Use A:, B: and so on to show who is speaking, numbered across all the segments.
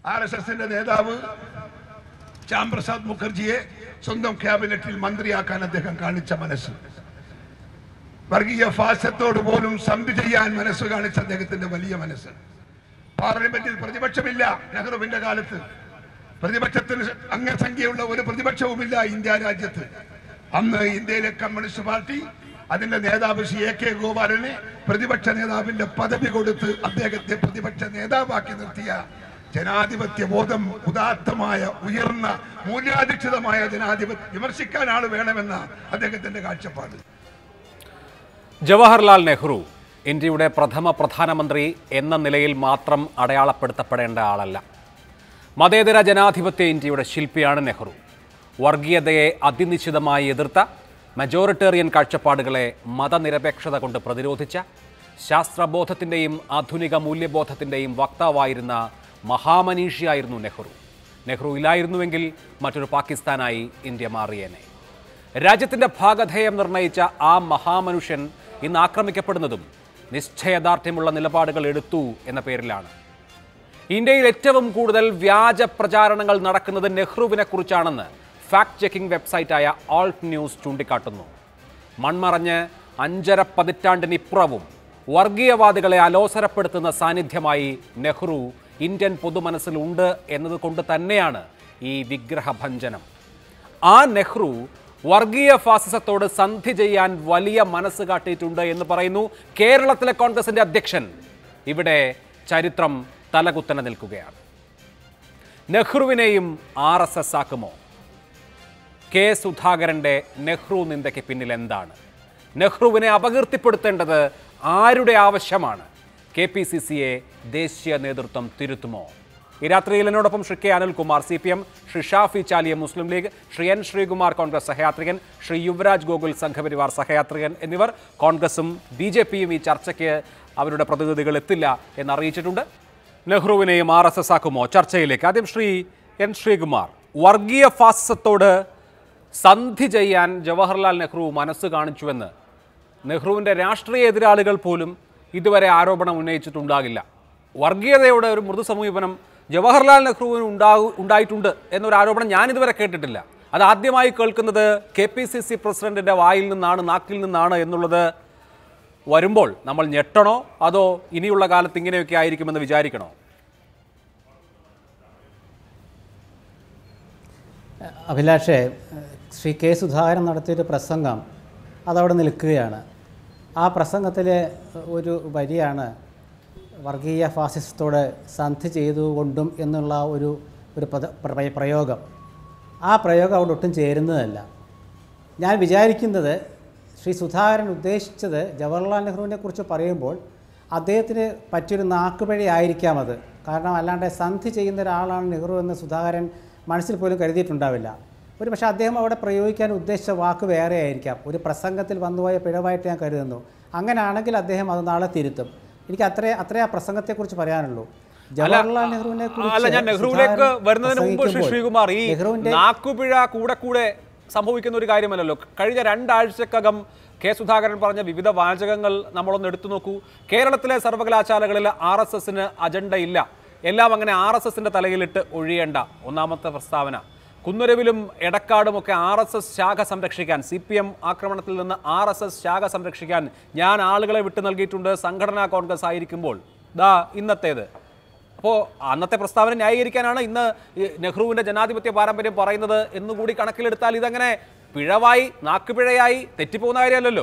A: R S എസിന്റെ നേതാവ് ശ്യാം പ്രസാദ് മുഖർജിയെ സ്വന്തം ക്യാബിനറ്റിൽ മന്ത്രിയാക്കാൻ അദ്ദേഹം കാണിച്ച മനസ്സ് വർഗീയ ഫാസത്തോട് പോലും സന്ധി ചെയ്യാൻ മനസ്സ് കാണിച്ച അദ്ദേഹത്തിന്റെ വലിയ മനസ്സ് പാർലമെന്റിൽ പ്രതിപക്ഷമില്ല നെഹ്റുവിന്റെ കാലത്ത് പ്രതിപക്ഷത്തിന് അംഗസംഖ്യയുള്ള ഒരു പ്രതിപക്ഷവുമില്ല ഇന്ത്യ രാജ്യത്ത് അന്ന് ഇന്ത്യയിലെ കമ്മ്യൂണിസ്റ്റ് പാർട്ടി അതിന്റെ നേതാവ് ശ്രീ എ കെ ഗോപാലനെ പ്രതിപക്ഷ നേതാവിന്റെ പദവി കൊടുത്ത് അദ്ദേഹത്തെ പ്രതിപക്ഷ നേതാവാക്കി നിർത്തിയ ജനാധിപത്യ ബോധം ഉദാത്തമായ ഉയർന്ന മൂല്യാധിഷ്ഠിതമായ ജനാധിപത്യം വിമർശിക്കാൻ ആൾ വേണമെന്ന അദ്ദേഹത്തിന്റെ കാഴ്ചപ്പാട്
B: ജവഹർലാൽ നെഹ്റു ഇന്ത്യയുടെ പ്രഥമ പ്രധാനമന്ത്രി എന്ന നിലയിൽ മാത്രം അടയാളപ്പെടുത്തപ്പെടേണ്ട ആളല്ല മതേതര ജനാധിപത്യ ഇന്ത്യയുടെ ശില്പിയാണ് നെഹ്റു വർഗീയതയെ അതിനിശ്ചിതമായി എതിർത്ത മജോറിറ്റേറിയൻ കാഴ്ചപ്പാടുകളെ മതനിരപേക്ഷത കൊണ്ട് പ്രതിരോധിച്ച ശാസ്ത്രബോധത്തിൻ്റെയും ആധുനിക മൂല്യബോധത്തിൻ്റെയും വക്താവായിരുന്ന മഹാമനീഷിയായിരുന്നു നെഹ്റു നെഹ്റു ഇല്ലായിരുന്നുവെങ്കിൽ മറ്റൊരു പാകിസ്ഥാനായി ഇന്ത്യ മാറിയേനെ രാജ്യത്തിന്റെ ഭാഗധേയം നിർണയിച്ച ആ മഹാമനുഷ്യൻ ഇന്ന് ആക്രമിക്കപ്പെടുന്നതും നിശ്ചയദാർഢ്യമുള്ള നിലപാടുകൾ എടുത്തു എന്ന പേരിലാണ് ഇന്ത്യയിൽ ഏറ്റവും കൂടുതൽ വ്യാജ പ്രചാരണങ്ങൾ നടക്കുന്നത് നെഹ്റുവിനെ കുറിച്ചാണെന്ന് ഫാക്ട് ചെക്കിംഗ് വെബ്സൈറ്റായ ആൾട്ട് ന്യൂസ് ചൂണ്ടിക്കാട്ടുന്നു മൺമറഞ്ഞ് അഞ്ചര പതിറ്റാണ്ടിനിപ്പുറവും വർഗീയവാദികളെ അലോസരപ്പെടുത്തുന്ന സാന്നിധ്യമായി നെഹ്റു ഇന്ത്യൻ പൊതുമനസ്സിലുണ്ട് എന്നതുകൊണ്ട് തന്നെയാണ് ഈ വിഗ്രഹഭഞ്ജനം ആ നെഹ്റു വർഗീയ ഫാസിസത്തോട് സന്ധി ചെയ്യാൻ വലിയ മനസ്സ് കാട്ടിയിട്ടുണ്ട് എന്ന് പറയുന്നു കേരളത്തിലെ കോൺഗ്രസിന്റെ അധ്യക്ഷൻ ഇവിടെ ചരിത്രം തലകുത്തനെ നിൽക്കുകയാണ് നെഹ്റുവിനെയും ആർ എസ് എസ് ആക്കുമോ കെ സുധാകരന്റെ നെഹ്റു നിന്ദയ്ക്ക് പിന്നിൽ എന്താണ് നെഹ്റുവിനെ അപകീർത്തിപ്പെടുത്തേണ്ടത് ആരുടെ ആവശ്യമാണ് കെ പി സി സിയെ ദേശീയ നേതൃത്വം തിരുത്തുമോ ഈ രാത്രിയിൽ എന്നോടൊപ്പം Shri K Anilkumar C P M Shri Shafi Chaliya Muslim League Shri N Sreekumar Congress സഹയാത്രികൻ ശ്രീ യുവരാജ് ഗോകുൽ സംഘപരിവാർ സഹയാത്രികൻ എന്നിവർ കോൺഗ്രസും ബി ജെ പിയും ഈ ചർച്ചയ്ക്ക് അവരുടെ പ്രതിനിധികൾ എത്തില്ല എന്നറിയിച്ചിട്ടുണ്ട് നെഹ്റുവിനെയും ആർ എസ് എസ് ആക്കുമോ ചർച്ചയിലേക്ക് ആദ്യം ശ്രീ എൻ ശ്രീകുമാർ വർഗീയ ഫാസിസത്തോട് സന്ധി ചെയ്യാൻ ജവഹർലാൽ നെഹ്റു മനസ്സ് കാണിച്ചുവെന്ന് നെഹ്റുവിൻ്റെ രാഷ്ട്രീയ എതിരാളികൾ പോലും ഇതുവരെ ആരോപണം ഉന്നയിച്ചിട്ടുണ്ടാകില്ല വർഗീയതയുടെ ഒരു മൃദു സമീപനം ജവഹർലാൽ നെഹ്റുവിന് ഉണ്ടാകു ഉണ്ടായിട്ടുണ്ട് എന്നൊരു ആരോപണം ഞാൻ ഇതുവരെ കേട്ടിട്ടില്ല അത് ആദ്യമായി കേൾക്കുന്നത് കെ പി സി സി പ്രസിഡന്റിന്റെ വായിൽ നിന്നാണ് നാക്കിൽ നിന്നാണ് എന്നുള്ളത് വരുമ്പോൾ നമ്മൾ ഞെട്ടണോ അതോ ഇനിയുള്ള കാലത്ത് ഇങ്ങനെയൊക്കെ ആയിരിക്കുമെന്ന് വിചാരിക്കണോ
C: അഭിലാഷേ ശ്രീ കെ സുധാകരൻ നടത്തിയൊരു പ്രസംഗം അതവിടെ നിൽക്കുകയാണ് ആ പ്രസംഗത്തിലെ ഒരു വരിയാണ് വർഗീയ ഫാസിസത്തോട് സന്ധി ചെയ്തുകൊണ്ടും എന്നുള്ള ഒരു ഒരു പദ പ്ര- പ്രയോഗം ആ പ്രയോഗം അവിടെ ഒട്ടും ചേരുന്നതല്ല ഞാൻ വിചാരിക്കുന്നത് ശ്രീ സുധാകരൻ ഉദ്ദേശിച്ചത് ജവഹർലാൽ നെഹ്റുവിനെ കുറിച്ച് പറയുമ്പോൾ അദ്ദേഹത്തിന് പറ്റിയൊരു നാക്കുപിഴ ആയിരിക്കാം അത് കാരണം അല്ലാണ്ട് സന്ധി ചെയ്യുന്ന ഒരാളാണ് നെഹ്റു എന്ന് സുധാകരൻ മനസ്സിൽ പോലും കരുതിയിട്ടുണ്ടാവില്ല ഒരു പക്ഷേ അദ്ദേഹം അവിടെ പ്രയോഗിക്കാൻ ഉദ്ദേശിച്ച വാക്ക് വേറെ ആയിരിക്കാം ഒരു പ്രസംഗത്തിൽ വന്നുപോയ പിഴവായിട്ട് ഞാൻ കരുതുന്നു അങ്ങനെയാണെങ്കിൽ അദ്ദേഹം അത് നാളെ തിരുത്തും എനിക്ക് അത്രേ അത്രേ ആ പ്രസംഗത്തെക്കുറിച്ച് പറയാനുള്ളൂ ജവഹർലാൽ നെഹ്റുവിനെ
B: അല്ല ഞാൻ നെഹ്റുവിലേക്ക് വരുന്നതിന് മുമ്പ് ശ്രീ ശ്രീകുമാർ ഈ
C: നെഹ്റുവിൻ്റെ
B: നാക്കുപിഴ കൂടെ കൂടെ സംഭവിക്കുന്ന ഒരു കാര്യമല്ലല്ലോ കഴിഞ്ഞ രണ്ടാഴ്ചക്കകം കെ സുധാകരൻ പറഞ്ഞ വിവിധ വാചകങ്ങൾ നമ്മളൊന്ന് എടുത്തു നോക്കൂ കേരളത്തിലെ സർവകലാശാലകളിൽ ആർ എസ് എസിന് അജണ്ടയില്ല എല്ലാം അങ്ങനെ ആർ എസ് എസിന്റെ തലയിലിട്ട് ഒഴിയേണ്ട ഒന്നാമത്തെ പ്രസ്താവന കുന്നുരവിലും എടക്കാടുമൊക്കെ ആർ എസ് എസ് ശാഖ സംരക്ഷിക്കാൻ സി പി എം ആക്രമണത്തിൽ നിന്ന് ആർ എസ് എസ് ശാഖ സംരക്ഷിക്കാൻ ഞാൻ ആളുകളെ വിട്ടു നൽകിയിട്ടുണ്ട് സംഘടനാ കോൺഗ്രസ് ആയിരിക്കുമ്പോൾ ദാ ഇന്നത്തേത് അപ്പോൾ അന്നത്തെ പ്രസ്താവന ന്യായീകരിക്കാനാണ് ഇന്ന് ഈ നെഹ്റുവിന്റെ ജനാധിപത്യ പാരമ്പര്യം പറയുന്നത് എന്നുകൂടി കണക്കിലെടുത്താൽ ഇതങ്ങനെ പിഴവായി നാക്കുപിഴയായി തെറ്റിപ്പോകുന്ന കാര്യമല്ലല്ലോ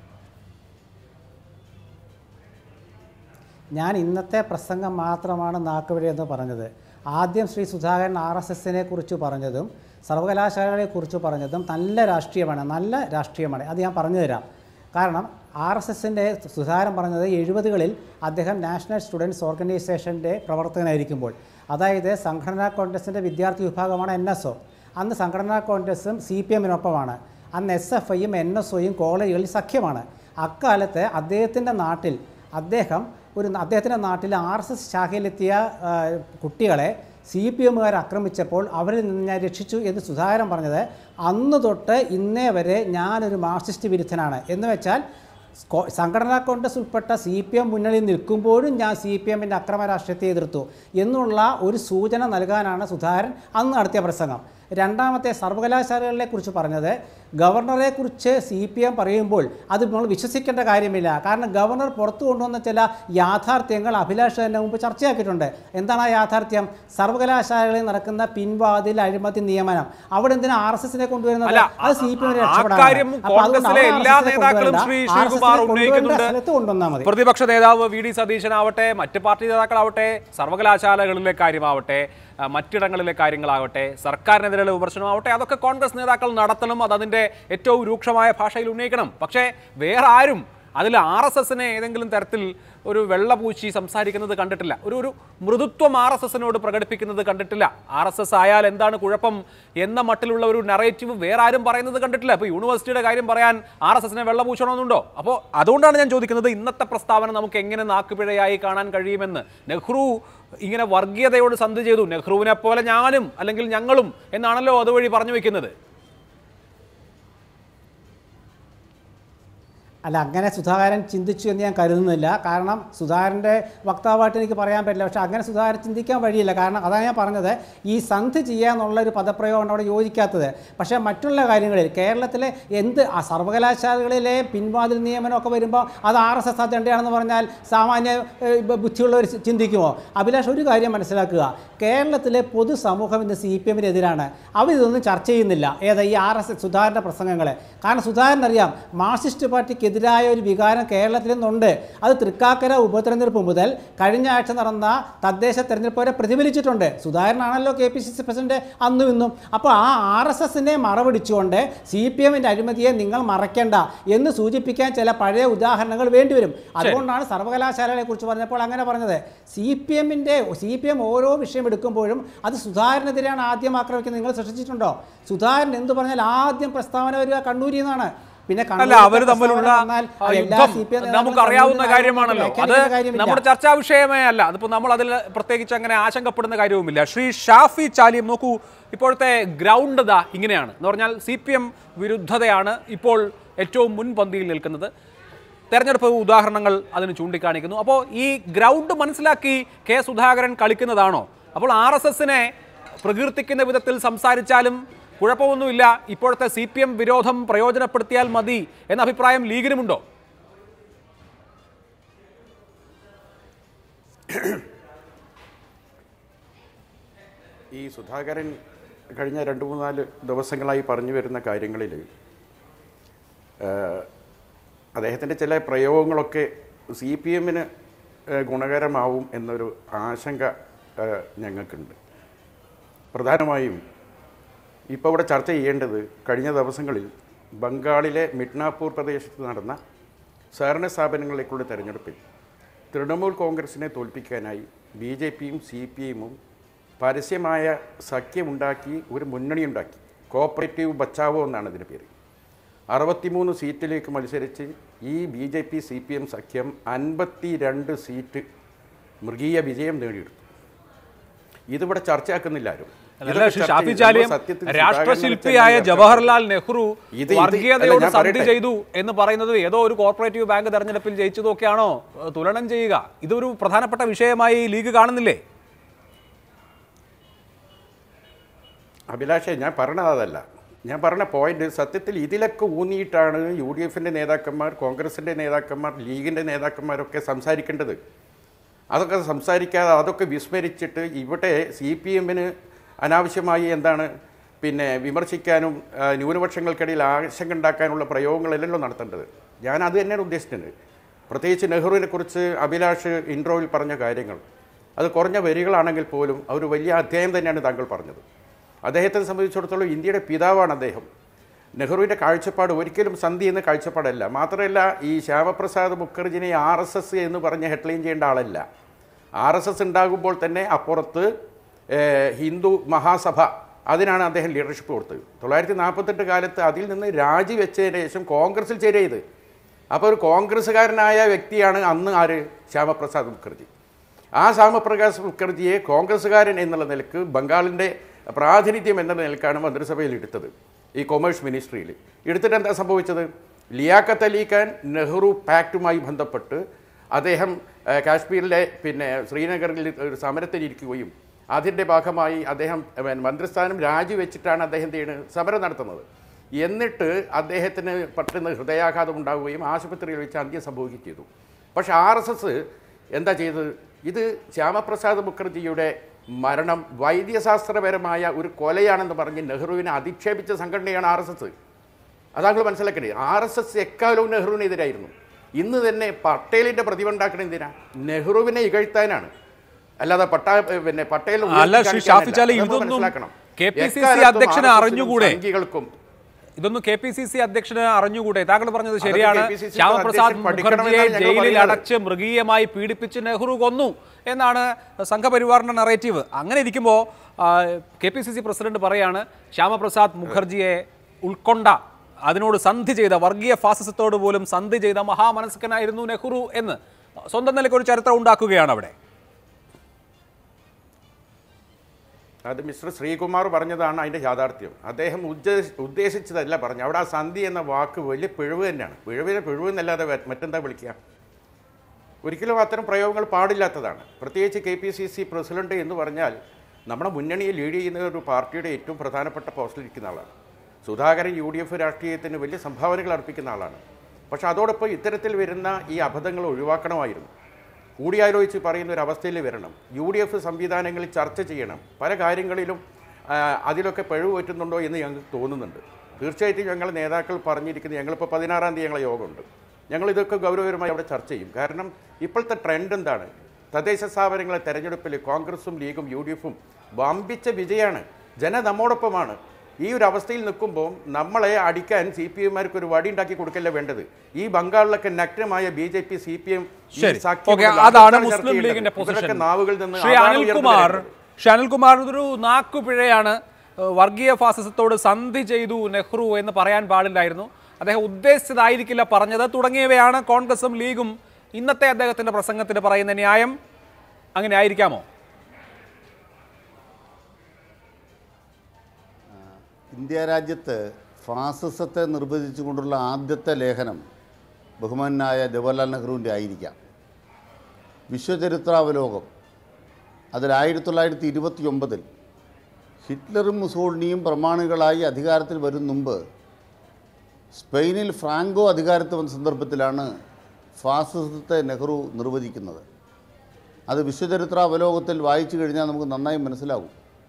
C: ഞാൻ ഇന്നത്തെ പ്രസംഗം മാത്രമാണ് നാക്കുവഴി എന്ന് പറഞ്ഞത് ആദ്യം ശ്രീ സുധാകരൻ ആർ എസ് എസിനെ കുറിച്ച് പറഞ്ഞതും സർവകലാശാലകളെ കുറിച്ച് പറഞ്ഞതും നല്ല രാഷ്ട്രീയമാണ് നല്ല രാഷ്ട്രീയമാണ് അത് ഞാൻ പറഞ്ഞു തരാം കാരണം ആർ എസ് എസിൻ്റെ സുധാകരൻ പറഞ്ഞത് എഴുപതുകളിൽ അദ്ദേഹം നാഷണൽ സ്റ്റുഡൻസ് ഓർഗനൈസേഷൻ്റെ പ്രവർത്തകനായിരിക്കുമ്പോൾ അതായത് സംഘടനാ കോൺഗ്രസിൻ്റെ വിദ്യാർത്ഥി വിഭാഗമാണ് എൻ എസ് ഒ അന്ന് സംഘടനാ കോൺഗ്രസും സി പി എമ്മിനൊപ്പമാണ് അന്ന് എസ് എഫ് ഐയും എൻ എസ് ഒയും കോളേജുകളിൽ സഖ്യമാണ് അക്കാലത്ത് അദ്ദേഹത്തിൻ്റെ നാട്ടിൽ അദ്ദേഹം ഒരു അദ്ദേഹത്തിൻ്റെ നാട്ടിൽ ആർ എസ് എസ് ശാഖയിലെത്തിയ ആ, കുട്ടികളെ സി പി എമ്മുകാർ ആക്രമിച്ചപ്പോൾ അവരിൽ നിന്ന് ഞാൻ രക്ഷിച്ചു എന്ന് സുധാകരൻ പറഞ്ഞത് അന്ന് തൊട്ട് ഇന്നേ വരെ ഞാനൊരു മാർക്സിസ്റ്റ് വിരുദ്ധനാണ് എന്ന് വെച്ചാൽ സ്കോ- സംഘടനാ കോൺഗ്രസ് ഉൾപ്പെട്ട സി പി എം മുന്നണിയിൽ നിൽക്കുമ്പോഴും ഞാൻ സി പി എമ്മിൻ്റെ അക്രമ രാഷ്ട്രീയത്തെ എതിർത്തു എന്നുള്ള ഒരു സൂചന നൽകാനാണ് സുധാകരൻ അന്ന് നടത്തിയ പ്രസംഗം രണ്ടാമത്തെ സർവകലാശാലകളെ കുറിച്ച് പറഞ്ഞത് ഗവർണറെ കുറിച്ച് സി പി എം പറയുമ്പോൾ അത് നമ്മൾ വിശ്വസിക്കേണ്ട കാര്യമില്ല കാരണം ഗവർണർ പുറത്തു കൊണ്ടുവന്ന ചില യാഥാർത്ഥ്യങ്ങൾ അഭിലാഷ് തന്നെ മുമ്പ് ചർച്ചയാക്കിയിട്ടുണ്ട് എന്താണ് ആ യാഥാർത്ഥ്യം സർവകലാശാലകളിൽ നടക്കുന്ന പിൻവാതിൽ അഴിമതി നിയമനം അവിടെ എന്തിനാ ആർ എസ് എസിനെ കൊണ്ടുവരുന്നത്
B: അല്ല,
C: അത് സി പി എമ്മിനെ
B: ആ കാര്യം കോൺഗ്രസിലെ എല്ലാ നേതാക്കളും ശ്രീ ശ്രീകുമാർ ഉന്നയിക്കുന്നുണ്ട്
C: സ്ഥലത്ത് കൊണ്ടുവന്നാൽ മതി
B: പ്രതിപക്ഷ നേതാവ് വി ഡി സതീശനാവട്ടെ മറ്റ് പാർട്ടി നേതാക്കളാവട്ടെ സർവകലാശാലകളിലെ കാര്യമാവട്ടെ ആ, മറ്റിടങ്ങളിലെ കാര്യങ്ങളാവട്ടെ സർക്കാരിനെതിരെയുള്ള വിമർശനമാവട്ടെ അതൊക്കെ കോൺഗ്രസ് നേതാക്കൾ നടത്തണം അത് അതിൻ്റെ ഏറ്റവും രൂക്ഷമായ ഭാഷയിൽ ഉന്നയിക്കണം പക്ഷേ വേറെ ആരും അതിൽ ആർ എസ് എസിനെ ഏതെങ്കിലും തരത്തിൽ ഒരു വെള്ളപൂശി സംസാരിക്കുന്നത് കണ്ടിട്ടില്ല ഒരു ഒരു മൃദുത്വം ആർ എസ് എസിനോട് പ്രകടിപ്പിക്കുന്നത് കണ്ടിട്ടില്ല ആർ എസ് എസ് ആയാൽ എന്താണ് കുഴപ്പം എന്ന മട്ടിലുള്ള ഒരു നറേറ്റീവ് വേറെ ആരും പറയുന്നത് കണ്ടിട്ടില്ല ഇപ്പോൾ യൂണിവേഴ്സിറ്റിയുടെ കാര്യം പറയാൻ ആർ എസ് എസിനെ വെള്ളപൂശണമെന്നുണ്ടോ അപ്പോൾ അതുകൊണ്ടാണ് ഞാൻ ചോദിക്കുന്നത് ഇന്നത്തെ പ്രസ്താവന നമുക്ക് എങ്ങനെ നാക്കുപിഴയായി കാണാൻ കഴിയുമെന്ന് നെഹ്റു ഇങ്ങനെ വർഗീയതയോട് സന്ധി ചെയ്തു നെഹ്റുവിനെ പോലെ ഞാനും അല്ലെങ്കിൽ ഞങ്ങളും എന്നാണല്ലോ അതുവഴി പറഞ്ഞു വെക്കുന്നത്
C: അല്ല അങ്ങനെ സുധാകരൻ ചിന്തിച്ചു എന്ന് ഞാൻ കരുതുന്നില്ല കാരണം സുധാകരൻ്റെ വക്താവായിട്ട് എനിക്ക് പറയാൻ പറ്റില്ല പക്ഷേ അങ്ങനെ സുധാകരൻ ചിന്തിക്കാൻ വഴിയില്ല കാരണം അതാണ് ഞാൻ പറഞ്ഞത് ഈ സന്ധി ചെയ്യുക എന്നുള്ള ഒരു പദപ്രയോഗമാണ് അവിടെ യോജിക്കാത്തത് പക്ഷേ മറ്റുള്ള കാര്യങ്ങളിൽ കേരളത്തിലെ എന്ത് ആ സർവകലാശാലകളിലെ പിൻവാതിൽ നിയമനമൊക്കെ വരുമ്പോൾ അത് ആർ എസ് എസ് അജണ്ടയാണെന്ന് പറഞ്ഞാൽ സാമാന്യ ഏഹ്, ബ- ബുദ്ധിയുള്ളവർ ചി- ചിന്തിക്കുമോ അഭിലാഷ് ഒരു കാര്യം മനസ്സിലാക്കുക കേരളത്തിലെ പൊതുസമൂഹം ഇന്ന് സി പി എമ്മിനെതിരാണ് അവരിതൊന്നും ചർച്ച ചെയ്യുന്നില്ല ഏതാ ഈ ആർ എസ് എസ് സുധാകരൻ്റെ പ്രസംഗങ്ങളെ കാരണം സുധാകരൻ അറിയാം മാർക്സിസ്റ്റ് പാർട്ടിക്കെതിരായ ഒരു വികാരം കേരളത്തിൽ നിന്നുണ്ട് അത് തൃക്കാക്കര ഉപതെരഞ്ഞെടുപ്പ് മുതൽ കഴിഞ്ഞ ആഴ്ച നടന്ന തദ്ദേശ തെരഞ്ഞെടുപ്പ് വരെ പ്രതിഫലിച്ചിട്ടുണ്ട് സുധാകരനാണല്ലോ K P C C president അന്നും ഇന്നും അപ്പോൾ ആ ആർ എസ് എസിനെ മറപിടിച്ചുകൊണ്ട് സി പി എമ്മിൻ്റെ അഴിമതിയെ നിങ്ങൾ മറയ്ക്കേണ്ട എന്ന് സൂചിപ്പിക്കാൻ ചില പഴയ ഉദാഹരണങ്ങൾ വേണ്ടിവരും അതുകൊണ്ടാണ് സർവകലാശാലകളെ കുറിച്ച് പറഞ്ഞപ്പോൾ അങ്ങനെ പറഞ്ഞത് സി പി എമ്മിൻ്റെ സി പി എം ഓരോ വിഷയം എടുക്കുമ്പോഴും അത് സുധാകരനെതിരെയാണ് ആദ്യം ആക്രമിക്കുന്നത് നിങ്ങൾ ശ്രദ്ധിച്ചിട്ടുണ്ടോ സുധാകരൻ എന്ത് പറഞ്ഞാൽ ആദ്യം പ്രസ്താവന വരിക കണ്ണൂരിൽ നിന്നാണ് പിന്നെ
B: അല്ല
C: കണ്ണൂരിലെ
B: അവർ തമ്മിലുള്ള
C: പ്രസ്താവന വന്നാൽ
B: ആ,
C: അത് എല്ലാ
B: യുദ്ധം
C: CPM നേതാക്കളും
B: നമുക്ക് അറിയാവുന്ന
C: കണ്ണൂരിൽ
B: കാര്യമാണല്ലോ അത്
C: വ്യാഖ്യാനിക്കേണ്ട കാര്യമില്ല.
B: നമ്മുടെ ചർച്ചാ വിഷയമേ അല്ല അതിപ്പോൾ നമ്മൾ അതിൽ പ്രത്യേകിച്ച് അങ്ങനെ ആശങ്കപ്പെടുന്ന കാര്യവുമില്ല ശ്രീ ഷാഫി ചാലിയം നോക്കൂ ഇപ്പോഴത്തെ ഗ്രൗണ്ട് ദാ ഇങ്ങനെയാണ് എന്ന് പറഞ്ഞാൽ സി പി എം വിരുദ്ധതയാണ് ഇപ്പോൾ ഏറ്റവും മുൻപന്തിയിൽ നിൽക്കുന്നത് തെരഞ്ഞെടുപ്പ് ഉദാഹരണങ്ങൾ അതിന് ചൂണ്ടിക്കാണിക്കുന്നു അപ്പോൾ ഈ ഗ്രൗണ്ട് മനസ്സിലാക്കി കെ സുധാകരൻ കളിക്കുന്നതാണോ അപ്പോൾ ആർ എസ് എസിനെ പ്രകീർത്തിക്കുന്ന വിധത്തിൽ സംസാരിച്ചാലും കുഴപ്പമൊന്നുമില്ല ഇപ്പോഴത്തെ സി പി എം വിരോധം പ്രയോജനപ്പെടുത്തിയാൽ മതി എന്ന അഭിപ്രായം ലീഗിനുമുണ്ടോ
D: ഈ സുധാകരൻ കഴിഞ്ഞ രണ്ട് മൂന്നാല് ദിവസങ്ങളായി പറഞ്ഞു വരുന്ന കാര്യങ്ങളിൽ അദ്ദേഹത്തിൻ്റെ ചില പ്രയോഗങ്ങളൊക്കെ സി പി എമ്മിന് ഗുണകരമാവും എന്നൊരു ആശങ്ക ആ, ഞങ്ങൾക്കുണ്ട് പ്രധാനമായും ഇപ്പോൾ ഇവിടെ ചർച്ച ചെയ്യേണ്ടത് കഴിഞ്ഞ ദിവസങ്ങളിൽ ബംഗാളിലെ മിഡ്നാപൂർ പ്രദേശത്ത് നടന്ന സഹകരണ സ്ഥാപനങ്ങളിലേക്കുള്ള തെരഞ്ഞെടുപ്പിൽ തൃണമൂൽ കോൺഗ്രസിനെ തോൽപ്പിക്കാനായി ബി ജെ പിയും സി പി എമ്മും പരസ്യമായ സഖ്യമുണ്ടാക്കി ഒരു മുന്നണി ഉണ്ടാക്കി കോപ്പറേറ്റീവ് ബച്ചാവോ എന്നാണ് ഇതിൻ്റെ പേര് അറുപത്തിമൂന്ന് സീറ്റിലേക്ക് മത്സരിച്ച് ഈ B J P C P M സഖ്യം അൻപത്തി രണ്ട് സീറ്റ് മൃഗീയ വിജയം നേടിയെടുത്തു ഇതിവിടെ ചർച്ചയാക്കുന്നില്ല ആരും
B: അല്ല,
D: ഇതൊക്കെ
B: ശ്രീ
D: ചർച്ച
B: ഷാഫി
D: ചെയ്ത്
B: ചാലിയം
D: നമ്മൾ സത്യത്തിൽ
B: രാഷ്ട്രശില്പിയായ
D: സുധാകരനെ
B: ജവഹർലാൽ നെഹ്റു
D: ഇത് ഇത്
B: വർഗീയതയോട്
D: അല്ല, ഞാൻ
B: സന്ധി
D: പറയട്ടെ.
B: ചെയ്തു എന്ന് പറയുന്നത് ഏതോ ഒരു കോർപ്പറേറ്റീവ് ബാങ്ക് തെരഞ്ഞെടുപ്പിൽ ജയിച്ചതൊക്കെയാണോ ഏഹ്, തുലനം ചെയ്യുക ഇതൊരു പ്രധാനപ്പെട്ട വിഷയമായി ലീഗ് കാണുന്നില്ലേ
D: അഭിലാഷേ ഞാൻ പറഞ്ഞത് അതല്ല ഞാൻ പറഞ്ഞ പോയിന്റ് സത്യത്തിൽ ഇതിലൊക്കെ ഊന്നിയിട്ടാണ് യു ഡി എഫിൻ്റെ നേതാക്കന്മാർ കോൺഗ്രസിൻ്റെ നേതാക്കന്മാർ ലീഗിൻ്റെ നേതാക്കന്മാരൊക്കെ സംസാരിക്കേണ്ടത് അതൊക്കെ സംസാരിക്കാതെ അതൊക്കെ വിസ്മരിച്ചിട്ട് ഇവിടെ സി പി എമ്മിന് അനാവശ്യമായി എന്താണ് പിന്നെ വിമർശിക്കാനും ആ, ന്യൂനപക്ഷങ്ങൾക്കിടയിൽ ആശങ്ക ഉണ്ടാക്കാനുള്ള പ്രയോഗങ്ങളല്ലല്ലോ നടത്തേണ്ടത് ഞാൻ അത് തന്നെയാണ് ഉദ്ദേശിച്ചത് പ്രത്യേകിച്ച് നെഹ്റുവിനെ കുറിച്ച് അഭിലാഷ് ഇൻട്രോയിൽ പറഞ്ഞ കാര്യങ്ങൾ അത് കുറഞ്ഞ വരികളാണെങ്കിൽ പോലും ഒരു വലിയ അധ്യായം തന്നെയാണ് താങ്കൾ പറഞ്ഞത് അദ്ദേഹത്തെ സംബന്ധിച്ചിടത്തോളം ഇന്ത്യയുടെ പിതാവാണ് അദ്ദേഹം നെഹ്റുവിൻ്റെ കാഴ്ചപ്പാട് ഒരിക്കലും സന്ധി എന്ന കാഴ്ചപ്പാടല്ല മാത്രമല്ല ഈ ശ്യാമപ്രസാദ് മുഖർജിനെ ആർ എസ് എസ് എന്ന് പറഞ്ഞ് ഹെഡ്ലൈൻ ചെയ്യേണ്ട ആളല്ല ആർ എസ് എസ് ഉണ്ടാകുമ്പോൾ തന്നെ അപ്പുറത്ത് ഏഹ്, ഹിന്ദു മഹാസഭ അതിനാണ് അദ്ദേഹം ലീഡർഷിപ്പ് കൊടുത്തത് തൊള്ളായിരത്തി നാൽപ്പത്തെട്ട് കാലത്ത് അതിൽ നിന്ന് രാജിവെച്ചതിന് ശേഷം കോൺഗ്രസിൽ ചേരിയത് അപ്പോൾ ഒരു കോൺഗ്രസ്സുകാരനായ വ്യക്തിയാണ് അന്ന് ആര് ശ്യാമപ്രസാദ് മുഖർജി ആ ശ്യാമപ്രകാശ് മുഖർജിയെ കോൺഗ്രസ്സുകാരൻ എന്നുള്ള നിലക്ക് ബംഗാളിൻ്റെ പ്രാതിനിധ്യം എന്ന നിലക്കാണ് മന്ത്രിസഭയിൽ എടുത്തത് ഈ കൊമേഴ്സ് മിനിസ്ട്രിയിൽ എടുത്തിട്ട് എന്താ സംഭവിച്ചത് ലിയാഖത്ത് അലി ഖാൻ നെഹ്റു പാക്റ്റുമായി ബന്ധപ്പെട്ട് അദ്ദേഹം ആ, കാശ്മീരിലെ പിന്നെ ശ്രീനഗറിൽ ഒരു സമരത്തിലിരിക്കുകയും അതിൻ്റെ ഭാഗമായി അദ്ദേഹം പിന്നെ, മന്ത്രിസ്ഥാനം രാജിവെച്ചിട്ടാണ് അദ്ദേഹം എന്ത് ചെയ്യുന്നത് സമരം നടത്തുന്നത് എന്നിട്ട് അദ്ദേഹത്തിന് പെട്ടെന്ന് ഹൃദയാഘാതം ഉണ്ടാവുകയും ആശുപത്രിയിൽ വെച്ച് അന്ത്യം സംഭവിക്കുകയും ചെയ്തു പക്ഷേ ആർ എസ് എസ് എന്താ ചെയ്തത് ഇത് ശ്യാമപ്രസാദ് മുഖർജിയുടെ മരണം വൈദ്യശാസ്ത്രപരമായ ഒരു കൊലയാണെന്ന് പറഞ്ഞ് നെഹ്റുവിനെ അധിക്ഷേപിച്ച സംഘടനയാണ് ആർ എസ് എസ് അതാങ്ങൾ മനസ്സിലാക്കേണ്ടത് ആർ എസ് എസ് എക്കാലവും നെഹ്റുവിനെതിരായിരുന്നു ഇന്ന് തന്നെ പട്ടേലിന്റെ പ്രതിഭ ഉണ്ടാക്കണ എന്തിനാ നെഹ്റുവിനെ ഇകഴ്ത്താനാണ് അല്ലാതെ പട്ടാ പിന്നെ പട്ടേൽ
B: അല്ല, ശ്രീ ഷാഫി ചാലി, ഇതൊന്നും KPCC അധ്യക്ഷന് അറിഞ്ഞുകൂടെ?
D: സംഘികൾക്കും
B: ഇതൊന്നും കെ പി സി സി അധ്യക്ഷന് അറിഞ്ഞുകൂടെ താങ്കൾ പറഞ്ഞത്
D: അതൊക്കെ
B: ശരിയാണ്
D: KPCC
B: ശ്യാമപ്രസാദ്
D: അധ്യക്ഷൻ പഠിക്കണമെന്നാണ്
B: മുഖർജിയെ
D: ഞങ്ങൾ
B: ജയിലിൽ
D: പറയുന്നത്.
B: അടച്ച് മൃഗീയമായി പീഡിപ്പിച്ച് നെഹ്റു കൊന്നു എന്നാണ് സംഘപരിവാറിന്റെ നറേറ്റീവ് അങ്ങനെ ഇരിക്കുമ്പോൾ K P C C president പറയാണ് ശ്യാമപ്രസാദ് മുഖർജിയെ ഉൾക്കൊണ്ട അതിനോട് സന്ധി ചെയ്ത വർഗീയ ഫാസിസത്തോട് പോലും സന്ധി ചെയ്ത മഹാമനസ്കനായിരുന്നു നെഹ്റു എന്ന് സ്വന്തം നിലയ്ക്ക് ഒരു ചരിത്രം ഉണ്ടാക്കുകയാണ് അവിടെ
D: അത് മിസ്റ്റർ ശ്രീകുമാർ പറഞ്ഞതാണ് അതിൻ്റെ യാഥാർത്ഥ്യം അദ്ദേഹം ഉദ്ദേശ ഉദ്ദേശിച്ചതല്ല പറഞ്ഞു അവിടെ ആ സന്ധി എന്ന വാക്ക് വലിയ പിഴവ് തന്നെയാണ് പിഴവിനെ പിഴവ് എന്നല്ലാതെ വേ- മറ്റെന്താ വിളിക്കുക ഒരിക്കലും അത്തരം പ്രയോഗങ്ങൾ പാടില്ലാത്തതാണ് പ്രത്യേകിച്ച് K P C C president എന്ന് പറഞ്ഞാൽ നമ്മുടെ മുന്നണിയെ ലീഡ് ചെയ്യുന്ന ഒരു പാർട്ടിയുടെ ഏറ്റവും പ്രധാനപ്പെട്ട പോസ്റ്റിലിരിക്കുന്ന ആളാണ് സുധാകരൻ യു ഡി എഫ് രാഷ്ട്രീയത്തിന് വലിയ സംഭാവനകൾ അർപ്പിക്കുന്ന ആളാണ് പക്ഷെ അതോടൊപ്പം ഇത്തരത്തിൽ വരുന്ന ഈ അബദ്ധങ്ങൾ ഒഴിവാക്കണമായിരുന്നു കൂടിയാലോചിച്ച് പറയുന്ന ഒരു അവസ്ഥയിൽ വരണം യു ഡി എഫ് സംവിധാനങ്ങളിൽ ചർച്ച ചെയ്യണം പല കാര്യങ്ങളിലും ആ, അതിലൊക്കെ പിഴവ് പറ്റുന്നുണ്ടോ എന്ന് ഞങ്ങൾക്ക് തോന്നുന്നുണ്ട് തീർച്ചയായിട്ടും ഞങ്ങൾ നേതാക്കൾ പറഞ്ഞിരിക്കുന്നത് ഞങ്ങളിപ്പോൾ പതിനാറാം തീയതി ഞങ്ങളെ യോഗമുണ്ട് ഞങ്ങൾ ഇതൊക്കെ ഗൗരവകരമായി അവിടെ ചർച്ച ചെയ്യും കാരണം ഇപ്പോഴത്തെ ട്രെൻഡ് എന്താണ് തദ്ദേശ സ്ഥാപനങ്ങളെ തെരഞ്ഞെടുപ്പിൽ കോൺഗ്രസും ലീഗും യു ഡി എഫും വമ്പിച്ച വിജയമാണ് ജന നമ്മോടൊപ്പമാണ് ഈ ഒരു അവസ്ഥയിൽ നിൽക്കുമ്പോൾ നമ്മളെ അടിക്കാൻ സി പി എമാർക്ക് ഒരു വടി ഉണ്ടാക്കി കൊടുക്കല്ല വേണ്ടത് ഈ ബംഗാളിലൊക്കെ നഗ്നമായ B J P C P M
B: ശരി ഓക്കെ അതാണ് മുസ്ലിം ലീഗിന്റെ പൊസിഷൻ
D: നാവുകളിൽ നിന്ന്
B: ശ്രീ
D: അതാണ്
B: അനിൽകുമാർ
D: ഉയർന്നുവരുന്നത്.
B: ശ്രീ അനിൽകുമാർ ഇതൊരു നാക്കുപിഴയാണ് ഏഹ് വർഗീയ ഫാസിസത്തോട് സന്ധി ചെയ്തു നെഹ്റു എന്ന് പറയാൻ പാടില്ലായിരുന്നു അദ്ദേഹം ഉദ്ദേശിച്ചതായിരിക്കില്ല പറഞ്ഞത് തുടങ്ങിയവയാണ് കോൺഗ്രസും ലീഗും ഇന്നത്തെ അദ്ദേഹത്തിന്റെ പ്രസംഗത്തിന് പറയുന്ന ന്യായം അങ്ങനെ ആയിരിക്കാമോ
E: ഇന്ത്യ രാജ്യത്ത് ഫാസിസത്തെ നിർവചിച്ചുകൊണ്ടുള്ള ആദ്യത്തെ ലേഖനം ബഹുമാനായ ജവഹർലാൽ നെഹ്റുവിൻ്റെ ആയിരിക്കാം വിശ്വചരിത്രാവലോകം അതിൽ ആയിരത്തി തൊള്ളായിരത്തി ഇരുപത്തി ഒമ്പതിൽ ഹിറ്റ്ലറും മുസോളിനിയും പ്രമാണികളായി അധികാരത്തിൽ വരും മുമ്പ് സ്പെയിനിൽ ഫ്രാങ്കോ അധികാരത്തിൽ വന്ന സന്ദർഭത്തിലാണ് ഫാസിസത്തെ നെഹ്റു നിർവചിക്കുന്നത് അത് വിശ്വചരിത്രാവലോകത്തിൽ വായിച്ചു കഴിഞ്ഞാൽ നമുക്ക് നന്നായി മനസ്സിലാകും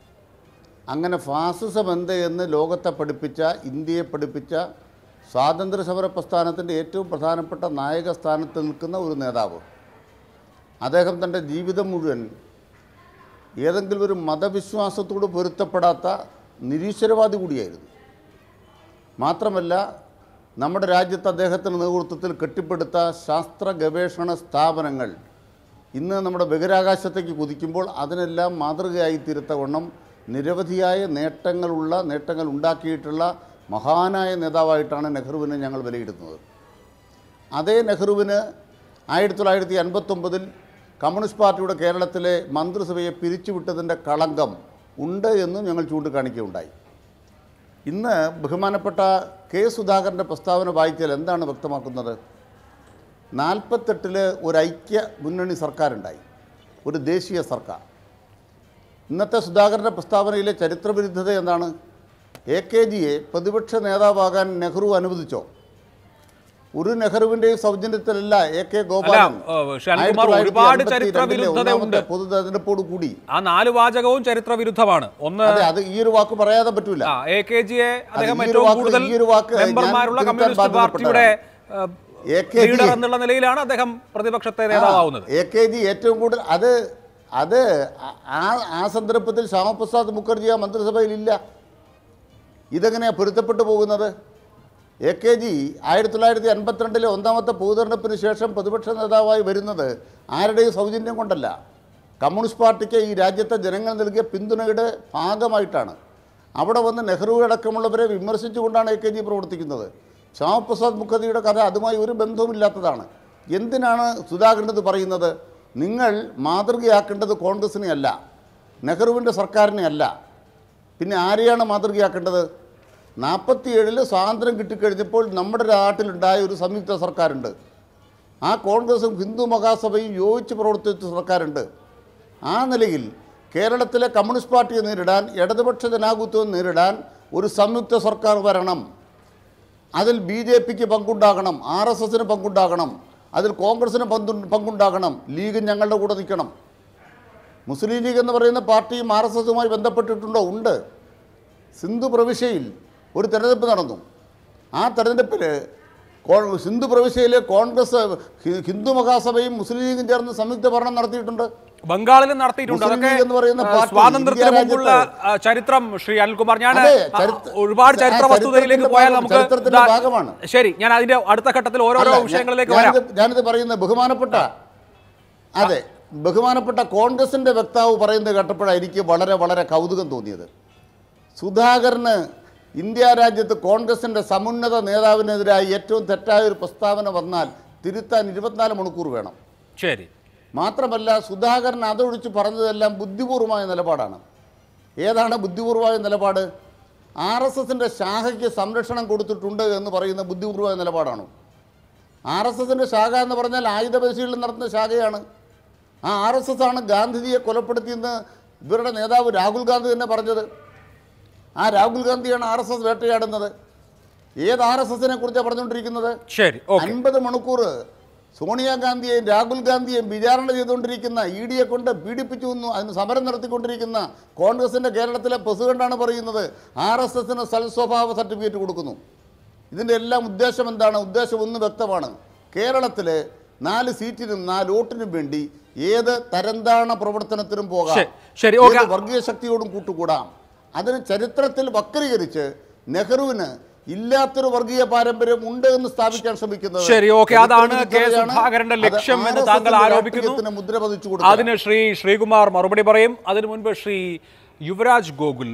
E: അങ്ങനെ ഫാസിസം എന്ത് എന്ന് ലോകത്തെ പഠിപ്പിച്ച ഇന്ത്യയെ പഠിപ്പിച്ച സ്വാതന്ത്ര്യ സമര പ്രസ്ഥാനത്തിൻ്റെ ഏറ്റവും പ്രധാനപ്പെട്ട നായക സ്ഥാനത്ത് നിൽക്കുന്ന ഒരു നേതാവ് അദ്ദേഹം തൻ്റെ ജീവിതം മുഴുവൻ ഏതെങ്കിലും ഒരു മതവിശ്വാസത്തോട് പൊരുത്തപ്പെടാത്ത നിരീശ്വരവാദി കൂടിയായിരുന്നു മാത്രമല്ല നമ്മുടെ രാജ്യത്ത് അദ്ദേഹത്തിൻ്റെ നേതൃത്വത്തിൽ കെട്ടിപ്പടുത്ത ശാസ്ത്ര ഗവേഷണ സ്ഥാപനങ്ങൾ ഇന്ന് നമ്മുടെ ബഹിരാകാശത്തേക്ക് കുതിക്കുമ്പോൾ അതിനെല്ലാം മാതൃകയായി തീരത്തവണ്ണം നിരവധിയായ നേട്ടങ്ങളുള്ള നേട്ടങ്ങൾ ഉണ്ടാക്കിയിട്ടുള്ള മഹാനായ നേതാവായിട്ടാണ് നെഹ്റുവിനെ ഞങ്ങൾ വിലയിരുത്തുന്നത് അതേ നെഹ്റുവിന് ആയിരത്തി തൊള്ളായിരത്തി അൻപത്തൊമ്പതിൽ കമ്മ്യൂണിസ്റ്റ് പാർട്ടിയുടെ കേരളത്തിലെ മന്ത്രിസഭയെ പിരിച്ചുവിട്ടതിൻ്റെ കളങ്കം ഉണ്ട് എന്നും ഞങ്ങൾ ചൂണ്ടിക്കാണിക്കുകയുണ്ടായി ഇന്ന് ബഹുമാനപ്പെട്ട കെ സുധാകരൻ്റെ പ്രസ്താവന വായിച്ചാൽ എന്താണ് വ്യക്തമാക്കുന്നത് നാൽപ്പത്തെട്ടിൽ ഒരു ഐക്യ മുന്നണി സർക്കാരുണ്ടായി ഒരു ദേശീയ സർക്കാർ ഇന്നത്തെ സുധാകരൻ്റെ പ്രസ്താവനയിലെ ചരിത്രവിരുദ്ധത എന്താണ് എ കെ ജിയെ പ്രതിപക്ഷ നേതാവാകാൻ നെഹ്റു അനുവദിച്ചോ ഒരു നെഹ്റുവിൻ്റെയും സൗജന്യത്തിലല്ല എ കെ ഗോപാലൻ
B: ഏഹ്, ശ്രീ അനിൽകുമാർ, ഒരുപാട് ചരിത്ര വിരുദ്ധതയുണ്ട്.
E: പൊതു തെരഞ്ഞെടുപ്പോട് കൂടി
B: ആ നാല് വാചകവും ചരിത്ര വിരുദ്ധമാണ് ഒന്ന്
E: അതെ അത് ഈ ഒരു വാക്ക് പറയാതെ പറ്റൂല
B: ആ എ കെ ജിയെ അദ്ദേഹം
E: ഈ ഒരു
B: ഏറ്റവും
E: വാക്ക്
B: കൂടുതൽ
E: ഈ ഒരു വാക്ക് ഞാൻ
B: മെമ്പർമാരുള്ള
E: തിരുത്താൻ
B: കമ്മ്യൂണിസ്റ്റ് പാർട്ടിയുടെ
E: എ കെ ജി-
B: ലീഡർ എന്നുള്ള നിലയിലാണ് അദ്ദേഹം പ്രതിപക്ഷത്തെ നേതാവാകുന്നത്
E: എ കെ ജി ഏറ്റവും കൂടുതൽ അത് അത് ആ ആ സന്ദർഭത്തിൽ ശ്യാമപ്രസാദ് മുഖർജി ആ മന്ത്രിസഭയിലില്ല ഇതെങ്ങനെയാണ് പൊരുത്തപ്പെട്ടു പോകുന്നത് എ കെ ജി ആയിരത്തി തൊള്ളായിരത്തി അൻപത്തിരണ്ടിലെ ഒന്നാമത്തെ പൊതുതെരഞ്ഞെടുപ്പിന് ശേഷം പ്രതിപക്ഷ നേതാവായി വരുന്നത് ആരുടെയും സൗജന്യം കൊണ്ടല്ല കമ്മ്യൂണിസ്റ്റ് പാർട്ടിക്ക് ഈ രാജ്യത്തെ ജനങ്ങൾ നൽകിയ പിന്തുണയുടെ ഭാഗമായിട്ടാണ് അവിടെ വന്ന് നെഹ്റു അടക്കമുള്ളവരെ വിമർശിച്ചുകൊണ്ടാണ് എ കെ ജി പ്രവർത്തിക്കുന്നത് ശ്യാമപ്രസാദ് മുഖർജിയുടെ കഥ അതുമായി ഒരു ബന്ധവുമില്ലാത്തതാണ് എന്തിനാണ് സുധാകരൻ ഇത് പറയുന്നത് നിങ്ങൾ മാതൃകയാക്കേണ്ടത് കോൺഗ്രസിനെ അല്ല നെഹ്റുവിൻ്റെ സർക്കാരിനെ അല്ല പിന്നെ ആരെയാണ് മാതൃകയാക്കേണ്ടത് നാൽപ്പത്തിയേഴിൽ സ്വാതന്ത്ര്യം കിട്ടിക്കഴിഞ്ഞപ്പോൾ നമ്മുടെ നാട്ടിലുണ്ടായ ഒരു സംയുക്ത സർക്കാരുണ്ട് ആ കോൺഗ്രസും ഹിന്ദു മഹാസഭയും യോജിച്ച് പ്രവർത്തിച്ച സർക്കാരുണ്ട് ആ നിലയിൽ കേരളത്തിലെ കമ്മ്യൂണിസ്റ്റ് പാർട്ടിയെ നേരിടാൻ ഇടതുപക്ഷ ജനാധിപത്യവും നേരിടാൻ ഒരു സംയുക്ത സർക്കാർ വരണം അതിൽ ബി ജെ പിക്ക് പങ്കുണ്ടാകണം ആർ എസ് എസിന് പങ്കുണ്ടാകണം അതിൽ കോൺഗ്രസിന് പങ്കു പങ്കുണ്ടാകണം ലീഗ് ഞങ്ങളുടെ കൂടെ നിൽക്കണം മുസ്ലിം ലീഗ് എന്ന് പറയുന്ന പാർട്ടിയും ആർ എസ് എസുമായി ബന്ധപ്പെട്ടിട്ടുണ്ടോ ഉണ്ട് സിന്ധു പ്രവിശ്യയിൽ ഒരു തെരഞ്ഞെടുപ്പ് നടന്നു ആ തെരഞ്ഞെടുപ്പിൽ കോ- സിന്ധു പ്രവിശ്യയിലെ കോൺഗ്രസ് ഹി- ഹിന്ദു മഹാസഭയും മുസ്ലിം ലീഗും ചേർന്ന് സംയുക്ത ഭരണം നടത്തിയിട്ടുണ്ട്
B: ബംഗാളിലും നടത്തിയിട്ടുണ്ട്
E: മുസ്ലിം
B: അതൊക്കെ
E: ലീഗ് എന്ന് പറയുന്ന
B: ആ,
E: പാർട്ടി
B: സ്വാതന്ത്ര്യത്തിന്
E: ഇന്ത്യ
B: മുമ്പുള്ള
E: രാജ്യത്ത്
B: ആ, ചരിത്രം ശ്രീ അനിൽകുമാർ ഞാൻ
E: അതെ,
B: ആ,
E: ചരിത്ര-
B: ഒരുപാട്
E: ആ,
B: ചരിത്ര വസ്തുതയിലേക്ക്
E: ചരിത്രത്തിന്റെ
B: പോയാൽ
E: ഭാഗം-
B: നമുക്ക്
E: ചരിത്രത്തിന്റെ
B: ദാ-
E: ഭാഗമാണ്.
B: ശരി ഞാൻ അതിന്റെ അടുത്ത ഘട്ടത്തിൽ ഓരോരോ
E: അല്ല, ഞാൻ-
B: വിഷയങ്ങളിലേക്ക് വരാം
E: ഞാനിത് ഞാനിത് പറയുന്നത് ബഹുമാനപ്പെട്ട അതെ ബഹുമാനപ്പെട്ട കോൺഗ്രസിന്റെ വക്താവ് പറയുന്നത് കേട്ടപ്പോഴാണ് എനിക്ക് വളരെ വളരെ കൗതുകം തോന്നിയത് സുധാകരന് ഇന്ത്യ രാജ്യത്ത് കോൺഗ്രസിന്റെ സമുന്നത നേതാവിനെതിരായി ഏറ്റവും തെറ്റായ ഒരു പ്രസ്താവന വന്നാൽ തിരുത്താൻ ഇരുപത്തിനാല് മണിക്കൂർ വേണം
B: ശരി
E: മാത്രമല്ല സുധാകരൻ അതൊഴിച്ച് പറഞ്ഞതെല്ലാം ബുദ്ധിപൂർവമായ നിലപാടാണ് ഏതാണ് ബുദ്ധിപൂർവമായ നിലപാട് ആർ എസ് എസിൻ്റെ ശാഖയ്ക്ക് സംരക്ഷണം കൊടുത്തിട്ടുണ്ട് എന്ന് പറയുന്ന ബുദ്ധിപൂർവമായ നിലപാടാണോ ആർ എസ് എസിൻ്റെ ശാഖ എന്ന് പറഞ്ഞാൽ ആയുധ പരിശീലനം നടത്തുന്ന ശാഖയാണ് ആ ആർ എസ് എസ് ആണ് ഗാന്ധിജിയെ കൊലപ്പെടുത്തിയെന്ന് ഇവരുടെ നേതാവ് രാഹുൽ ഗാന്ധി തന്നെ പറഞ്ഞത് ആ രാഹുൽ ഗാന്ധിയാണ് ആർ എസ് എസ് വേട്ടയാടുന്നത് ഏത് ആർ എസ് എസിനെ കുറിച്ചാണ് പറഞ്ഞുകൊണ്ടിരിക്കുന്നത്
B: ശരി ഓക്കെ
E: അൻപത് മണിക്കൂർ സോണിയാഗാന്ധിയെയും രാഹുൽ ഗാന്ധിയെയും വിചാരണ ചെയ്തുകൊണ്ടിരിക്കുന്ന ഇ ഡിയെ കൊണ്ട് പീഡിപ്പിച്ചു എന്നും അതിന് സമരം നടത്തിക്കൊണ്ടിരിക്കുന്ന കോൺഗ്രസിൻ്റെ കേരളത്തിലെ പ്രസിഡന്റാണ് പറയുന്നത് ആർ എസ് എസിന് സൽസ്വഭാവ സർട്ടിഫിക്കറ്റ് കൊടുക്കുന്നു ഇതിൻ്റെ എല്ലാം ഉദ്ദേശം എന്താണ് ഉദ്ദേശം ഒന്ന് വ്യക്തമാണ് കേരളത്തിൽ നാല് സീറ്റിനും നാല് വോട്ടിനും വേണ്ടി ഏത് തരംതാണ പ്രവർത്തനത്തിനും പോകാം
B: ശരി, ശരി, ഓക്കേ.
E: ഏത് വർഗീയ ശക്തിയോടും കൂട്ടുകൂടാം അതിന് ചരിത്രത്തിൽ വക്രീകരിച്ച് നെഹ്റുവിന് ഇല്ലാത്തൊരു വർഗീയ പാരമ്പര്യം ഉണ്ട് എന്ന് സ്ഥാപിക്കാൻ ശ്രമിക്കുന്നത്
B: ശരി, ഓക്കേ. അതാണ് കെ.
E: ചരിത്രവിരുദ്ധതയാണ്.
B: സുധാകരന്റെ
E: അത്
B: ലക്ഷ്യം എന്ന്
E: RSS
B: താങ്കൾ
E: ന്റെ
B: ആരോപിക്കുന്നു.
E: രാഷ്ട്രീയത്തിന് മുദ്ര പതിച്ചു കൊടുക്കുക
B: അതിന് ശ്രീ ശ്രീകുമാർ മറുപടി പറയും അതിനു മുൻപ് ശ്രീ യുവരാജ് ഗോകുൽ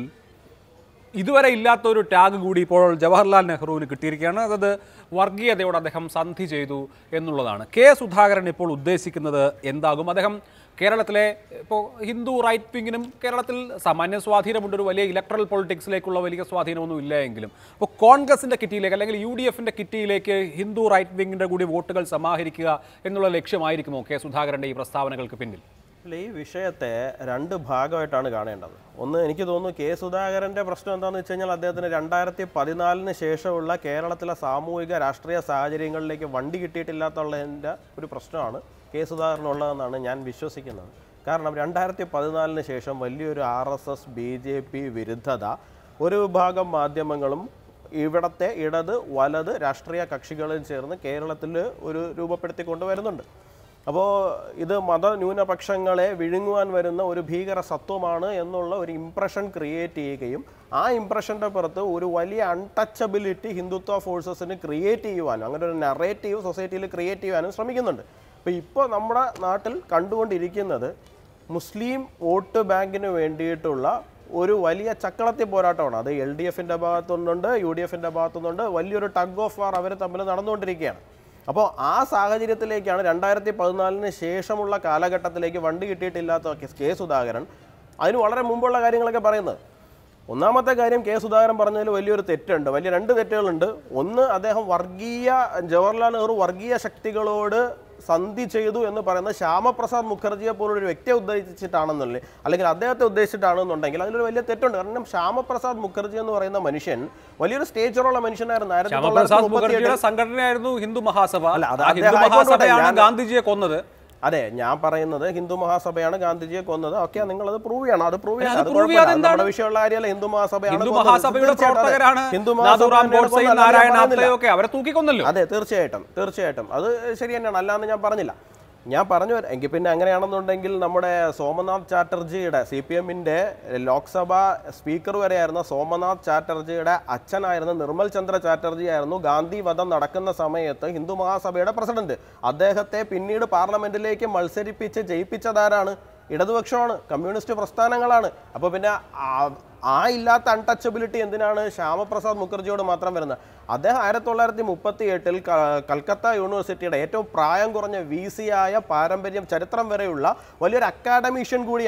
B: ഇതുവരെ ഇല്ലാത്ത ഒരു ടാഗ് കൂടി ഇപ്പോൾ ജവഹർലാൽ നെഹ്റുവിന് കിട്ടിയിരിക്കുകയാണ് അതത് വർഗീയതയോട് അദ്ദേഹം സന്ധി ചെയ്തു എന്നുള്ളതാണ് കെ സുധാകരൻ ഇപ്പോൾ ഉദ്ദേശിക്കുന്നത് എന്താകും അദ്ദേഹം കേരളത്തിലെ ഇപ്പോൾ ഹിന്ദു റൈറ്റ് വിങ്ങിനും കേരളത്തിൽ സാമാന്യ സ്വാധീനമുണ്ട് ഒരു വലിയ ഇലക്ട്രൽ പൊളിറ്റിക്സിലേക്കുള്ള വലിയ സ്വാധീനമൊന്നും ഇല്ല എങ്കിലും അപ്പോൾ കോൺഗ്രസിൻ്റെ കിറ്റിയിലേക്ക് അല്ലെങ്കിൽ യു ഡി എഫിൻ്റെ കിറ്റിയിലേക്ക് ഹിന്ദു റൈറ്റ് വിങ്ങിൻ്റെ കൂടി വോട്ടുകൾ സമാഹരിക്കുക എന്നുള്ള ലക്ഷ്യമായിരിക്കുമോ കെ സുധാകരൻ്റെ ഈ പ്രസ്താവനകൾക്ക് പിന്നിൽ
F: അല്ല, ഈ വിഷയത്തെ രണ്ട് ഭാഗമായിട്ടാണ് കാണേണ്ടത് ഒന്ന് എനിക്ക് തോന്നുന്നു കെ സുധാകരൻ്റെ പ്രശ്നം എന്താണെന്ന് വെച്ച് കഴിഞ്ഞാൽ അദ്ദേഹത്തിന് രണ്ടായിരത്തി പതിനാലിന് ശേഷമുള്ള കേരളത്തിലെ സാമൂഹിക രാഷ്ട്രീയ സാഹചര്യങ്ങളിലേക്ക് വണ്ടി കിട്ടിയിട്ടില്ലാത്തുള്ളതിൻ്റെ ഒരു പ്രശ്നമാണ് കെ സുധാകരനുള്ളതെന്നാണ് ഞാൻ വിശ്വസിക്കുന്നത് കാരണം രണ്ടായിരത്തി പതിനാലിന് ശേഷം വലിയൊരു R S S B J P വിരുദ്ധത ഒരു വിഭാഗം മാധ്യമങ്ങളും ഇവിടത്തെ ഇടത് വലത് രാഷ്ട്രീയ കക്ഷികളും ചേർന്ന് കേരളത്തിൽ ഒരു രൂപപ്പെടുത്തി കൊണ്ടുവരുന്നുണ്ട് അപ്പോൾ ഇത് മതന്യൂനപക്ഷങ്ങളെ വിഴുങ്ങുവാൻ വരുന്ന ഒരു ഭീകര സത്വമാണ് എന്നുള്ള ഒരു ഇംപ്രഷൻ ക്രിയേറ്റ് ചെയ്യുകയും ആ ഇംപ്രഷൻ്റെ പുറത്ത് ഒരു വലിയ അൺടച്ചബിലിറ്റി ഹിന്ദുത്വ ഫോഴ്സസിന് ക്രിയേറ്റ് ചെയ്യുവാനും അങ്ങനെ ഒരു നറേറ്റീവ് സൊസൈറ്റിയിൽ ക്രിയേറ്റ് ചെയ്യാനും ശ്രമിക്കുന്നുണ്ട് അപ്പോൾ ഇപ്പോൾ നമ്മുടെ നാട്ടിൽ കണ്ടുകൊണ്ടിരിക്കുന്നത് മുസ്ലിം വോട്ട് ബാങ്കിന് വേണ്ടിയിട്ടുള്ള ഒരു വലിയ ചക്കളത്തി പോരാട്ടമാണ് അത് എൽ ഡി എഫിൻ്റെ ഭാഗത്തുനിന്നുണ്ട് യു ഡി എഫിൻ്റെ ഭാഗത്തുനിന്നുണ്ട് വലിയൊരു ടഗ് ഓഫ് വാർ അവർ തമ്മിൽ നടന്നുകൊണ്ടിരിക്കുകയാണ് അപ്പോൾ ആ സാഹചര്യത്തിലേക്കാണ് രണ്ടായിരത്തി പതിനാലിന് ശേഷമുള്ള കാലഘട്ടത്തിലേക്ക് വണ്ടി കിട്ടിയിട്ടില്ലാത്ത കെ- കെ സുധാകരൻ അതിന് വളരെ മുമ്പുള്ള കാര്യങ്ങളൊക്കെ പറയുന്നത് ഒന്നാമത്തെ കാര്യം കെ സുധാകരൻ പറഞ്ഞതിൽ വലിയൊരു തെറ്റുണ്ട് വലിയ രണ്ട് തെറ്റുകളുണ്ട് ഒന്ന് അദ്ദേഹം വർഗീയ ജവഹർലാൽ നെഹ്റു വർഗീയ ശക്തികളോട് സന്ധി ചെയ്തു എന്ന് പറയുന്നത് ശ്യാമപ്രസാദ് മുഖർജിയെ പോലൊരു വ്യക്തിയെ ഉദ്ദേശിച്ചിട്ടാണെന്നുള്ളത് അല്ലെങ്കിൽ അദ്ദേഹത്തെ ഉദ്ദേശിച്ചിട്ടാണെന്നുണ്ടെങ്കിൽ അതിലൊരു വലിയ തെറ്റുണ്ട് കാരണം ശ്യാമപ്രസാദ് മുഖർജി എന്ന് പറയുന്ന മനുഷ്യൻ വലിയൊരു സ്റ്റേച്ചറുള്ള മനുഷ്യനായിരുന്നു ആയിരത്തി
B: ശ്യാമപ്രസാദ്
F: തൊള്ളായിരത്തി
B: മുഖർജിയുടെ
F: മുപ്പത്തിയെട്ടിൽ
B: സംഘടനയായിരുന്നു ഹിന്ദു മഹാസഭ
F: അല്ല, അത്
B: ആ ഹിന്ദു
F: അദ്ദേഹം ആയിക്കോട്ടെ,
B: മഹാസഭയാണ്
F: ഞാൻ-
B: ഗാന്ധിജിയെ കൊന്നത്
F: അതെ ഞാൻ പറയുന്നത് ഹിന്ദു മഹാസഭയാണ് ഗാന്ധിജിയെ കൊന്നത് ഓക്കെ നിങ്ങൾ അത് പ്രൂവ് ചെയ്യണം അത് പ്രൂവ് ചെയ്യണം
B: അത്
F: അത്
B: prove
F: കുഴപ്പമില്ല. അത്
B: ചെയ്യാതെ
F: നമ്മുടെ
B: എന്താണ്?
F: വിഷയമുള്ള കാര്യമല്ല ഹിന്ദു മഹാസഭയാണ്
B: ഹിന്ദു
F: കൊന്നത്.
B: മഹാസഭയുടെ
F: തീർച്ചയായിട്ടും അതെ.
B: പ്രവർത്തകരാണ്
F: ഹിന്ദു
B: നാഥുറാം
F: മഹാസഭ
B: ഗോഡ്സെയും
F: തന്നെയാണ്
B: നാരായണ
F: കൊന്നത്. ഞാൻ
B: ആപ്തയും ഒക്കെ അവരെ തൂക്കിക്കൊന്നല്ലോ
F: അതെ തീർച്ചയായിട്ടും തീർച്ചയായിട്ടും അത് ശരി തന്നെയാണ് അല്ലാന്ന് ഞാൻ പറഞ്ഞില്ല ഞാൻ പറഞ്ഞു വരാം. എങ്കിൽ പിന്നെ അങ്ങനെയാണെന്നുണ്ടെങ്കിൽ നമ്മുടെ സോമനാഥ് ചാറ്റർജിയുടെ സി പി എമ്മിൻ്റെ ലോക്സഭ സ്പീക്കർ വരെയായിരുന്ന സോമനാഥ് ചാറ്റർജിയുടെ അച്ഛനായിരുന്ന നിർമ്മൽ ചന്ദ്ര ചാറ്റർജി ആയിരുന്നു ഗാന്ധി വധം നടക്കുന്ന സമയത്ത് ഹിന്ദു മഹാസഭയുടെ പ്രസിഡന്റ് അദ്ദേഹത്തെ പിന്നീട് പാർലമെന്റിലേക്ക് മത്സരിപ്പിച്ച് ജയിപ്പിച്ചതാരാണ് ഇടതുപക്ഷമാണ് കമ്മ്യൂണിസ്റ്റ് പ്രസ്ഥാനങ്ങളാണ് അപ്പോൾ പിന്നെ ആ- ആ ഇല്ലാത്ത അൺടച്ചബിലിറ്റി എന്തിനാണ് ശ്യാമപ്രസാദ് മുഖർജിയോട് മാത്രം വരുന്നത് അദ്ദേഹം ആയിരത്തി തൊള്ളായിരത്തി മുപ്പത്തി എട്ടിൽ കൽക്കത്ത യൂണിവേഴ്സിറ്റിയുടെ ഏറ്റവും പ്രായം കുറഞ്ഞ വി സി ആയ പാരമ്പര്യം ചരിത്രം വരെയുള്ള വലിയൊരു അക്കാഡമീഷ്യൻ കൂടിയാണ്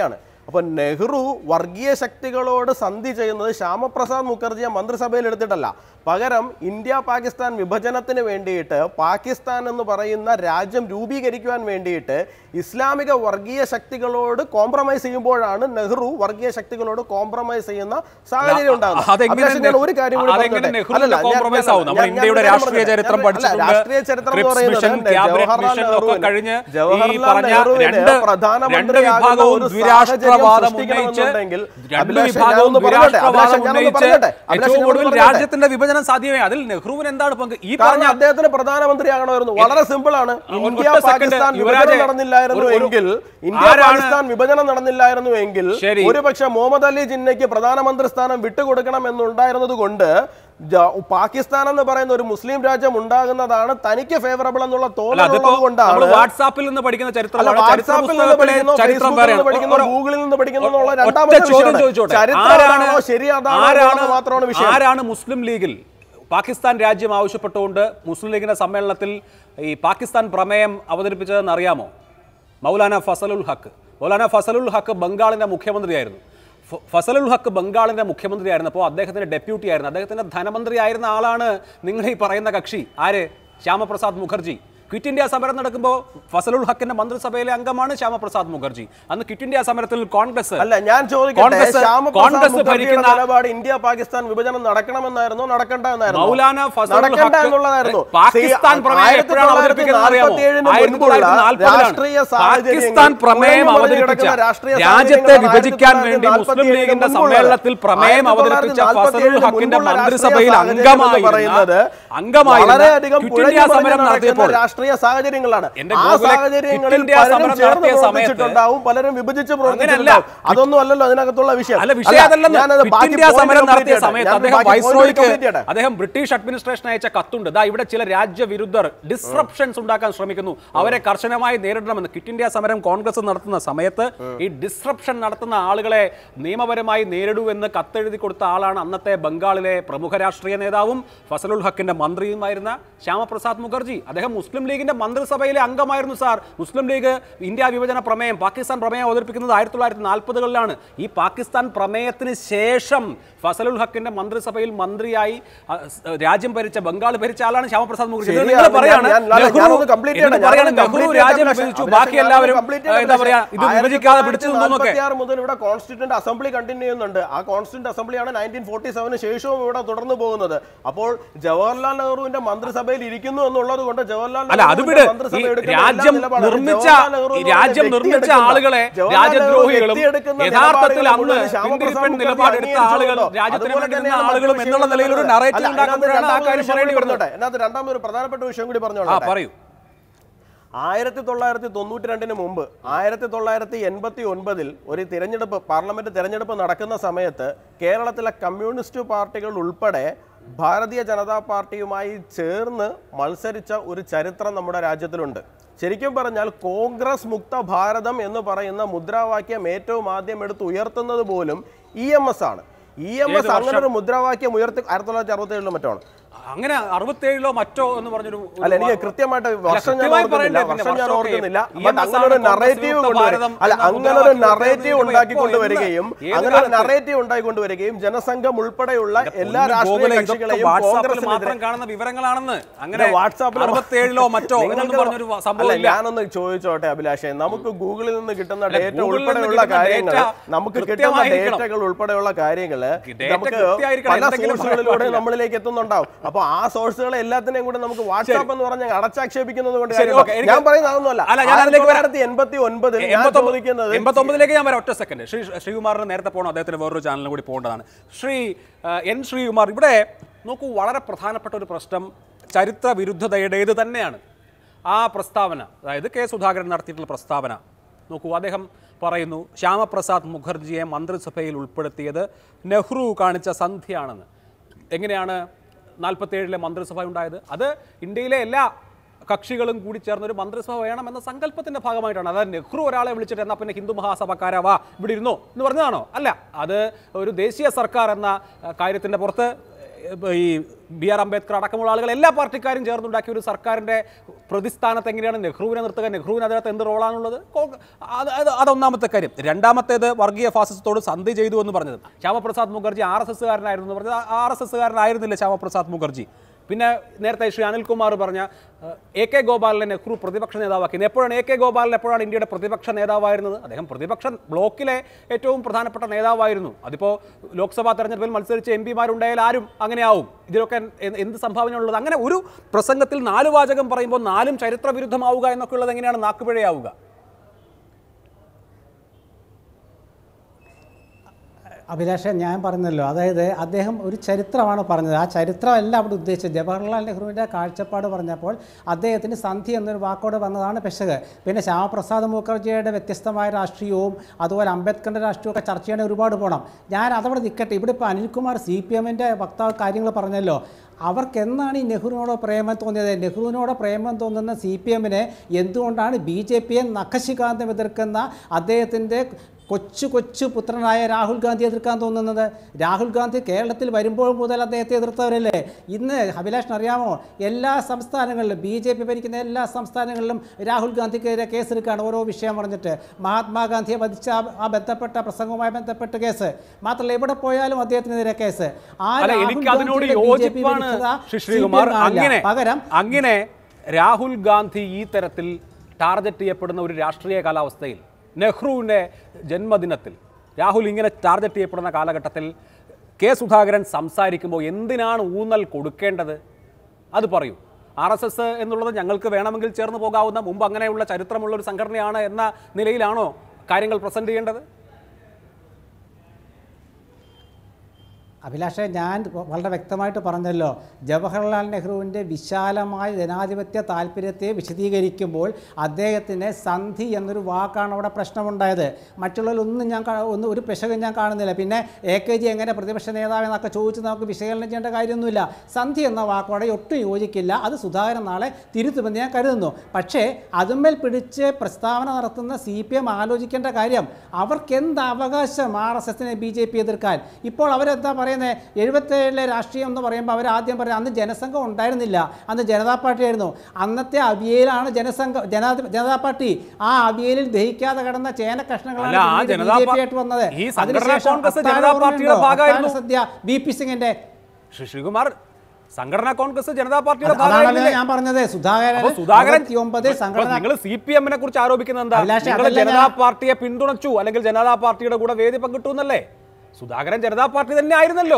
F: അപ്പോൾ നെഹ്റു വർഗീയ ശക്തികളോട് സന്ധി ചെയ്യുന്നത് ശ്യാമപ്രസാദ് മുഖർജിയെ മന്ത്രിസഭയിൽ എടുത്തിട്ടല്ല പകരം ഇന്ത്യ പാകിസ്ഥാൻ വിഭജനത്തിന് വേണ്ടിയിട്ട് പാകിസ്ഥാൻ എന്ന് പറയുന്ന രാജ്യം രൂപീകരിക്കുവാൻ വേണ്ടിയിട്ട് ഇസ്ലാമിക വർഗീയ ശക്തികളോട് കോംപ്രമൈസ് ചെയ്യുമ്പോഴാണ് നെഹ്റു വർഗീയ ശക്തികളോട് കോംപ്രമൈസ് ചെയ്യുന്ന സാഹചര്യം ഉണ്ടാകുന്നത്
B: അതെങ്ങനെ
F: അഭിലാഷ്, ഞാൻ ഒരു കാര്യം കൂടി
B: അതെങ്ങനെ
F: പറഞ്ഞോട്ടെ.
B: നെഹ്റുവിന്റെ
F: അല്ലല്ല, ഞാൻ-
B: compromise
F: ഞാൻ-
B: ആവും? നമ്മൾ
F: ഞാൻ- ഞാൻ
B: ഇന്ത്യയുടെ
F: ഒരു കാര്യം
B: രാഷ്ട്രീയ
F: പറഞ്ഞോട്ടെ.
B: ചരിത്രം
F: അല്ല,
B: പഠിച്ചിട്ടുണ്ട്.
F: രാഷ്ട്രീയ ചരിത്രം എന്ന്
B: ക്രിപ്സ്
F: പറയുന്നത്
B: മിഷൻ, ക്യാബിനറ്റ്
F: ജവഹർലാൽ
B: മിഷൻ ഒക്കെ
F: നെഹ്റുവിന്
B: കഴിഞ്ഞ് ഈ
F: ജവഹർലാൽ
B: പറഞ്ഞ
F: നെഹ്റുവിന്
B: രണ്ട് രണ്ട്
F: പ്രധാനമന്ത്രിയാകുന്ന
B: വിഭാഗവും
F: ഒരു
B: ദ്വിരാഷ്ട്രവാദം
F: സാഹചര്യം
B: ഉന്നയിച്ച്
F: സൃഷ്ടിക്കണമെന്നുണ്ടെങ്കിൽ
B: രണ്ട്
F: അഭിലാഷ്
B: വിഭാഗവും
F: ഞാനൊന്ന് പറഞ്ഞോട്ടെ.
B: ദ്വിരാഷ്ട്രവാദം
F: അഭിലാഷ് ഞാനൊന്ന്
B: ഉന്നയിച്ച്
F: പറഞ്ഞോട്ടെ. അഭിലാഷ്
B: ഏറ്റവും
F: ഞാനൊന്ന്
B: ഒടുവിൽ
F: പറഞ്ഞോട്ടെ.
B: രാജ്യത്തിന്റെ വിഭജനം സാധ്യമേ അതിൽ നെഹ്റുവിന് എന്താണ് പങ്ക് ഈ
F: കാരണം
B: പറഞ്ഞ
F: അദ്ദേഹത്തിന് പ്രധാനമന്ത്രിയാകണമായിരുന്നു വളരെ സിമ്പിൾ ആണ്
B: ഒറ്റ
F: ഇന്ത്യ
B: second,
F: പാകിസ്ഥാൻ
B: യുവരാജെ,
F: വിഭജനം നടന്നില്ലായിരുന്നു
B: ഒരു- ഒരു-
F: എങ്കിൽ ഇന്ത്യ
B: ആരാണ്-
F: പാകിസ്ഥാൻ വിഭജനം നടന്നില്ലായിരുന്നു എങ്കിൽ
B: ശരി.
F: ഒരുപക്ഷെ മുഹമ്മദ് അലി ജിന്നയ്ക്ക് പ്രധാനമന്ത്രി സ്ഥാനം വിട്ടുകൊടുക്കണം എന്നുണ്ടായിരുന്നത് കൊണ്ട് ജ- പാകിസ്ഥാൻ എന്ന് പറയുന്ന ഒരു മുസ്ലിം രാജ്യം ഉണ്ടാകുന്നതാണ് തനിക്ക് ഫേവറബിൾ എന്നുള്ള
B: അല്ല
F: തോന്നലുള്ളത്
B: അതിപ്പോ നമ്മൾ
F: കൊണ്ടാണ്
B: വാട്സാപ്പിൽ നിന്ന് പഠിക്കുന്ന
F: അല്ല,
B: ചരിത്രമാണ് ചരിത്ര
F: വാട്സാപ്പിൽ നിന്ന്
B: പുസ്തകത്തിലെ
F: പഠിക്കുന്നു
B: ചരിത്രം
F: ഫേസ്ബുക്കിൽ
B: വേറെയാണ്.
F: നിന്ന് പഠിക്കുന്നു
B: ഒരു-
F: ഗൂഗിളിൽ നിന്ന് പഠിക്കുന്നു എന്നുള്ള
B: ഒറ്റ
F: രണ്ടാമത്തെ
B: ചോദ്യം
F: വിഷയമാണ്
B: ചോദിച്ചോട്ടെ
F: ചരിത്രമാണോ ശരിയാതാണോ
B: ആരാണ്
F: എന്നുള്ളത് മാത്രമാണ് വിഷയം
B: ആരാണ് മുസ്ലിം ലീഗിൽ പാകിസ്ഥാൻ രാജ്യം ആവശ്യപ്പെട്ടുകൊണ്ട് മുസ്ലിം ലീഗിന്റെ സമ്മേളനത്തിൽ ഈ പാകിസ്ഥാൻ പ്രമേയം അവതരിപ്പിച്ചതെന്ന് അറിയാമോ മൗലാന ഫസലുൽ ഹക്ക് മൗലാന ഫസലുൽ ഹക്ക് ബംഗാളിന്റെ മുഖ്യമന്ത്രിയായിരുന്നു ഫ- ഫസലുൽ ഹക്ക് ബംഗാളിന്റെ മുഖ്യമന്ത്രിയായിരുന്നപ്പോൾ അദ്ദേഹത്തിന്റെ ഡെപ്യൂട്ടി ആയിരുന്നു അദ്ദേഹത്തിന്റെ ധനമന്ത്രി ആയിരുന്ന ആളാണ് നിങ്ങൾ ഈ പറയുന്ന കക്ഷി ആര് ശ്യാമപ്രസാദ് മുഖർജി ക്വിറ്റ് ഇന്ത്യ സമരം നടക്കുമ്പോൾ ഫസലുൽ ഹക്കിന്റെ മന്ത്രിസഭയിലെ അംഗമാണ് ശ്യാമപ്രസാദ് മുഖർജി അന്ന് ക്വിറ്റ് ഇന്ത്യ സമരത്തിൽ കോൺഗ്രസ്
F: അല്ല ഞാൻ ചോദിക്കട്ടെ
B: കോൺഗ്രസ്
F: ശ്യാമപ്രസാദ്
B: കോൺഗ്രസ്
F: മുഖർജിയുടെ
B: ഭരിക്കുന്ന
F: നിലപാട് ഇന്ത്യ പാകിസ്ഥാൻ വിഭജനം നടക്കണമെന്നായിരുന്നോ നടക്കണ്ട എന്നായിരുന്നോ
B: മൗലാന ഫസലുൽ
F: നടക്കണ്ട
B: ഹക്ക്
F: എന്നുള്ളതായിരുന്നു
B: പാകിസ്ഥാൻ
F: See,
B: പ്രമേയം എപ്പോഴാണ് അവതരിപ്പിക്കുന്നത് അറിയാമോ?
F: 1947 മുൻപുള്ള
B: 1940
F: രാഷ്ട്രീയ
B: പാകിസ്ഥാൻ പ്രമേയം
F: ഉണങ്ങി
B: അവതരിപ്പിച്ച
F: കിടക്കുന്ന രാഷ്ട്രീയ
B: രാജ്യത്തെ
F: സാഹചര്യങ്ങളാണ്
B: വിഭജിക്കാൻ വേണ്ടി മുസ്ലിം
F: 1947
B: ലീഗിന്റെ
F: മുൻപുള്ളത്.
B: സമ്മേളനത്തിൽ പ്രമേയം അവതരിപ്പിച്ച
F: 1947
B: ഫസലുൽ ഹക്കിന്റെ
F: മുൻപുള്ള
B: മന്ത്രിസഭയിൽ
F: രാഷ്ട്രീയ സാഹചര്യം എന്ന്
B: അംഗമായിരുന്ന
F: പറയുന്നത്
B: അംഗമായിരുന്ന
F: വളരെയധികം
B: ക്വിറ്റ് ഇന്ത്യ
F: പുഴഞ്ഞു
B: സമരം
F: നടക്കുന്ന
B: നടത്തിയപ്പോൾ
F: രാഷ്ട്രീയ സാഹചര്യങ്ങളാണ്
B: എന്റെ
F: ആ
B: ഗൂഗിളിൽ
F: സാഹചര്യങ്ങളിൽ
B: ക്വിറ്റ് ഇന്ത്യ
F: പലരും
B: സമരം
F: ചേർന്ന്
B: നടത്തിയ സമയത്ത്
F: പ്രവർത്തിച്ചിട്ടുണ്ടാവും പലരും വിഭജിച്ച്
B: അങ്ങനെയല്ല.
F: പ്രവർത്തിച്ചിട്ടുണ്ടാവും അതൊന്നും അല്ലല്ലോ അതിനകത്തുള്ള വിഷയം
B: അല്ല വിഷയം അതല്ലെന്ന്
F: ഞാനത്
B: ക്വിറ്റ്
F: ബാക്കി
B: ഇന്ത്യ
F: point
B: സമരം
F: complete
B: നടത്തിയ
F: ചെയ്യട്ടെ.
B: സമയത്ത്
F: ഞാൻ
B: അദ്ദേഹം
F: ബാക്കി point
B: വൈസ്രോയ്ക്ക്
F: complete ചെയ്യട്ടെ.
B: അദ്ദേഹം ബ്രിട്ടീഷ് അഡ്മിനിസ്ട്രേഷൻ അയച്ച കത്തുണ്ട് ദാ ഇവിടെ ചില രാജ്യവിരുദ്ധർ ഡിസ്റപ്ഷൻസ് ഉണ്ടാക്കാൻ ശ്രമിക്കുന്നു അവരെ കർശനമായി നേരിടണമെന്ന് ക്വിറ്റ് ഇന്ത്യ സമരം കോൺഗ്രസ് നടത്തുന്ന സമയത്ത് ഈ ഡിസ്റപ്ഷൻ നടത്തുന്ന ആളുകളെ നിയമപരമായി നേരിടൂ എന്ന് കത്തെഴുതി കൊടുത്ത ആളാണ് അന്നത്തെ ബംഗാളിലെ പ്രമുഖ രാഷ്ട്രീയ നേതാവും ഫസലുൽ ഹക്കിന്റെ മന്ത്രിയുമായിരുന്ന ശ്യാമപ്രസാദ് മുഖർജി അദ്ദേഹം മുസ്ലിം ലീഗിന്റെ മന്ത്രിസഭയിലെ അംഗമായിരുന്നു സാർ മുസ്ലിം ലീഗ് ഇന്ത്യ വിഭജന പ്രമേയം പാകിസ്ഥാൻ പ്രമേയം അവതരിപ്പിക്കുന്നത് ആയിരത്തി തൊള്ളായിരത്തി നാൽപ്പതുകളിലാണ് ഈ പാകിസ്ഥാൻ പ്രമേയത്തിന് ശേഷം ഫസലുൽ ഹക്കിന്റെ മന്ത്രിസഭയിൽ മന്ത്രിയായി അ, സ്, രാജ്യം ഭരിച്ച ബംഗാൾ ഭരിച്ച ആളാണ് ശ്യാമപ്രസാദ് മുഖർജി ഇത്
F: ശരിയാണ്.
B: നിങ്ങൾ പറയാണ്
F: ഞാൻ- ഞാൻ-
B: നെഹ്റു-
F: ഞാനൊന്ന് complete ചെയ്യട്ടെ.
B: എന്നിട്ട് പറയാണ്
F: ഞാനൊന്ന്
B: നെഹ്റു
F: complete
B: രാജ്യം
F: ചെയ്യട്ടെ.
B: വിഭജിച്ചു
F: അഭിലാഷ്
B: ബാക്കി
F: ഞാനൊന്ന്
B: എല്ലാവരും
F: complete
B: ഏ,
F: ചെയ്യട്ടെ.
B: എന്താ പറയാ ഇത് വിഭജിക്കാതെ പിടിച്ചു നിന്നൊക്കെ
F: 1946 മുതൽ ഇവിടെ കോൺസ്റ്റിറ്റ്യൂന്റ് അസംബ്ലി കണ്ടിന്യൂ ചെയ്യുന്നുണ്ട് ആ കോൺസ്റ്റിറ്റ്യൂന്റ് അസംബ്ലിയാണ് നയൻറ്റീൻ ഫോർട്ടി സെവന് ശേഷവും ഇവിടെ തുടർന്ന് പോകുന്നത് അപ്പോൾ ജവഹർലാൽ നെഹ്റുവിന്റെ മന്ത്രിസഭയിൽ ഇരിക്കുന്നു എന്നുള്ളത് കൊണ്ട് ജവഹർലാൽ
B: അല്ല അത്
F: നെഹ്റുവിന്റെ
B: വിട്
F: മന്ത്രിസഭ
B: ഈ
F: എടുക്കുന്ന എല്ലാ
B: രാജ്യം
F: നിലപാടും
B: നിർമ്മിച്ച
F: ജവഹർലാൽ നെഹ്റു
B: ഈ
F: എന്ന്
B: രാജ്യം
F: പറയുന്ന
B: നിർമ്മിച്ച
F: വ്യക്തി
B: ആളുകളെ
F: എടുക്കുന്ന-
B: രാജ്യദ്രോഹികളും
F: വ്യക്തി എടുക്കുന്ന
B: യഥാർത്ഥത്തിൽ
F: നിലപാടുകൾ
B: അന്ന്
F: മുഴുവൻ ശ്യാമപ്രസാദ്
B: ഇൻഡിപെൻഡന്റ്
F: മുഖർജി
B: നിലപാടെടുത്ത ആളുകൾ
F: അംഗീകരിച്ചിട്ടുണ്ടോ?
B: രാജ്യത്തിന്
F: അതുപോലെ
B: വേണ്ടി നിന്ന
F: തന്നെയാണ്
B: ആളുകളും
F: മറ്റു
B: എന്നുള്ള നിലയിൽ ഒരു
F: വിഷയങ്ങൾ
B: നറേറ്റീവ്
F: അല്ല,
B: ഉണ്ടാക്കുമ്പോഴാണ് ആ
F: അതിനകത്ത്
B: കാര്യം
F: രണ്ടാമതൊരു
B: പറയേണ്ടി
F: വിഷയം
B: വരുന്നത്
F: കൂടി അതിനകത്ത് രണ്ടാമതൊരു പ്രധാനപ്പെട്ട വിഷയം കൂടി
B: ആ
F: പറഞ്ഞോളാം
B: പറയൂ
F: ആയിരത്തി തൊള്ളായിരത്തി തൊണ്ണൂറ്റി രണ്ടിന് മുമ്പ് ആയിരത്തി തൊള്ളായിരത്തി എൺപത്തി ഒൻപതിൽ ഒരു തിരഞ്ഞെടുപ്പ് പാർലമെന്റ് തിരഞ്ഞെടുപ്പ് നടക്കുന്ന സമയത്ത് കേരളത്തിലെ കമ്മ്യൂണിസ്റ്റ് പാർട്ടികൾ ഉൾപ്പെടെ ഭാരതീയ ജനതാ പാർട്ടിയുമായി ചേർന്ന് മത്സരിച്ച ഒരു ചരിത്രം നമ്മുടെ രാജ്യത്തിലുണ്ട് ശരിക്കും പറഞ്ഞാൽ കോൺഗ്രസ് മുക്ത ഭാരതം എന്ന് പറയുന്ന മുദ്രാവാക്യം ഏറ്റവും ആദ്യം എടുത്ത് ഉയർത്തുന്നത് പോലും ഇ എം എസ് ആണ് ഇ എം
B: ഏത്
F: എസ് അങ്ങനെ
B: വർഷം?
F: ഒരു മുദ്രാവാക്യം ഉയർത്തി ആയിരത്തി തൊള്ളായിരത്തി അറുപത്തി ഏഴിലും മറ്റാണ്
B: അങ്ങനെ അറുപത്തേഴിലോ മറ്റോ എന്ന് പറഞ്ഞൊരു ഒരു
F: അല്ല എനിക്ക്
B: വാ-
F: കൃത്യമായിട്ട്
B: അല്ല,
F: വർഷം ഞാൻ
B: കൃത്യമായി
F: ഓർക്കുന്നില്ല
B: പറയണ്ടേ, പിന്നെ
F: വർഷം ഞാൻ
B: വർഷമൊക്കെ
F: ഓർക്കുന്നില്ല
B: EMS
F: ബട്ട് അങ്ങനെ ഒരു
B: ആണ്
F: നറേറ്റീവ്
B: കോൺഗ്രസ്
F: കൊണ്ടുവരും
B: ഭാരതം
F: അല്ല
B: എന്ന
F: അങ്ങനെ ഒരു
B: മുദ്രാവാക്യം
F: നറേറ്റീവ്
B: ഉയർത്തുന്നത്
F: ഉണ്ടാക്കി
B: എപ്പോ,
F: കൊണ്ടുവരികയും
B: എന്ന്, ഏത്
F: അങ്ങനെ ഒരു
B: കാലത്ത്?
F: നറേറ്റീവ് ഉണ്ടാക്കി കൊണ്ടുവരികയും ജനസംഘം ഉൾപ്പെടെയുള്ള എല്ലാ
B: പൊന്നു
F: രാഷ്ട്രീയ
B: ഗോകുലേ, ഇതൊക്കെ
F: കക്ഷികളെയും
B: വാട്സാപ്പിൽ
F: കോൺഗ്രസിനെതിരെ
B: മാത്രം കാണുന്ന വിവരങ്ങളാണെന്ന് അങ്ങനെ
F: വാട്സാപ്പിൽ
B: അറുപത്തേഴിലോ മറ്റോ എന്നൊന്നും
F: നിങ്ങൾക്ക്
B: പറഞ്ഞൊരു വ- സംഭവം
F: അല്ല,
B: ഇല്ല
F: ഞാനൊന്ന് ചോദിച്ചോട്ടെ അഭിലാഷേ നമുക്ക് ഗൂഗിളിൽ നിന്ന് കിട്ടുന്ന
B: അല്ല,
F: ഡേറ്റ
B: ഗൂഗിളിൽ നിന്ന്
F: ഉൾപ്പെടെയുള്ള
B: കിട്ടുന്ന
F: കാര്യങ്ങൾ
B: ഡേറ്റ
F: നമുക്ക് കിട്ടുന്ന
B: കൃത്യമായിരിക്കണം.
F: ഡേറ്റകൾ ഉൾപ്പെടെയുള്ള കാര്യങ്ങൾ
B: ഡേറ്റ
F: നമുക്ക്
B: കൃത്യമായിരിക്കണം.
F: പല
B: എന്തെങ്കിലും
F: സോഴ്സുകളിലൂടെ
B: പറയാൻ
F: നമ്മളിലേക്ക് എത്തുന്നുണ്ടാവും അപ്പൊ ആ സോഴ്സുകളെ എല്ലാത്തിനെയും കൂടെ നമുക്ക് വാട്സാപ്പ് എന്ന് പറഞ്ഞ അടച്ചാക്ഷേപിക്കുന്നത് കൊണ്ട്
B: ശരി,
F: കാര്യമില്ല.
B: ഓക്കേ, എനിക്ക്
F: ഞാൻ പറയുന്നത് അതൊന്നുമല്ല
B: അല്ല, ഞാൻ അതിലേക്ക് വരാം.
F: ആയിരത്തി എൺപത്തി ഒൻപതിൽ ഞാൻ
B: എൺപത്തൊമ്പത്-
F: ചോദിക്കുന്നത്
B: എൺപത്തൊമ്പതിലേക്ക് ഞാൻ വരാം ഒറ്റ സെക്കൻഡ് ശ്രീ ശ്രീകുമാറിന് നേരത്തെ പോകണം അദ്ദേഹത്തിന് വേറൊരു ചാനലിനും കൂടി പോകേണ്ടതാണ് ശ്രീ ആ, എൻ ശ്രീകുമാർ ഇവിടെ നോക്കൂ വളരെ പ്രധാനപ്പെട്ട ഒരു പ്രശ്നം ചരിത്ര വിരുദ്ധതയുടേത് തന്നെയാണ് ആ പ്രസ്താവന അതായത് കെ സുധാകരൻ നടത്തിയിട്ടുള്ള പ്രസ്താവന നോക്കൂ അദ്ദേഹം പറയുന്നു ശ്യാമപ്രസാദ് മുഖർജിയെ മന്ത്രിസഭയിൽ ഉൾപ്പെടുത്തിയത് നെഹ്റു കാണിച്ച സന്ധ്യയാണെന്ന് എങ്ങനെയാണ് നാൽപ്പത്തേഴിലെ മന്ത്രിസഭ ഉണ്ടായത് അത് ഇന്ത്യയിലെ എല്ലാ കക്ഷികളും കൂടി ചേർന്ന് ഒരു മന്ത്രിസഭ വേണമെന്ന സങ്കല്പത്തിന്റെ ഭാഗമായിട്ടാണ് അതായത് നെഹ്റു ഒരാളെ വിളിച്ചിട്ട് എന്നാ പിന്നെ ഹിന്ദു മഹാസഭക്കാരാവാ ഇവിടെ ഇരുന്നോ എന്ന് പറഞ്ഞതാണോ അല്ല അത് ഒരു ദേശീയ സർക്കാർ എന്ന ആ, കാര്യത്തിന്റെ പുറത്ത് ഇപ്പൊ ഈ ബി ആർ അംബേദ്കർ അടക്കമുള്ള ആളുകൾ എല്ലാ പാർട്ടിക്കാരും ചേർന്നുണ്ടാക്കിയ ഒരു സർക്കാരിന്റെ പ്രതിസ്ഥാനത്ത് എങ്ങനെയാണ് നെഹ്റുവിനെ നിർത്തുക നെഹ്റുവിന് അതിനകത്ത് എന്ത് റോളാണുള്ളത് കോ- അത് അത് അതൊന്നാമത്തെ കാര്യം രണ്ടാമത്തേത് വർഗീയ ഫാസിസത്തോട് സന്ധി ചെയ്തു എന്ന് പറഞ്ഞത് ശ്യാമപ്രസാദ് മുഖർജി ആർ എസ് എസ്സുകാരനായിരുന്നു എന്ന് പറഞ്ഞത് ആർ എസ് എസ്സുകാരനായിരുന്നില്ല ശ്യാമപ്രസാദ് മുഖർജി പിന്നെ നേരത്തെ ശ്രീ അനിൽകുമാർ പറഞ്ഞ ഏഹ്, എ കെ ഗോപാലിനെ നെഹ്റു പ്രതിപക്ഷ നേതാവാക്കിയത് എപ്പോഴാണ് എ കെ ഗോപാലൻ എപ്പോഴാണ് ഇന്ത്യയുടെ പ്രതിപക്ഷ നേതാവായിരുന്നത് അദ്ദേഹം പ്രതിപക്ഷ ബ്ലോക്കിലെ ഏറ്റവും പ്രധാനപ്പെട്ട നേതാവായിരുന്നു അതിപ്പോൾ ലോക്സഭാ തെരഞ്ഞെടുപ്പിൽ മത്സരിച്ച് എം പിമാരുണ്ടായാൽ ആരും അങ്ങനെയാവും ഇതിലൊക്കെ എന്ത് എന്ത് സംഭാവന ഉള്ളത് അങ്ങനെ ഒരു പ്രസംഗത്തിൽ നാല് വാചകം പറയുമ്പോൾ നാലും ചരിത്ര വിരുദ്ധമാവുക എന്നൊക്കെ ഉള്ളത് എങ്ങനെയാണ് നാക്കുപിഴയാവുക
C: അഭിലാഷ ഞാൻ പറഞ്ഞല്ലോ അതായത് അദ്ദേഹം ഒരു ചരിത്രമാണ് പറഞ്ഞത് ആ ചരിത്രമല്ല അവിടെ ഉദ്ദേശിച്ചത് ജവഹർലാൽ നെഹ്റുവിൻ്റെ കാഴ്ചപ്പാട് പറഞ്ഞപ്പോൾ അദ്ദേഹത്തിന് സന്ധി എന്നൊരു വാക്കോട് വന്നതാണ് പെശക് പിന്നെ ശ്യാമപ്രസാദ് മുഖർജിയുടെ വ്യത്യസ്തമായ രാഷ്ട്രീയവും അതുപോലെ അംബേദ്കറിൻ്റെ രാഷ്ട്രീയമൊക്കെ ചർച്ച ചെയ്യാൻ ഒരുപാട് പോകണം ഞാൻ അതവിടെ നിൽക്കട്ടെ ഇവിടെ ഇപ്പോൾ അനിൽകുമാർ സി പി എമ്മിൻ്റെ വക്താവ് കാര്യങ്ങൾ പറഞ്ഞല്ലോ അവർക്ക് എന്നാണ് ഈ നെഹ്റുവിനോട് പ്രേമം തോന്നിയത് നെഹ്റുവിനോട് പ്രേമം തോന്നുന്ന സി പി എമ്മിനെ എന്തുകൊണ്ടാണ് ബി ജെ പിയെ നഖശികാന്തം എതിർക്കുന്ന അദ്ദേഹത്തിൻ്റെ കൊച്ചു കൊച്ചു പുത്രനായ രാഹുൽ ഗാന്ധി എതിർക്കാൻ തോന്നുന്നത് രാഹുൽ ഗാന്ധി കേരളത്തിൽ വരുമ്പോൾ മുതൽ അദ്ദേഹത്തെ എതിർത്തവരല്ലേ ഇന്ന് അഭിലാഷിന് അറിയാമോ എല്ലാ സംസ്ഥാനങ്ങളിലും ബി ജെ പി ഭരിക്കുന്ന എല്ലാ സംസ്ഥാനങ്ങളിലും രാഹുൽ ഗാന്ധിക്കെതിരെ കേസെടുക്കുകയാണ് ഓരോ വിഷയം പറഞ്ഞിട്ട് മഹാത്മാഗാന്ധിയെ വധിച്ച ആ- ആ ബന്ധപ്പെട്ട പ്രസംഗവുമായി ബന്ധപ്പെട്ട കേസ് മാത്രമല്ല എവിടെ പോയാലും അദ്ദേഹത്തിനെതിരെ കേസ് ആ
B: അല്ല
C: രാഹുൽ
B: എനിക്ക് അതിനോട്
C: ഗാന്ധിയുടെ BJP
B: യോജിപ്പാണ്
C: ഭരിച്ചതാ
B: ശ്രീ
C: CPM
B: ശ്രീകുമാർ
C: കാണില്ല.
B: അങ്ങനെ
C: പകരം
B: അങ്ങനെ രാഹുൽ ഗാന്ധി ഈ തരത്തിൽ ടാർഗറ്റ് ചെയ്യപ്പെടുന്ന ഒരു രാഷ്ട്രീയ കാലാവസ്ഥയിൽ നെഹ്റുവിൻ്റെ ജന്മദിനത്തിൽ രാഹുൽ ഇങ്ങനെ ടാർഗറ്റ് ചെയ്യപ്പെടുന്ന കാലഘട്ടത്തിൽ കെ സുധാകരൻ സംസാരിക്കുമ്പോൾ എന്തിനാണ് ഊന്നൽ കൊടുക്കേണ്ടത് അത് പറയൂ ആർ എസ് എസ് എന്നുള്ളത് ഞങ്ങൾക്ക് വേണമെങ്കിൽ ചേർന്ന് പോകാവുന്ന മുമ്പ് അങ്ങനെയുള്ള ചരിത്രമുള്ള ഒരു സംഘടനയാണ് എന്ന നിലയിലാണോ കാര്യങ്ങൾ പ്രസന്റ് ചെയ്യേണ്ടത്
C: അഭിലാഷെ ഞാൻ വളരെ വ്യക്തമായിട്ട് പറഞ്ഞല്ലോ ജവഹർലാൽ നെഹ്റുവിൻ്റെ വിശാലമായ ജനാധിപത്യ താല്പര്യത്തെ വിശദീകരിക്കുമ്പോൾ അദ്ദേഹത്തിന് സന്ധി എന്നൊരു വാക്കാണ് അവിടെ പ്രശ്നമുണ്ടായത് മറ്റുള്ളവരൊന്നും ഞാൻ കാ- ഒന്നും ഒരു പെശകും ഞാൻ കാണുന്നില്ല പിന്നെ എ കെ ജി എങ്ങനെ പ്രതിപക്ഷ നേതാവ് എന്നൊക്കെ ചോദിച്ച് നമുക്ക് വിശകലനം ചെയ്യേണ്ട കാര്യമൊന്നുമില്ല സന്ധി എന്ന വാക്കോടെ ഒട്ടും യോജിക്കില്ല അത് സുധാകരൻ നാളെ തിരുത്തുമെന്ന് ഞാൻ കരുതുന്നു പക്ഷേ അതുമ്മേൽ പിടിച്ച് പ്രസ്താവന നടത്തുന്ന സി പി എം ആലോചിക്കേണ്ട കാര്യം അവർക്ക് എന്ത് അവകാശം ആർ എസ് എസിനെ ബി ജെ പി എതിർക്കാൻ ഇപ്പോൾ അവരെന്താ പറയുന്നത് എഴുപത്തേഴിലെ രാഷ്ട്രീയം എന്ന് പറയുമ്പോൾ അവർ ആദ്യം പറയുന്നത് അന്ന് ജനസംഘം ഉണ്ടായിരുന്നില്ല അന്ന് ജനതാ പാർട്ടി ആയിരുന്നു അന്നത്തെ അവിയലാണ് ജനസംഘം ജനാ ജനതാ പാർട്ടി ആ അവിയലിൽ ദഹിക്കാതെ കിടന്ന ചേന കഷ്ണങ്ങളാണ്
B: അല്ല, ആ
C: പിന്നീട്
B: ജനതാ
C: BJP
B: പാ-
C: ആയിട്ട് വന്നത്
B: ഈ സംഘടനാ
C: അതിനുശേഷം
B: കോൺഗ്രസ്
C: അത്താഴ
B: ജനതാ
C: ഓർമ്മയുണ്ടോ?
B: പാർട്ടിയുടെ ഭാഗമായിരുന്നു.
C: അത്താഴ സദ്യ ബി പി സിംഗിന്റെ
B: ശ്രീ ശ്രീകുമാർ സംഘടനാ കോൺഗ്രസ് ജനതാ പാർട്ടിയുടെ
C: അതാണല്ലോ
B: ഭാഗമായിരുന്നില്ലേ?
C: ഞാൻ പറഞ്ഞത് സുധാകരൻ
B: അപ്പൊ സുധാകരൻ
C: ഒമ്പത് സംഘടന
B: നിങ്ങൾ സി പി എമ്മിനെ കുറിച്ച് ആരോപിക്കുന്നത് എന്താ
C: അഭിലാഷേ,
B: നിങ്ങൾ
C: അതല്ല
B: ജനതാ
C: ഞാൻ-
B: പാർട്ടിയെ പിന്തുണച്ചു അല്ലെങ്കിൽ ജനതാ പാർട്ടിയുടെ കൂടെ വേദി പങ്കിട്ടു എന്നല്ലേ സുധാകരൻ ജനതാ പാർട്ടി തന്നെ ആയിരുന്നല്ലോ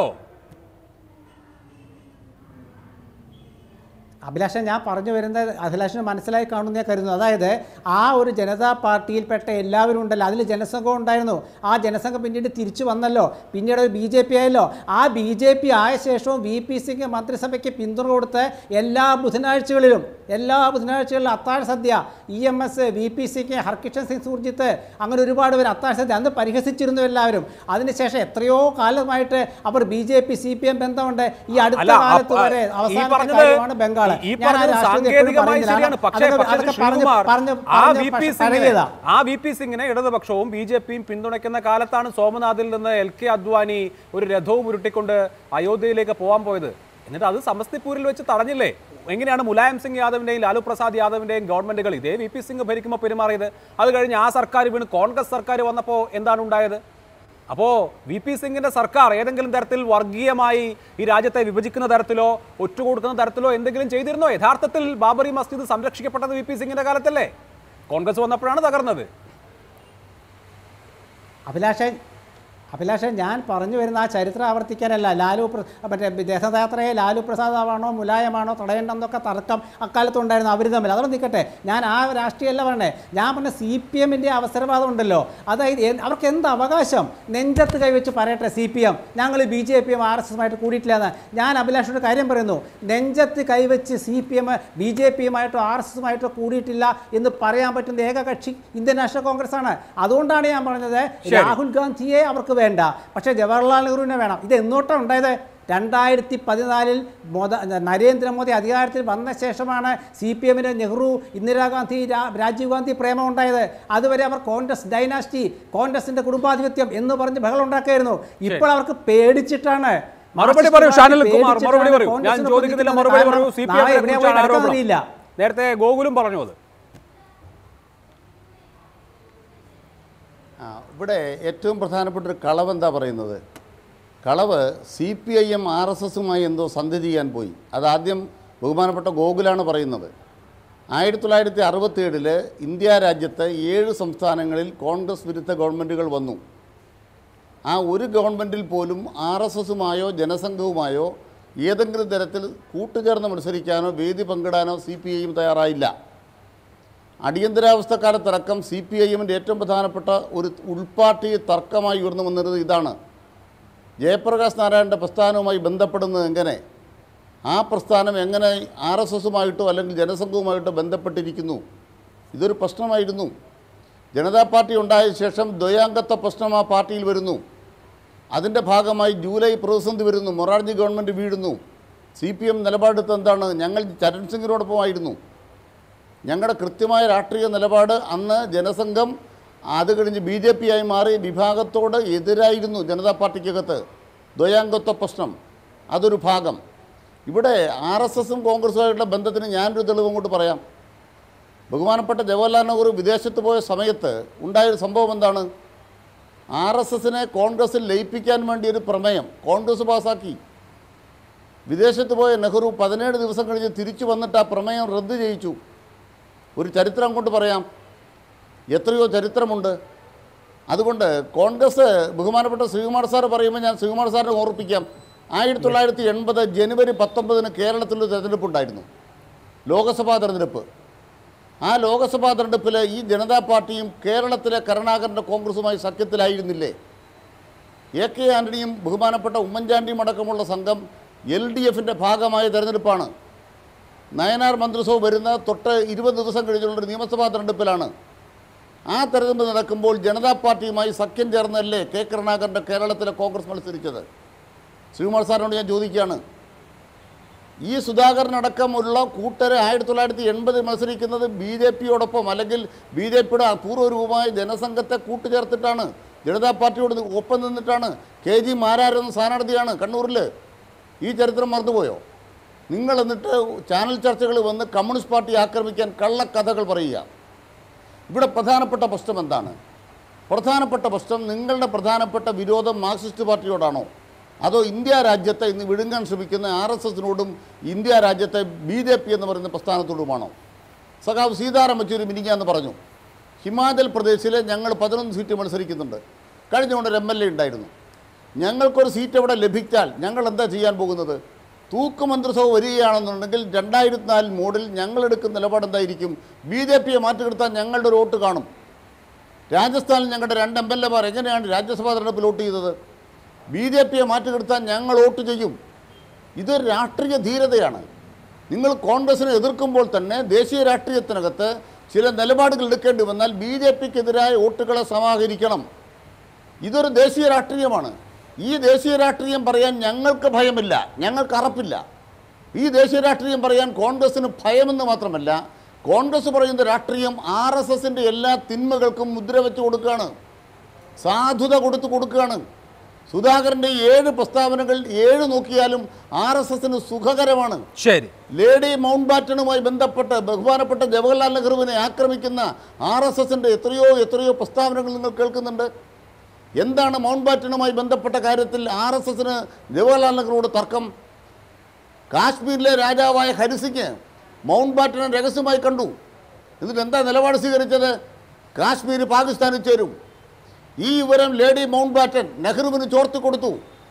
C: അഭിലാഷൻ ഞാൻ പറഞ്ഞു വരുന്നത് അഭിലാഷിന് മനസ്സിലായി കാണുന്ന ഞാൻ കരുതുന്നു അതായത് ആ ഒരു ജനതാ പാർട്ടിയിൽപ്പെട്ട എല്ലാവരും ഉണ്ടല്ലോ അതിൽ ജനസംഘം ഉണ്ടായിരുന്നു ആ ജനസംഘം പിന്നീട് തിരിച്ചു വന്നല്ലോ പിന്നീട് ബി ജെ പി ആയല്ലോ ആ ബി ജെ പി ആയ ശേഷവും വി പി സിംഗ് മന്ത്രിസഭയ്ക്ക് പിന്തുണ കൊടുത്ത് എല്ലാ ബുധനാഴ്ചകളിലും എല്ലാ ബുധനാഴ്ചകളിലും അത്താഴ സദ്യ E M S V P സിക്ക് ഹർകിഷൻ സിംഗ് സുർജിത്ത് അങ്ങനെ ഒരുപാട് പേര് അത്താഴ സദ്യ അന്ന് പരിഹസിച്ചിരുന്നു എല്ലാവരും അതിനുശേഷം എത്രയോ കാലമായിട്ട് അവർ B J P C P M ബന്ധമുണ്ട് ഈ അടുത്ത
B: അല്ല,
C: കാലത്ത്
B: അപ്പ-
C: വരെ
B: ഈ
C: അവസാനത്തെ
B: പറഞ്ഞത്
C: കാര്യമാണ് ബംഗാൾ
B: ഈ പറഞ്ഞത് സാങ്കേതികമായി ശരിയാണ് പക്ഷേ പക്ഷേ ശ്രീ ശ്രീകുമാർ ആ വി പി സിംഗിനെ ആ വി പി സിംഗിനെ ഇടതുപക്ഷവും ബി ജെ പിയും പിന്തുണയ്ക്കുന്ന കാലത്താണ് സോമനാഥിൽ നിന്ന് എൽ കെ അദ്വാനി ഒരു രഥവും ഉരുട്ടിക്കൊണ്ട് അയോധ്യയിലേക്ക് പോകാൻ പോയത് എന്നിട്ട് അത് സമസ്തിപൂരിൽ വെച്ച് തടഞ്ഞില്ലേ എങ്ങനെയാണ് മുലായം സിംഗ് യാദവിന്റെയും ലാലു പ്രസാദ് യാദവിന്റെയും ഗവൺമെന്റുകൾ ഇതേ വി പി സിംഗ് ഭരിക്കുമ്പോൾ പെരുമാറിയത് അത് കഴിഞ്ഞ് ആ സർക്കാർ വീണ് കോൺഗ്രസ് സർക്കാർ വന്നപ്പോൾ എന്താണ് ഉണ്ടായത് അപ്പോൾ വി പി സിംഗിന്റെ സർക്കാർ ഏതെങ്കിലും തരത്തിൽ വർഗീയമായി ഈ രാജ്യത്തെ വിഭജിക്കുന്ന തരത്തിലോ ഒറ്റുകൊടുക്കുന്ന തരത്തിലോ എന്തെങ്കിലും ചെയ്തിരുന്നോ യഥാർത്ഥത്തിൽ ബാബറി മസ്ജിദ് സംരക്ഷിക്കപ്പെട്ടത് വി പി സിംഗിന്റെ കാലത്തല്ലേ കോൺഗ്രസ് വന്നപ്പോഴാണ് തകർന്നത്
C: അഭിലാഷൻ അഭിലാഷൻ ഞാൻ പറഞ്ഞു വരുന്ന ആ ചരിത്രം ആവർത്തിക്കാനല്ല ലാലു പ്ര- മറ്റേ ദേശയാത്രയെ ലാലു പ്രസാദാണോ മുലായമാണോ തടയേണ്ടെന്നൊക്കെ തർക്കം അക്കാലത്തുണ്ടായിരുന്നു അവർ തമ്മിൽ അതോടെ നിൽക്കട്ടെ ഞാൻ ആ രാഷ്ട്രീയമല്ല പറഞ്ഞേ ഞാൻ പറഞ്ഞ സി പി എമ്മിൻ്റെ അവസരവാദം ഉണ്ടല്ലോ അതായത് എ- അവർക്ക് എന്ത് അവകാശം നെഞ്ചത്ത് കൈവച്ച് പറയട്ടെ സി പി എം ഞങ്ങൾ ബി ജെ പിയും ആർ എസ് എസുമായിട്ട് കൂടിയിട്ടില്ലെന്ന് ഞാൻ അഭിലാഷോട് കാര്യം പറയുന്നു നെഞ്ചത്ത് കൈവച്ച് C P M B J പിയുമായിട്ടോ ആർ എസ് എസുമായിട്ടോ കൂടിയിട്ടില്ല എന്ന് പറയാൻ പറ്റുന്ന ഏക കക്ഷി ഇന്ത്യൻ നാഷണൽ കോൺഗ്രസ് ആണ് അതുകൊണ്ടാണ് ഞാൻ പറഞ്ഞത് രാഹുൽ ഗാന്ധിയെ അവർക്ക് വേണ്ട പക്ഷേ ജവഹർലാൽ നെഹ്റുവിനെ വേണം ഇത് എന്നോട്ടാണ് ഉണ്ടായത് രണ്ടായിരത്തി പതിനാലിൽ മോദ നരേന്ദ്രമോദി അധികാരത്തിൽ വന്ന ശേഷമാണ് സി പി എമ്മിന് നെഹ്റു ഇന്ദിരാഗാന്ധി രാ- രാജീവ് ഗാന്ധി പ്രേമം ഉണ്ടായത് അതുവരെ അവർ കോൺഗ്രസ് ഡൈനാസ്റ്റി കോൺഗ്രസിന്റെ കുടുംബാധിപത്യം എന്ന് പറഞ്ഞ് ബഹളം ഉണ്ടാക്കുകയായിരുന്നു ഇപ്പോൾ അവർക്ക് പേടിച്ചിട്ടാണ്
B: മറുപടി പറയൂ ഷാനിൽ കുമാർ മറുപടി പറയൂ ഞാൻ
C: കോൺഗ്രസിനെ
B: ചോദിക്കുന്നില്ല
C: പ്രതിനിധീകരിക്കുന്നത്
B: മറുപടി പറയൂ സി പി
C: നാളെ എവിടെയാ പോയി
B: ആരോപണം
C: നടക്കുന്നറിയില്ല.
B: നേരത്തെ ഗോകുലും പറഞ്ഞു അത്
E: ആ, ഇവിടെ ഏറ്റവും പ്രധാനപ്പെട്ട ഒരു കളവ് എന്താ പറയുന്നത് കളവ് C P I M R S എസുമായി എന്തോ സന്ധി ചെയ്യാൻ പോയി അതാദ്യം ബഹുമാനപ്പെട്ട ഗോകുലാണ് പറയുന്നത് ആയിരത്തി തൊള്ളായിരത്തി അറുപത്തി ഏഴില് ഇന്ത്യ രാജ്യത്ത് ഏഴ് സംസ്ഥാനങ്ങളിൽ കോൺഗ്രസ് വിരുദ്ധ ഗവൺമെൻറ്റുകൾ വന്നു ആ ഒരു ഗവൺമെൻറ്റിൽ പോലും ആർ എസ് എസുമായോ ജനസംഘവുമായോ ഏതെങ്കിലും തരത്തിൽ കൂട്ടുചേർന്ന് മത്സരിക്കാനോ വേദി പങ്കിടാനോ സി പി ഐയും തയ്യാറായില്ല അടിയന്തരാവസ്ഥക്കാലത്തടക്കം സി പി ഐ എമ്മിൻ്റെ ഏറ്റവും പ്രധാനപ്പെട്ട ഒരു ഉൾപാർട്ടി തർക്കമായി ഉയർന്നു വന്നിരുന്നത് ഇതാണ് ജയപ്രകാശ് നാരായണൻ്റെ പ്രസ്ഥാനവുമായി ബന്ധപ്പെടുന്നത് എങ്ങനെ ആ പ്രസ്ഥാനം എങ്ങനെ ആർ എസ് എസുമായിട്ടോ അല്ലെങ്കിൽ ജനസംഘവുമായിട്ടോ ബന്ധപ്പെട്ടിരിക്കുന്നു ഇതൊരു പ്രശ്നമായിരുന്നു ജനതാ പാർട്ടി ഉണ്ടായ ശേഷം ദ്വയാംഗത്വ പ്രശ്നം ആ പാർട്ടിയിൽ വരുന്നു അതിൻ്റെ ഭാഗമായി ജൂലൈ പ്രതിസന്ധി വരുന്നു മൊറാർജി ഗവൺമെൻറ് വീഴുന്നു സി പി എം നിലപാടെടുത്ത് എന്താണ് ഞങ്ങൾ ചരൺ സിംഗിനോടൊപ്പമായിരുന്നു ഞങ്ങളുടെ കൃത്യമായ രാഷ്ട്രീയ നിലപാട് അന്ന് ജനസംഘം അത് കഴിഞ്ഞ് ബി ജെ പി ആയി മാറി വിഭാഗത്തോട് എതിരായിരുന്നു ജനതാ പാർട്ടിക്കകത്ത് ദ്വയാംഗത്വ പ്രശ്നം അതൊരു ഭാഗം ഇവിടെ ആർ എസ് എസും കോൺഗ്രസുമായിട്ടുള്ള ബന്ധത്തിന് ഞാനൊരു തെളിവ് അങ്ങോട്ട് പറയാം ബഹുമാനപ്പെട്ട ജവഹർലാൽ നെഹ്റു വിദേശത്ത് പോയ സമയത്ത് ഉണ്ടായൊരു സംഭവം എന്താണ് ആർ എസ് എസിനെ കോൺഗ്രസിൽ ലയിപ്പിക്കാൻ വേണ്ടി ഒരു പ്രമേയം കോൺഗ്രസ് പാസാക്കി വിദേശത്ത് പോയ നെഹ്റു പതിനേഴ് ദിവസം കഴിഞ്ഞ് തിരിച്ചു വന്നിട്ട് ആ പ്രമേയം റദ്ദ് ചെയ്യിച്ചു ഒരു ചരിത്രം കൊണ്ട് പറയാം എത്രയോ ചരിത്രമുണ്ട് അതുകൊണ്ട് കോൺഗ്രസ് ബഹുമാനപ്പെട്ട ശ്രീകുമാർ സാർ പറയുമ്പോൾ ഞാൻ ശ്രീകുമാർ സാറിനെ ഓർപ്പിക്കാം ആയിരത്തി തൊള്ളായിരത്തി എൺപത് ജനുവരി പത്തൊമ്പതിന് കേരളത്തിലൊരു തെരഞ്ഞെടുപ്പുണ്ടായിരുന്നു ലോകസഭാ തെരഞ്ഞെടുപ്പ് ആ ലോകസഭാ തെരഞ്ഞെടുപ്പിൽ ഈ ജനതാ പാർട്ടിയും കേരളത്തിലെ കരുണാകരൻ്റെ കോൺഗ്രസുമായി സഖ്യത്തിലായിരുന്നില്ലേ എ കെ ആൻ്റണിയും ബഹുമാനപ്പെട്ട ഉമ്മൻചാണ്ടിയും അടക്കമുള്ള സംഘം എൽ ഡി എഫിൻ്റെ ഭാഗമായ തെരഞ്ഞെടുപ്പാണ് നയനാർ മന്ത്രിസഭ വരുന്ന തൊട്ട് ഇരുപത് ദിവസം കഴിഞ്ഞുള്ളൊരു നിയമസഭാ തെരഞ്ഞെടുപ്പിലാണ് ആ തെരഞ്ഞെടുപ്പ് നടക്കുമ്പോൾ ജനതാ പാർട്ടിയുമായി സഖ്യം ചേർന്നല്ലേ കെ കരുണാകരൻ്റെ കേരളത്തിലെ കോൺഗ്രസ് മത്സരിച്ചത് ശ്രീകുമാർ സാറിനോട് ഞാൻ ചോദിക്കുകയാണ് ഈ സുധാകരനടക്കമുള്ള കൂട്ടരെ ആയിരത്തി തൊള്ളായിരത്തി എൺപതിൽ മത്സരിക്കുന്നത് ബി ജെ പിയോടൊപ്പം അല്ലെങ്കിൽ ബി ജെ പിയുടെ അപൂർവരൂപമായ ജനസംഘത്തെ കൂട്ടുചേർത്തിട്ടാണ് ജനതാ പാർട്ടിയോട് ഒപ്പം നിന്നിട്ടാണ് കെ ജി മാരാരെന്ന സ്ഥാനാർത്ഥിയാണ് കണ്ണൂരിൽ ഈ ചരിത്രം മറന്നുപോയോ നിങ്ങൾ എന്നിട്ട് ചാനൽ ചർച്ചകൾ വന്ന് കമ്മ്യൂണിസ്റ്റ് പാർട്ടി ആക്രമിക്കാൻ കള്ളക്കഥകൾ പറയുക ഇവിടെ പ്രധാനപ്പെട്ട പ്രശ്നം എന്താണ് പ്രധാനപ്പെട്ട പ്രശ്നം നിങ്ങളുടെ പ്രധാനപ്പെട്ട വിരോധം മാർക്സിസ്റ്റ് പാർട്ടിയോടാണോ അതോ ഇന്ത്യ രാജ്യത്തെ ഇന്ന് വിഴുങ്ങാൻ ശ്രമിക്കുന്ന ആർ എസ് എസിനോടും ഇന്ത്യ രാജ്യത്തെ ബി ജെ പി എന്ന് പറയുന്ന പ്രസ്ഥാനത്തോടുമാണോ സഖാവ് സീതാറാം യെച്ചൂരി മിനിങ്ങാന്ന് പറഞ്ഞു ഹിമാചൽ പ്രദേശിലെ ഞങ്ങൾ പതിനൊന്ന് സീറ്റ് മത്സരിക്കുന്നുണ്ട് കഴിഞ്ഞ കൊണ്ട് ഒരു എം എൽ എ ഉണ്ടായിരുന്നു ഞങ്ങൾക്കൊരു സീറ്റ് അവിടെ ലഭിച്ചാൽ ഞങ്ങൾ എന്താ ചെയ്യാൻ പോകുന്നത് തൂക്ക് മന്ത്രിസഭ വരികയാണെന്നുണ്ടെങ്കിൽ രണ്ടായിരത്തി നാല് മോഡിൽ ഞങ്ങളെടുക്കുന്ന നിലപാട് എന്തായിരിക്കും ബി ജെ പിയെ മാറ്റിക്കെടുത്താൽ ഞങ്ങളുടെ ഒരു വോട്ട് കാണും രാജസ്ഥാനിൽ ഞങ്ങളുടെ രണ്ട് എം എൽ എമാർ എങ്ങനെയാണ് രാജ്യസഭാ തെരഞ്ഞെടുപ്പിൽ വോട്ട് ചെയ്തത് ബി ജെ പിയെ മാറ്റിക്കെടുത്താൽ ഞങ്ങൾ വോട്ട് ചെയ്യും ഇതൊരു രാഷ്ട്രീയ ധീരതയാണ് നിങ്ങൾ കോൺഗ്രസിനെ എതിർക്കുമ്പോൾ തന്നെ ദേശീയ രാഷ്ട്രീയത്തിനകത്ത് ചില നിലപാടുകൾ എടുക്കേണ്ടി വന്നാൽ ബി ജെ പിക്കെതിരായ വോട്ടുകളെ സമാഹരിക്കണം ഇതൊരു ദേശീയ രാഷ്ട്രീയമാണ് ഈ ദേശീയ രാഷ്ട്രീയം പറയാൻ ഞങ്ങൾക്ക് ഭയമില്ല ഞങ്ങൾക്ക് അറപ്പില്ല ഈ ദേശീയ രാഷ്ട്രീയം പറയാൻ കോൺഗ്രസ്സിന് ഭയമെന്ന് മാത്രമല്ല കോൺഗ്രസ് പറയുന്ന രാഷ്ട്രീയം ആർ എസ് എസിൻ്റെ എല്ലാ തിന്മകൾക്കും മുദ്ര വെച്ച് കൊടുക്കുകയാണ് സാധുത കൊടുത്ത് കൊടുക്കുകയാണ് സുധാകരൻ്റെ ഏഴ് പ്രസ്താവനകൾ ഏഴ് നോക്കിയാലും ആർ എസ് എസിന് സുഖകരമാണ്
B: ശരി
E: ലേഡി മൗണ്ട് ബാറ്റനുമായി ബന്ധപ്പെട്ട് ബഹുമാനപ്പെട്ട ജവഹർലാൽ നെഹ്റുവിനെ ആക്രമിക്കുന്ന ആർ എസ് എസിൻ്റെ എത്രയോ എത്രയോ പ്രസ്താവനകൾ നിങ്ങൾ കേൾക്കുന്നുണ്ട് എന്താണ് മൗണ്ട് ബാറ്റനുമായി ബന്ധപ്പെട്ട കാര്യത്തിൽ ആർ എസ് എസിന് ജവഹർലാൽ നെഹ്റുവോട് തർക്കം കാശ്മീരിലെ രാജാവായ ഹരിസിംഗ് മൗണ്ട് ബാറ്റനെ രഹസ്യമായി കണ്ടു എന്നിട്ട് എന്താ നിലപാട് സ്വീകരിച്ചത് കാശ്മീർ പാകിസ്ഥാനിൽ ചേരും ഈ വിവരം ലേഡി മൗണ്ട് ബാറ്റൻ നെഹ്റുവിന് ചോർത്തി കൊടുത്തു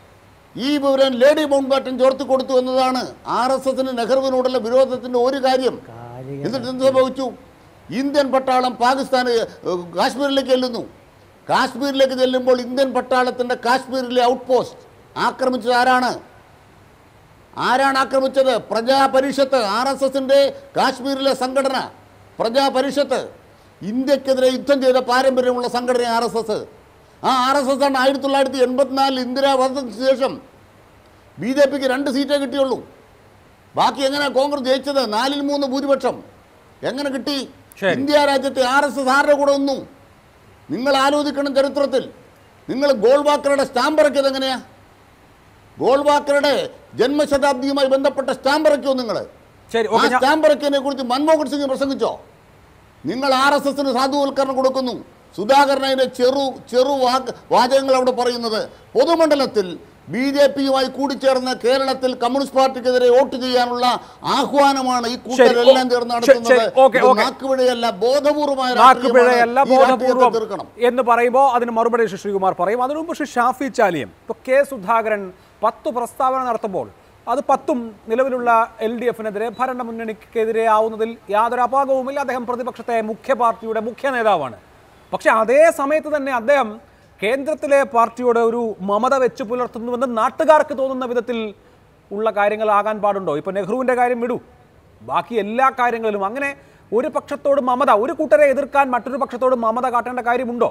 E: ഈ വിവരം ലേഡി മൗണ്ട് ബാറ്റൻ ചോർത്തി കൊടുത്തു എന്നതാണ് ആർ എസ് എസിന് നെഹ്റുവിനോടുള്ള വിരോധത്തിൻ്റെ ഒരു കാര്യം എന്നിട്ട് എന്ത് സംഭവിച്ചു ഇന്ത്യൻ പട്ടാളം പാകിസ്ഥാന് ഏഹ്, കാശ്മീരിലേക്ക് ചെല്ലുന്നു കാശ്മീരിലേക്ക് ചെല്ലുമ്പോൾ ഇന്ത്യൻ പട്ടാളത്തിൻ്റെ കാശ്മീരിലെ ഔട്ട് പോസ്റ്റ് ആക്രമിച്ചത് ആരാണ് ആരാണ് ആക്രമിച്ചത് പ്രജാപരിഷത്ത് ആർ എസ് എസിൻ്റെ കാശ്മീരിലെ സംഘടന പ്രജാപരിഷത്ത് ഇന്ത്യക്കെതിരെ യുദ്ധം ചെയ്ത പാരമ്പര്യമുള്ള സംഘടന ആർ എസ് എസ് ആ ആർ എസ് എസ് ആണ് ആയിരത്തി തൊള്ളായിരത്തി എൺപത്തിനാലിൽ ഇന്ദിരാവധത്തിന് ശേഷം ബി ജെ പിക്ക് രണ്ട് സീറ്റേ കിട്ടിയുള്ളൂ ബാക്കി എങ്ങനെ കോൺഗ്രസ് ജയിച്ചത് നാലിൽ മൂന്ന് ഭൂരിപക്ഷം എങ്ങനെ കിട്ടി
B: ശരി.
E: ഇന്ത്യ രാജ്യത്തെ ആർ എസ് എസ് ആരുടെ കൂടെ ഒന്നും നിങ്ങൾ ആലോചിക്കണം ചരിത്രത്തിൽ നിങ്ങൾ ഗോൾവാക്കറുടെ സ്റ്റാമ്പ് ഇറക്കിയത് എങ്ങനെയാ ഗോൾവാക്കറുടെ ജന്മശതാബ്ദിയുമായി ബന്ധപ്പെട്ട സ്റ്റാമ്പ് ഇറക്കിയോ നിങ്ങൾ
B: ശരി
E: ആ
B: ഓക്കെ ഞാൻ
E: സ്റ്റാമ്പ് ഇറക്കിയതിനെ കുറിച്ച് മൻമോഹൻ സിംഗ് പ്രസംഗിച്ചോ നിങ്ങൾ ആർ എസ് എസിന് സാധുവൽക്കരണം കൊടുക്കുന്നു സുധാകരൻ അതിന്റെ ചെറു ചെറു വാക്ക് വാചകങ്ങൾ അവിടെ പറയുന്നത് പൊതുമണ്ഡലത്തിൽ ബി ജെ പിയുമായി കൂടിച്ചേർന്ന് കേരളത്തിൽ കമ്മ്യൂണിസ്റ്റ് പാർട്ടിക്കെതിരെ വോട്ട് ചെയ്യാനുള്ള ആഹ്വാനമാണ് ഈ കൂട്ടരെല്ലാം ചേർന്ന്
B: ശരി,
E: നടത്തുന്നത്
B: ശരി, ഓക്കേ,
E: ഇത്
B: ഓക്കേ.
E: നാക്കുപിഴയല്ല ബോധപൂർവമായ
B: നാക്കുപിഴയല്ല
E: രാഷ്ട്രീയമാണ്. ഈ രാഷ്ട്രീയത്തെ
B: ബോധപൂർവം
E: തീർക്കണം
B: എന്ന് പറയുമ്പോൾ അതിന് മറുപടി ശ്രീ ശ്രീകുമാർ പറയും അതിനു മുമ്പ് ശ്രീ ഷാഫി ചാലിയം ഇപ്പോൾ കെ സുധാകരൻ പത്ത് പ്രസ്താവന നടത്തുമ്പോൾ അത് പത്തും നിലവിലുള്ള എൽ ഡി എഫിനെതിരെ ഭരണ മുന്നണിക്കെതിരെ ആവുന്നതിൽ യാതൊരു അപാകവുമില്ല അദ്ദേഹം പ്രതിപക്ഷത്തെ മുഖ്യ പാർട്ടിയുടെ മുഖ്യ നേതാവാണ് പക്ഷെ അതേ സമയത്ത് തന്നെ അദ്ദേഹം കേന്ദ്രത്തിലെ പാർട്ടിയോട് ഒരു മമത വെച്ച് പുലർത്തുന്നുവെന്ന് നാട്ടുകാർക്ക് തോന്നുന്ന വിധത്തിൽ ഉള്ള കാര്യങ്ങളാകാൻ പാടുണ്ടോ ഇപ്പൊ നെഹ്റുവിന്റെ കാര്യം വിടൂ ബാക്കി എല്ലാ കാര്യങ്ങളിലും അങ്ങനെ ഒരു പക്ഷത്തോട് മമത ഒരു കൂട്ടരെ എതിർക്കാൻ മറ്റൊരു പക്ഷത്തോട് മമത കാട്ടേണ്ട കാര്യമുണ്ടോ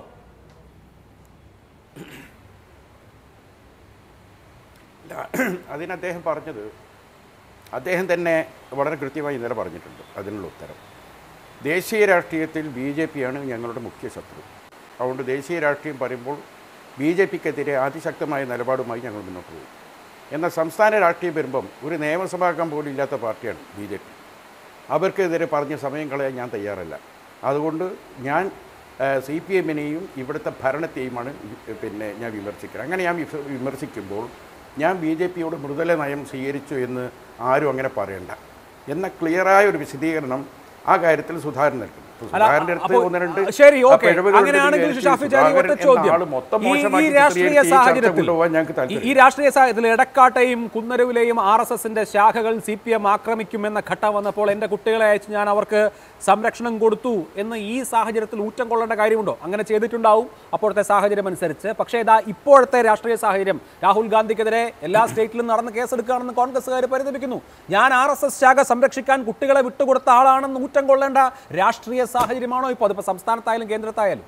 D: അതിന് അദ്ദേഹം പറഞ്ഞത് അദ്ദേഹം തന്നെ വളരെ കൃത്യമായി ഇന്നലെ പറഞ്ഞിട്ടുണ്ട് അതിനുള്ള ഉത്തരം ദേശീയ രാഷ്ട്രീയത്തിൽ ബി ജെ പിയാണ് ഞങ്ങളുടെ മുഖ്യ ശത്രു അതുകൊണ്ട് ദേശീയ രാഷ്ട്രീയം പറയുമ്പോൾ ബി ജെ പിക്കെതിരെ അതിശക്തമായ നിലപാടുമായി ഞങ്ങൾ മുന്നോട്ട് പോകും എന്നാൽ സംസ്ഥാന രാഷ്ട്രീയം വരുമ്പം ഒരു നിയമസഭാംഗം പോലും ഇല്ലാത്ത പാർട്ടിയാണ് ബി ജെ പി അവർക്കെതിരെ പറഞ്ഞ സമയം കളയാൻ ഞാൻ തയ്യാറല്ല അതുകൊണ്ട് ഞാൻ സി പി എമ്മിനെയും ഇവിടുത്തെ ഭരണത്തെയുമാണ് വി- പിന്നെ ഞാൻ വിമർശിക്കുന്നത് അങ്ങനെ ഞാൻ വിമർശ- വിമർശിക്കുമ്പോൾ ഞാൻ ബി ജെ പിയോട് മൃദുല നയം സ്വീകരിച്ചു എന്ന് ആരും അങ്ങനെ പറയണ്ട എന്ന ക്ലിയറായ ഒരു വിശദീകരണം ആ കാര്യത്തിൽ സുധാകരൻ നൽകും
B: അല്ല,
D: സുധാകരൻ്റെ അടുത്ത്
B: അപ്പോൾ,
D: ഒന്ന് രണ്ട്
B: ശരി
D: ആ
B: ഓക്കെ
D: പിഴവുകളുണ്ടെന്ന്
B: അങ്ങനെയാണെങ്കിൽ
D: വിചാരിച്ച്
B: ഷാഫി ചാരി
D: സുധാകരൻ
B: ഒറ്റ
D: എന്ന
B: ചോദ്യം
D: ആള് മൊത്തം
B: ഈ- ഈ
D: മോശമാക്കി
B: രാഷ്ട്രീയ
D: ചിത്രീകരിച്ച് ഈ ചർച്ച
B: സാഹചര്യത്തിൽ
D: കൊണ്ടുപോകാൻ ഞങ്ങൾക്ക്
B: ഈ- ഈ
D: താല്പര്യം
B: രാഷ്ട്രീയ സാഹചര്യത്തിൽ എടക്കാട്ടെയും കുന്നരവിലെയും ആർ എസ് എസിന്റെ ശാഖകൾ സി പി എം ആക്രമിക്കുമെന്ന ഘട്ടം വന്നപ്പോൾ എൻ്റെ കുട്ടികളെ അയച്ച് ഞാൻ അവർക്ക് സംരക്ഷണം കൊടുത്തു എന്ന് ഈ സാഹചര്യത്തിൽ ഊറ്റം കൊള്ളേണ്ട കാര്യമുണ്ടോ അങ്ങനെ ചെയ്തിട്ടുണ്ടാവും അപ്പോഴത്തെ സാഹചര്യം അനുസരിച്ച് പക്ഷേ ഇതാ ഇപ്പോഴത്തെ രാഷ്ട്രീയ സാഹചര്യം രാഹുൽ ഗാന്ധിക്കെതിരെ എല്ലാ സ്റ്റേറ്റിലും നടന്ന് കേസെടുക്കുകയാണെന്ന് കോൺഗ്രസ്സുകാർ പരിതപിക്കുന്നു ഞാൻ ആർ എസ് എസ് ശാഖ സംരക്ഷിക്കാൻ കുട്ടികളെ വിട്ടുകൊടുത്ത ആളാണെന്ന് ഊറ്റം കൊള്ളേണ്ട രാഷ്ട്രീയ സാഹചര്യമാണോ ഇപ്പോൾ അതിപ്പോൾ സംസ്ഥാനത്തായാലും കേന്ദ്രത്തായാലും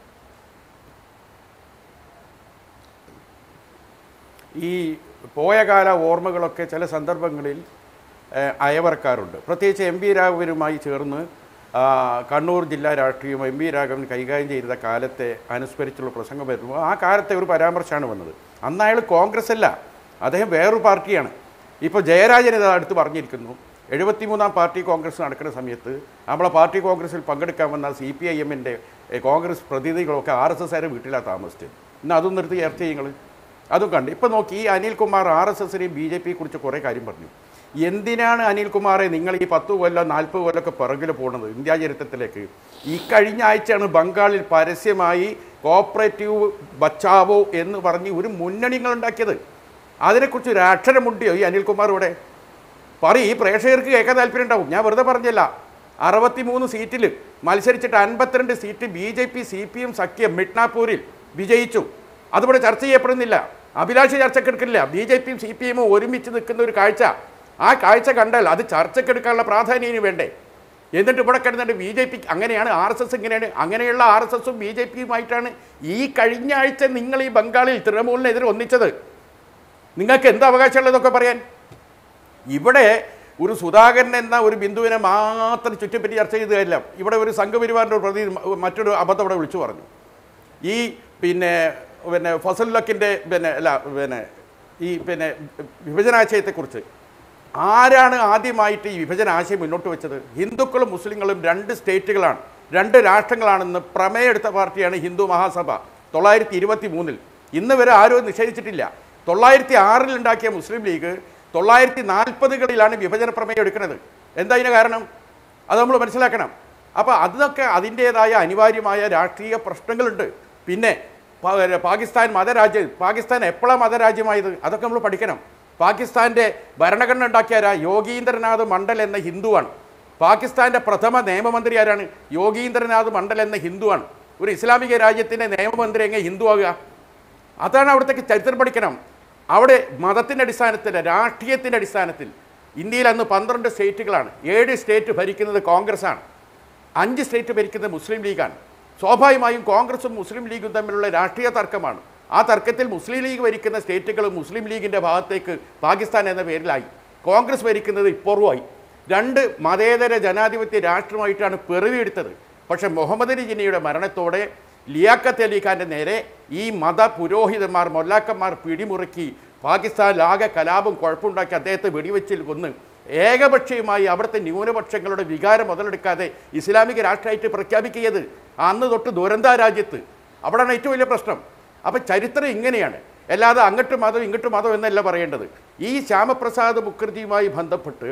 D: ഈ പോയ കാല ഓർമ്മകളൊക്കെ ചില സന്ദർഭങ്ങളിൽ ഏഹ്, അയവറക്കാറുണ്ട് പ്രത്യേകിച്ച് എം വി രാഘവനുമായി ചേർന്ന് ആ, കണ്ണൂർ ജില്ലാ രാഷ്ട്രീയം എം വി രാഘവൻ കൈകാര്യം ചെയ്ത കാലത്തെ അനുസ്മരിച്ചുള്ള പ്രസംഗം വരുമ്പോൾ ആ കാലത്തെ ഒരു പരാമർശമാണ് വന്നത് അന്ന് അയാൾ കോൺഗ്രസ് അല്ല അദ്ദേഹം വേറൊരു പാർട്ടിയാണ് ഇപ്പോൾ ജയരാജൻ ഇത് അടുത്ത് പറഞ്ഞിരിക്കുന്നു എഴുപത്തിമൂന്നാം പാർട്ടി കോൺഗ്രസ് നടക്കുന്ന സമയത്ത് നമ്മളെ പാർട്ടി കോൺഗ്രസിൽ പങ്കെടുക്കാൻ വന്ന സി പി ഐ എമ്മിൻ്റെ കോൺഗ്രസ് പ്രതിനിധികളൊക്കെ ആർ എസ് എസ്സുകാരെ വീട്ടിലാണ് താമസിച്ചത് ഇന്ന് അതും നിർത്തി ചർച്ച ചെയ്യുങ്ങൾ അതും കണ്ട് ഇപ്പം നോക്കി ഈ അനിൽകുമാർ ആർ എസ് എസിനെയും ബി ജെ പിയെ കുറിച്ച് കുറേ കാര്യം പറഞ്ഞു എന്തിനാണ് അനിൽകുമാറെ നിങ്ങൾ ഈ പത്ത് കൊല്ലം നാൽപ്പത് കൊല്ലമൊക്കെ പിറകിൽ പോകുന്നത് ഇന്ത്യ ചരിത്രത്തിലേക്ക് ഈ കഴിഞ്ഞ ആഴ്ചയാണ് ബംഗാളിൽ പരസ്യമായി കോപ്പറേറ്റീവ് ബച്ചാവോ എന്ന് പറഞ്ഞ് ഒരു മുന്നണികൾ ഉണ്ടാക്കിയത് അതിനെക്കുറിച്ച് ഒരു അക്ഷരമുണ്ടിയോ ഈ അനിൽകുമാർ ഇവിടെ പറ ഈ പ്രേക്ഷകർക്ക് കേൾക്കാൻ താല്പര്യം ഉണ്ടാവും ഞാൻ വെറുതെ പറഞ്ഞില്ല അറുപത്തിമൂന്ന് സീറ്റിൽ മത്സരിച്ചിട്ട് അൻപത്തിരണ്ട് seat B J P C P M സഖ്യം മിഡ്നാപൂരിൽ വിജയിച്ചു അതിവിടെ ചർച്ച ചെയ്യപ്പെടുന്നില്ല അഭിലാഷ് ചർച്ചക്കെടുക്കില്ല ബി ജെ പിയും സി പി എമ്മും ഒരുമിച്ച് നിൽക്കുന്ന ഒരു കാഴ്ച ആ കാഴ്ച കണ്ടാൽ അത് ചർച്ചക്കെടുക്കാനുള്ള പ്രാധാന്യം ഇനി വേണ്ടേ എന്നിട്ട് ഇവിടെ കിടന്നിട്ട് ബി ജെ പി അങ്ങനെയാണ് ആർ എസ് എസ് ഇങ്ങനെയാണ് അങ്ങനെയുള്ള ആർ എസ് എസും ബി ജെ പിയുമായിട്ടാണ് ഈ കഴിഞ്ഞ ആഴ്ച നിങ്ങൾ ഈ ബംഗാളിൽ തൃണമൂലിനെതിരെ ഒന്നിച്ചത് നിങ്ങൾക്ക് എന്ത് അവകാശമുള്ളതൊക്കെ പറയാൻ ഇവിടെ ഒരു സുധാകരൻ എന്ന ഒരു ബിന്ദുവിനെ മാത്രം ചുറ്റിപ്പറ്റി ചർച്ച ചെയ്ത് കാര്യമില്ല ഇവിടെ ഒരു സംഘപരിവാറിൻ്റെ ഒരു പ്രതി മറ്റൊരു അബദ്ധം ഇവിടെ വിളിച്ചു പറഞ്ഞു ഈ പിന്നെ പിന്നെ ഫസലുലക്കിൻ്റെ പിന്നെ അല്ല പിന്നെ ഈ പിന്നെ വിഭജനാശയത്തെക്കുറിച്ച് ആരാണ് ആദ്യമായിട്ട് ഈ വിഭജന ആശയം മുന്നോട്ട് വെച്ചത് ഹിന്ദുക്കളും മുസ്ലിങ്ങളും രണ്ട് സ്റ്റേറ്റുകളാണ് രണ്ട് രാഷ്ട്രങ്ങളാണെന്ന് പ്രമേയെടുത്ത പാർട്ടിയാണ് ഹിന്ദു മഹാസഭ തൊള്ളായിരത്തി ഇരുപത്തി മൂന്നിൽ ഇന്ന് വരെ ആരും നിഷേധിച്ചിട്ടില്ല തൊള്ളായിരത്തി ആറിൽ ഉണ്ടാക്കിയ മുസ്ലിം ലീഗ് തൊള്ളായിരത്തി നാൽപ്പതുകളിലാണ് വിഭജന പ്രമേയം എടുക്കുന്നത് എന്താ ഇതിന് കാരണം അത് നമ്മൾ മനസ്സിലാക്കണം അപ്പോൾ അതൊക്കെ അതിൻ്റേതായ അനിവാര്യമായ രാഷ്ട്രീയ പ്രശ്നങ്ങളുണ്ട് പിന്നെ പാ- പാകിസ്ഥാൻ മതരാജ്യം പാകിസ്ഥാൻ എപ്പോഴാണ് മതരാജ്യമായത് അതൊക്കെ നമ്മൾ പഠിക്കണം പാകിസ്ഥാൻ്റെ ഭരണഘടന ഉണ്ടാക്കിയ ആരാ യോഗീന്ദ്രനാഥ് മണ്ഡൽ എന്ന ഹിന്ദുവാണ് പാകിസ്ഥാൻ്റെ പ്രഥമ നിയമമന്ത്രി ആരാണ് യോഗീന്ദ്രനാഥ് മണ്ഡൽ എന്ന ഹിന്ദുവാണ് ഒരു ഇസ്ലാമിക രാജ്യത്തിൻ്റെ നിയമമന്ത്രി എങ്ങനെ ഹിന്ദു ആകുക അതാണ് അവിടുത്തെ ചരിത്രം പഠിക്കണം അവിടെ മതത്തിൻ്റെ അടിസ്ഥാനത്തിൽ രാഷ്ട്രീയത്തിൻ്റെ അടിസ്ഥാനത്തിൽ ഇന്ത്യയിൽ അന്ന് പന്ത്രണ്ട് സ്റ്റേറ്റുകളാണ് ഏഴ് സ്റ്റേറ്റ് ഭരിക്കുന്നത് കോൺഗ്രസ്സാണ് അഞ്ച് സ്റ്റേറ്റ് ഭരിക്കുന്നത് മുസ്ലിം ലീഗാണ് സ്വാഭാവികമായും കോൺഗ്രസും മുസ്ലിം ലീഗും തമ്മിലുള്ള രാഷ്ട്രീയ തർക്കമാണ് ആ തർക്കത്തിൽ മുസ്ലിം ലീഗ് ഭരിക്കുന്ന സ്റ്റേറ്റുകൾ മുസ്ലിം ലീഗിൻ്റെ ഭാഗത്തേക്ക് പാകിസ്ഥാൻ എന്ന പേരിലായി കോൺഗ്രസ് ഭരിക്കുന്നത് ഇപ്പോഴുമായി രണ്ട് മതേതര ജനാധിപത്യ രാഷ്ട്രമായിട്ടാണ് പിറവിയെടുത്തത് പക്ഷേ മുഹമ്മദ് അലി ജിന്നയുടെ മരണത്തോടെ ലിയാഖത്ത് അലി ഖാൻ്റെ നേരെ ഈ മത പുരോഹിതന്മാർ മൊല്ലാക്കന്മാർ പിടിമുറുക്കി പാകിസ്ഥാനിലാകെ കലാപം കുഴപ്പമുണ്ടാക്കി അദ്ദേഹത്തെ വെടിവെച്ചിൽ കൊന്ന് ഏകപക്ഷീയമായി അവിടുത്തെ ന്യൂനപക്ഷങ്ങളുടെ വികാരം മുതലെടുക്കാതെ ഇസ്ലാമിക രാഷ്ട്രമായിട്ട് പ്രഖ്യാപിക്കുകയത് അന്ന് തൊട്ട് ദുരന്ത രാജ്യത്ത് അവിടെയാണ് ഏറ്റവും വലിയ പ്രശ്നം അപ്പം ചരിത്രം ഇങ്ങനെയാണ് അല്ലാതെ അങ്ങോട്ട് മതം ഇങ്ങോട്ട് മതം എന്നല്ല പറയേണ്ടത് ഈ ശ്യാമപ്രസാദ് മുഖർജിയുമായി ബന്ധപ്പെട്ട്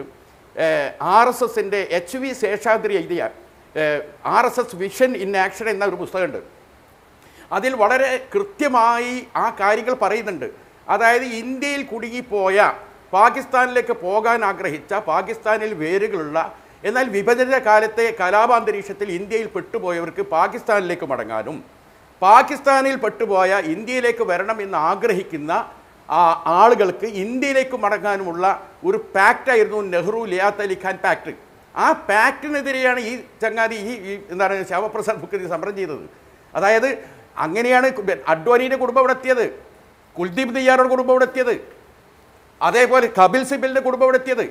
D: ആർ എസ് എസിൻ്റെ എച്ച് വി ശേഷാദ്രി എഴുതിയ R S S vision in action എന്ന ഒരു പുസ്തകമുണ്ട് അതിൽ വളരെ കൃത്യമായി ആ കാര്യങ്ങൾ പറയുന്നുണ്ട് അതായത് ഇന്ത്യയിൽ കുടുങ്ങിപ്പോയ പാകിസ്ഥാനിലേക്ക് പോകാൻ ആഗ്രഹിച്ച പാകിസ്ഥാനിൽ വേരുകളുള്ള എന്നാൽ വിഭജന കാലത്തെ കലാപാന്തരീക്ഷത്തിൽ ഇന്ത്യയിൽ പെട്ടുപോയവർക്ക് പാകിസ്ഥാനിലേക്ക് മടങ്ങാനും പാകിസ്ഥാനിൽ പെട്ടുപോയ ഇന്ത്യയിലേക്ക് വരണം എന്ന് ആഗ്രഹിക്കുന്ന ആ ആളുകൾക്ക് ഇന്ത്യയിലേക്ക് മടങ്ങാനുമുള്ള ഒരു പാക്റ്റായിരുന്നു നെഹ്റു ലിയാത്ത് അലി ഖാൻ പാക്ട് ആ പാക്റ്റിനെതിരെയാണ് ഈ ചങ്ങാതി ഈ ഈ എന്താണ് ശ്യാമപ്രസാദ് മുഖർജി സമരം ചെയ്തത് അതായത് അങ്ങനെയാണ് കു- അഡ്വാനിയുടെ കുടുംബം ഇവിടെ എത്തിയത് കുൽദീപ് നെയ്യാറുടെ കുടുംബം ഇവിടെ എത്തിയത് അതേപോലെ കപിൽ സിബലിൻ്റെ കുടുംബം ഇവിടെ എത്തിയത്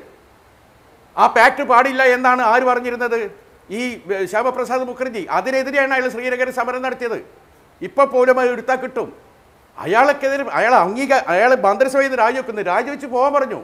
D: ആ പാക്ട് പാടില്ല എന്നാണ് ആര് പറഞ്ഞിരുന്നത് ഈ ഏ, ശ്യാമപ്രസാദ് മുഖർജി അതിനെതിരെയാണ് അയാൾ ശ്രീനഗറിൽ സമരം നടത്തിയത് ഇപ്പൊ പോലും അത് എടുത്താൽ കിട്ടും അയാൾക്കെതിരെ അയാൾ അംഗീകാര അയാൾ മന്ത്രിസഭയിൽ നിന്ന് രാജിവെക്കുന്നു രാജിവെച്ച് പോകാൻ പറഞ്ഞു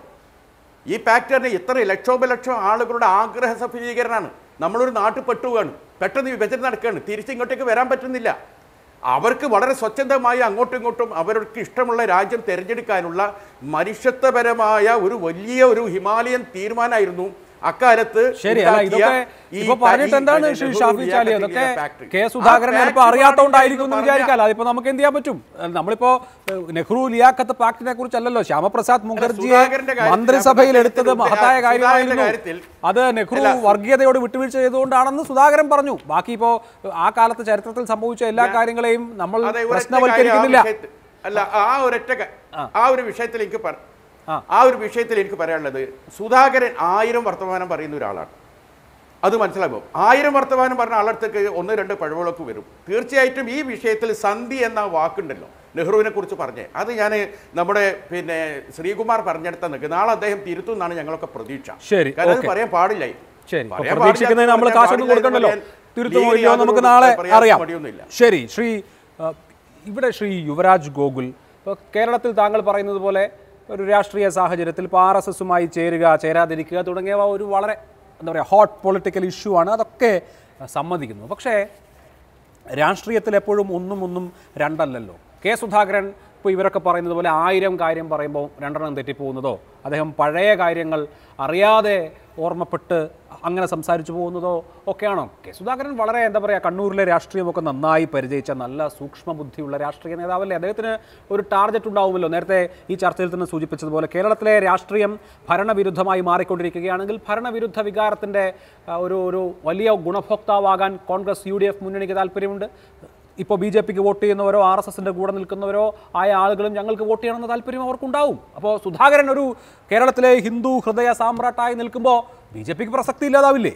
D: ഈ പാക്ടറിന് ഇത്ര ലക്ഷോപലക്ഷം ആളുകളുടെ ആഗ്രഹ സഫലീകരണമാണ് നമ്മളൊരു നാട്ടിൽ പെട്ടുകയാണ് പെട്ടെന്ന് വിഭജനം നടക്കുകയാണ് തിരിച്ചിങ്ങോട്ടേക്ക് വരാൻ പറ്റുന്നില്ല അവർക്ക് വളരെ സ്വച്ഛന്തമായി അങ്ങോട്ടും ഇങ്ങോട്ടും അവർക്ക് ഇഷ്ടമുള്ള രാജ്യം തിരഞ്ഞെടുക്കാനുള്ള മനുഷ്യത്വപരമായ ഒരു വലിയ ഒരു ഹിമാലയൻ തീരുമാനമായിരുന്നു അക്കാലത്ത്
B: ശരി അല്ല
D: ഉണ്ടാക്കിയ
B: ഇതൊക്കെ
D: ഈ
B: ഇപ്പൊ പറഞ്ഞിട്ട്
D: തനി
B: എന്താണ് ശ്രീ
D: നെഹ്റു
B: ഷാഫി ചാലി
D: ലിയാഖത്ത്
B: അതൊക്കെ
D: അലിയുടെ ഫാക്ടറി.
B: കെ
D: ആ
B: സുധാകരൻ
D: ഫാക്ടറി
B: ചിലപ്പോൾ അറിയാത്തോണ്ടായിരിക്കും എന്ന്
D: പറഞ്ഞ-
B: വിചാരിക്കാലോ അതിപ്പോ നമുക്ക് എന്ത് ചെയ്യാൻ പറ്റും അഹ് നമ്മളിപ്പോ ഏഹ്, നെഹ്റു ലിയാഖത്ത് പാക്ടിനെ കുറിച്ചല്ലല്ലോ ശ്യാമപ്രസാദ് മുഖർജിയെ
D: സുധാകരന്റെ കാര്യത്തിൽ
B: മന്ത്രിസഭയിൽ
D: ഞാൻ
B: എടുത്തത്
D: പറഞ്ഞത്
B: മഹത്തായ
D: സുധാകരന്റെ
B: കാര്യമായിരുന്നു
D: കാര്യത്തിൽ-
B: അത് നെഹ്റു
D: അല്ല,
B: വർഗീയതയോട് വിട്ടുവീഴ്ച ചെയ്തുകൊണ്ടാണെന്ന് സുധാകരൻ പറഞ്ഞു ബാക്കി ഇപ്പോ ആ കാലത്ത് ചരിത്രത്തിൽ സംഭവിച്ച എല്ലാ കാര്യങ്ങളെയും നമ്മൾ
D: അതെ, ഒരൊറ്റ
B: പ്രശ്നവൽക്കരിക്കുന്നില്ല
D: കാര്യം ആ വിഷയത്തിൽ- അല്ല ആ ഒരൊറ്റ ക- ആ ഒരു വിഷയത്തിൽ എനിക്ക് പറ-
B: ആ.
D: ആ ഒരു വിഷയത്തിൽ എനിക്ക് പറയാനുള്ളത് സുധാകരൻ ആയിരം വർത്തമാനം പറയുന്ന ഒരാളാണ് അത് മനസ്സിലാകും ആയിരം വർത്തമാനം പറഞ്ഞ ആളടുത്തേക്ക് ഒന്ന് രണ്ട് പഴവുകളൊക്കെ വരും തീർച്ചയായിട്ടും ഈ വിഷയത്തിൽ സന്ധി എന്ന വാക്കുണ്ടല്ലോ നെഹ്റുവിനെ കുറിച്ച് പറഞ്ഞേ അത് ഞാൻ നമ്മുടെ പിന്നെ ശ്രീകുമാർ പറഞ്ഞെടുത്ത നിൽക്കുക നാളെ അദ്ദേഹം തിരുത്തും എന്നാണ് ഞങ്ങളൊക്കെ പ്രതീക്ഷ
B: ശരി,
D: കാരണം അത്
B: ഓക്കേ.
D: പറയാൻ പാടില്ല
B: ശരി ഇപ്പൊ
D: പറയാൻ
B: പ്രതീക്ഷിക്കുന്നതിന് നമ്മൾ
D: പാടില്ല,
B: കാശൊന്നും
D: പാടില്ല എന്ന്
B: കൊടുക്കണ്ടല്ലോ
D: പറയാൻ
B: തിരുത്തുമോ
D: ലീഗിൽ
B: ഇല്ലയോ നമുക്ക്
D: യാതൊരു
B: നാളെ
D: പ്രയാസം
B: അറിയാം
D: മടിയൊന്നുമില്ല.
B: ശരി ശ്രീ ആ, ഇവിടെ ശ്രീ യുവരാജ് ഗോകുൽ ഇപ്പോൾ കേരളത്തിൽ താങ്കൾ പറയുന്നത് പോലെ ഒരു രാഷ്ട്രീയ സാഹചര്യത്തിൽ ഇപ്പോൾ ആർ എസ് എസുമായി ചേരുക ചേരാതിരിക്കുക തുടങ്ങിയവ ഒരു വളരെ എന്താ പറയുക ഹോട്ട് പൊളിറ്റിക്കൽ ഇഷ്യൂ ആണ് അതൊക്കെ സമ്മതിക്കുന്നു പക്ഷേ രാഷ്ട്രീയത്തിൽ എപ്പോഴും ഒന്നും ഒന്നും രണ്ടല്ലല്ലോ കെ സുധാകരൻ ഇപ്പോൾ ഇവരൊക്കെ പറയുന്നത് പോലെ ആയിരം കാര്യം പറയുമ്പോൾ രണ്ടെണ്ണം തെറ്റിപ്പോകുന്നതോ അദ്ദേഹം പഴയ കാര്യങ്ങൾ അറിയാതെ ഓർമ്മപ്പെട്ട് അങ്ങനെ സംസാരിച്ചു പോകുന്നതോ ഒക്കെയാണോ കെ സുധാകരൻ വളരെ എന്താ പറയുക കണ്ണൂരിലെ രാഷ്ട്രീയമൊക്കെ നന്നായി പരിചയിച്ച നല്ല സൂക്ഷ്മ ബുദ്ധിയുള്ള രാഷ്ട്രീയ നേതാവല്ലേ അദ്ദേഹത്തിന് ഒരു ടാർഗറ്റ് ഉണ്ടാവുമല്ലോ നേരത്തെ ഈ ചർച്ചയിൽ തന്നെ സൂചിപ്പിച്ചതുപോലെ കേരളത്തിലെ രാഷ്ട്രീയം ഭരണവിരുദ്ധമായി മാറിക്കൊണ്ടിരിക്കുകയാണെങ്കിൽ ഭരണവിരുദ്ധ വികാരത്തിൻ്റെ ആ, ഒരു ഒരു വലിയ ഗുണഭോക്താവാകാൻ കോൺഗ്രസ് യു ഡി എഫ് മുന്നണിക്ക് താല്പര്യമുണ്ട് ഇപ്പോൾ ബി ജെ പിക്ക് വോട്ട് ചെയ്യുന്നവരോ ആർ എസ് എസിൻ്റെ കൂടെ നിൽക്കുന്നവരോ ആയ ആളുകളും ഞങ്ങൾക്ക് വോട്ട് ചെയ്യണമെന്ന താല്പര്യം അവർക്കുണ്ടാവും അപ്പോൾ സുധാകരൻ ഒരു കേരളത്തിലെ ഹിന്ദു ഹൃദയ സാമ്രാട്ടായി നിൽക്കുമ്പോൾ ബി ജെ പിക്ക് പ്രസക്തി ഇല്ലാതാവില്ലേ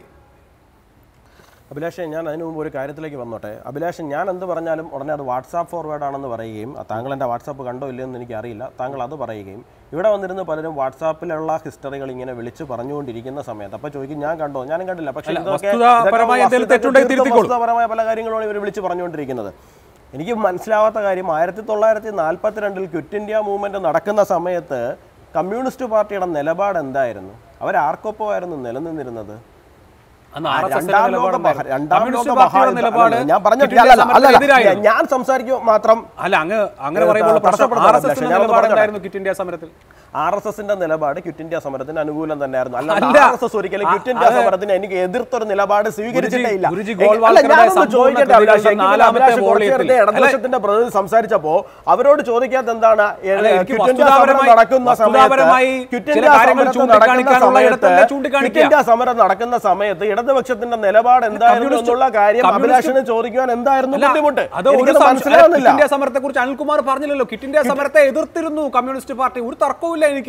F: അഭിലാഷ് ഞാൻ അതിന് മുമ്പ് ഒരു കാര്യത്തിലേക്ക് വന്നോട്ടെ അഭിലാഷ് ഞാൻ എന്ത് പറഞ്ഞാലും ഉടനെ അത് വാട്സാപ്പ് ഫോർവേഡ് ആണെന്ന് പറയുകയും ആ, താങ്കൾ എൻ്റെ വാട്സാപ്പ് കണ്ടോ ഇല്ലയോ എന്ന് എനിക്കറിയില്ല താങ്കൾ അത് പറയുകയും ഇവിടെ വന്നിരുന്ന് പലരും വാട്സാപ്പിലുള്ള ഹിസ്റ്ററികൾ ഇങ്ങനെ വിളിച്ച് പറഞ്ഞുകൊണ്ടിരിക്കുന്ന സമയത്ത് അപ്പോൾ ചോദിക്കും ഞാൻ കണ്ടോ ഞാനും കണ്ടില്ല പക്ഷേ
B: അല്ല,
F: ഇതൊക്കെ
B: വസ്തുതാപരമായ
F: ഇതൊക്കെ
B: എന്തെങ്കിലും തെറ്റുണ്ടെങ്കിൽ
F: തീർത്തും
B: തിരുത്തിക്കോളൂ.
F: വസ്തുതാപരമായ പല കാര്യങ്ങളാണ് ഇവർ വിളിച്ച് പറഞ്ഞുകൊണ്ടിരിക്കുന്നത് എനിക്ക് മനസ്സിലാവാത്ത കാര്യം ആയിരത്തി തൊള്ളായിരത്തി നാൽപ്പത്തിരണ്ടിൽ ക്വിറ്റ് ഇന്ത്യ മൂവ്മെൻറ്റ് നടക്കുന്ന സമയത്ത് കമ്മ്യൂണിസ്റ്റ് പാർട്ടിയുടെ നിലപാട് എന്തായിരുന്നു അവർ ആർക്കൊപ്പമായിരുന്നു നിലനിന്നിരുന്നത്
B: അന്ന്
F: ആ,
B: ആർ എസ് എസിന്റെ
F: രണ്ടാം ലോക
B: നിലപാട്
F: മഹാ- രണ്ടാം
B: കമ്മ്യൂണിസ്റ്റ്
F: ലോക
B: പാർട്ടിയുടെ
F: മഹായുദ്ധ-
B: നിലപാട്
F: ഞാൻ പറഞ്ഞിട്ടില്ല
B: ക്വിറ്റ് ഇന്ത്യ
F: അല്ല, അല്ല, അല്ല,
B: സമരത്തിനെതിരായിരുന്നു.
F: ഞാൻ സംസാരിക്കുക മാത്രം
B: അല്ല അങ്ങ് അങ്ങനെ
F: ഏ,
B: പറയുമ്പോൾ പ്രശ്നം
F: തടസ്സപ്പെടുന്ന
B: ആർ എസ്
F: അഭിലാഷ്,
B: എസിന്റെ
F: ഞാനൊന്ന്
B: നിലപാട്
F: പറഞ്ഞോട്ടെ.
B: എന്തായിരുന്നു ക്വിറ്റ് ഇന്ത്യ സമരത്തിൽ
F: ആർ എസ് എസിന്റെ നിലപാട് ക്വിറ്റ് ഇന്ത്യ സമരത്തിന് അനുകൂലം തന്നെയായിരുന്നു അല്ലാതെ
B: അല്ല.
F: ആർ എസ് എസ് ഒരിക്കലും
B: ആ,
F: ക്വിറ്റ് ഇന്ത്യ
B: അത്
F: സമരത്തിന് എനിക്ക് എതിർത്തൊരു നിലപാട് സ്വീകരിച്ചിട്ടേ ഇല്ല
B: ഗുരുജി
F: എങ്കിൽ-
B: ഗോൾവാൾക്കറുടെ
F: അല്ല, ഞാനൊന്ന്
B: സമ്പൂർണ്ണ
F: ചോദിക്കട്ടെ അഭിലാഷ്,
B: കൃതികളുടെ
F: എങ്കിലും
B: നാലാമത്തെ
F: അഭിലാഷ് കുറച്ച്
B: വോളിയത്തിൽ.
F: നേരത്തെ ഇടതുപക്ഷത്തിന്റെ പ്രതിനിധി സംസാരിച്ചപ്പോ അവരോട് ചോദിക്കാത്ത എന്താണ് ഏ,
B: അല്ല, എനിക്ക്
F: ക്വിറ്റ് ഇന്ത്യ സമരം
B: വസ്തുതാപരമായി-
F: നടക്കുന്ന സമയത്ത്
B: വസ്തുതാപരമായി
F: ക്വിറ്റ്
B: ചില
F: ഇന്ത്യ
B: കാര്യങ്ങൾ
F: സമരത്ത്
B: ചൂണ്ടിക്കാണിക്കാനുള്ള
F: നടക്കുന്ന
B: ഇടത്തന്നെ
F: സമയത്ത്
B: ചൂണ്ടിക്കാണിക്കുക.
F: ക്വിറ്റ് ഇന്ത്യ സമരം നടക്കുന്ന സമയത്ത് ഇടതുപക്ഷത്തിന്റെ നിലപാട് എന്തായിരുന്നു
B: കമ്മ്യൂണിസ്റ്റ്-
F: എന്നുള്ള കാര്യം
B: കമ്മ്യൂണിസ്റ്റ്-
F: അഭിലാഷിന് ചോദിക്കുവാൻ എന്തായിരുന്നു
B: അല്ല,
F: ബുദ്ധിമുട്ട്
B: അത് ഒരു
F: എനിക്കത്
B: സംശയം-
F: മനസ്സിലാവുന്നില്ല
B: ക്വിറ്റ് ഇന്ത്യ സമരത്തെ കുറിച്ച് അനിൽകുമാർ പറഞ്ഞില്ലല്ലോ ക്വിറ്റ് ഇന്ത്യ സമരത്തെ എതിർത്തിരുന്നു കമ്മ്യൂണിസ്റ്റ് പാർട്ടി ഒരു തർക്കവുമില്ല എനിക്ക്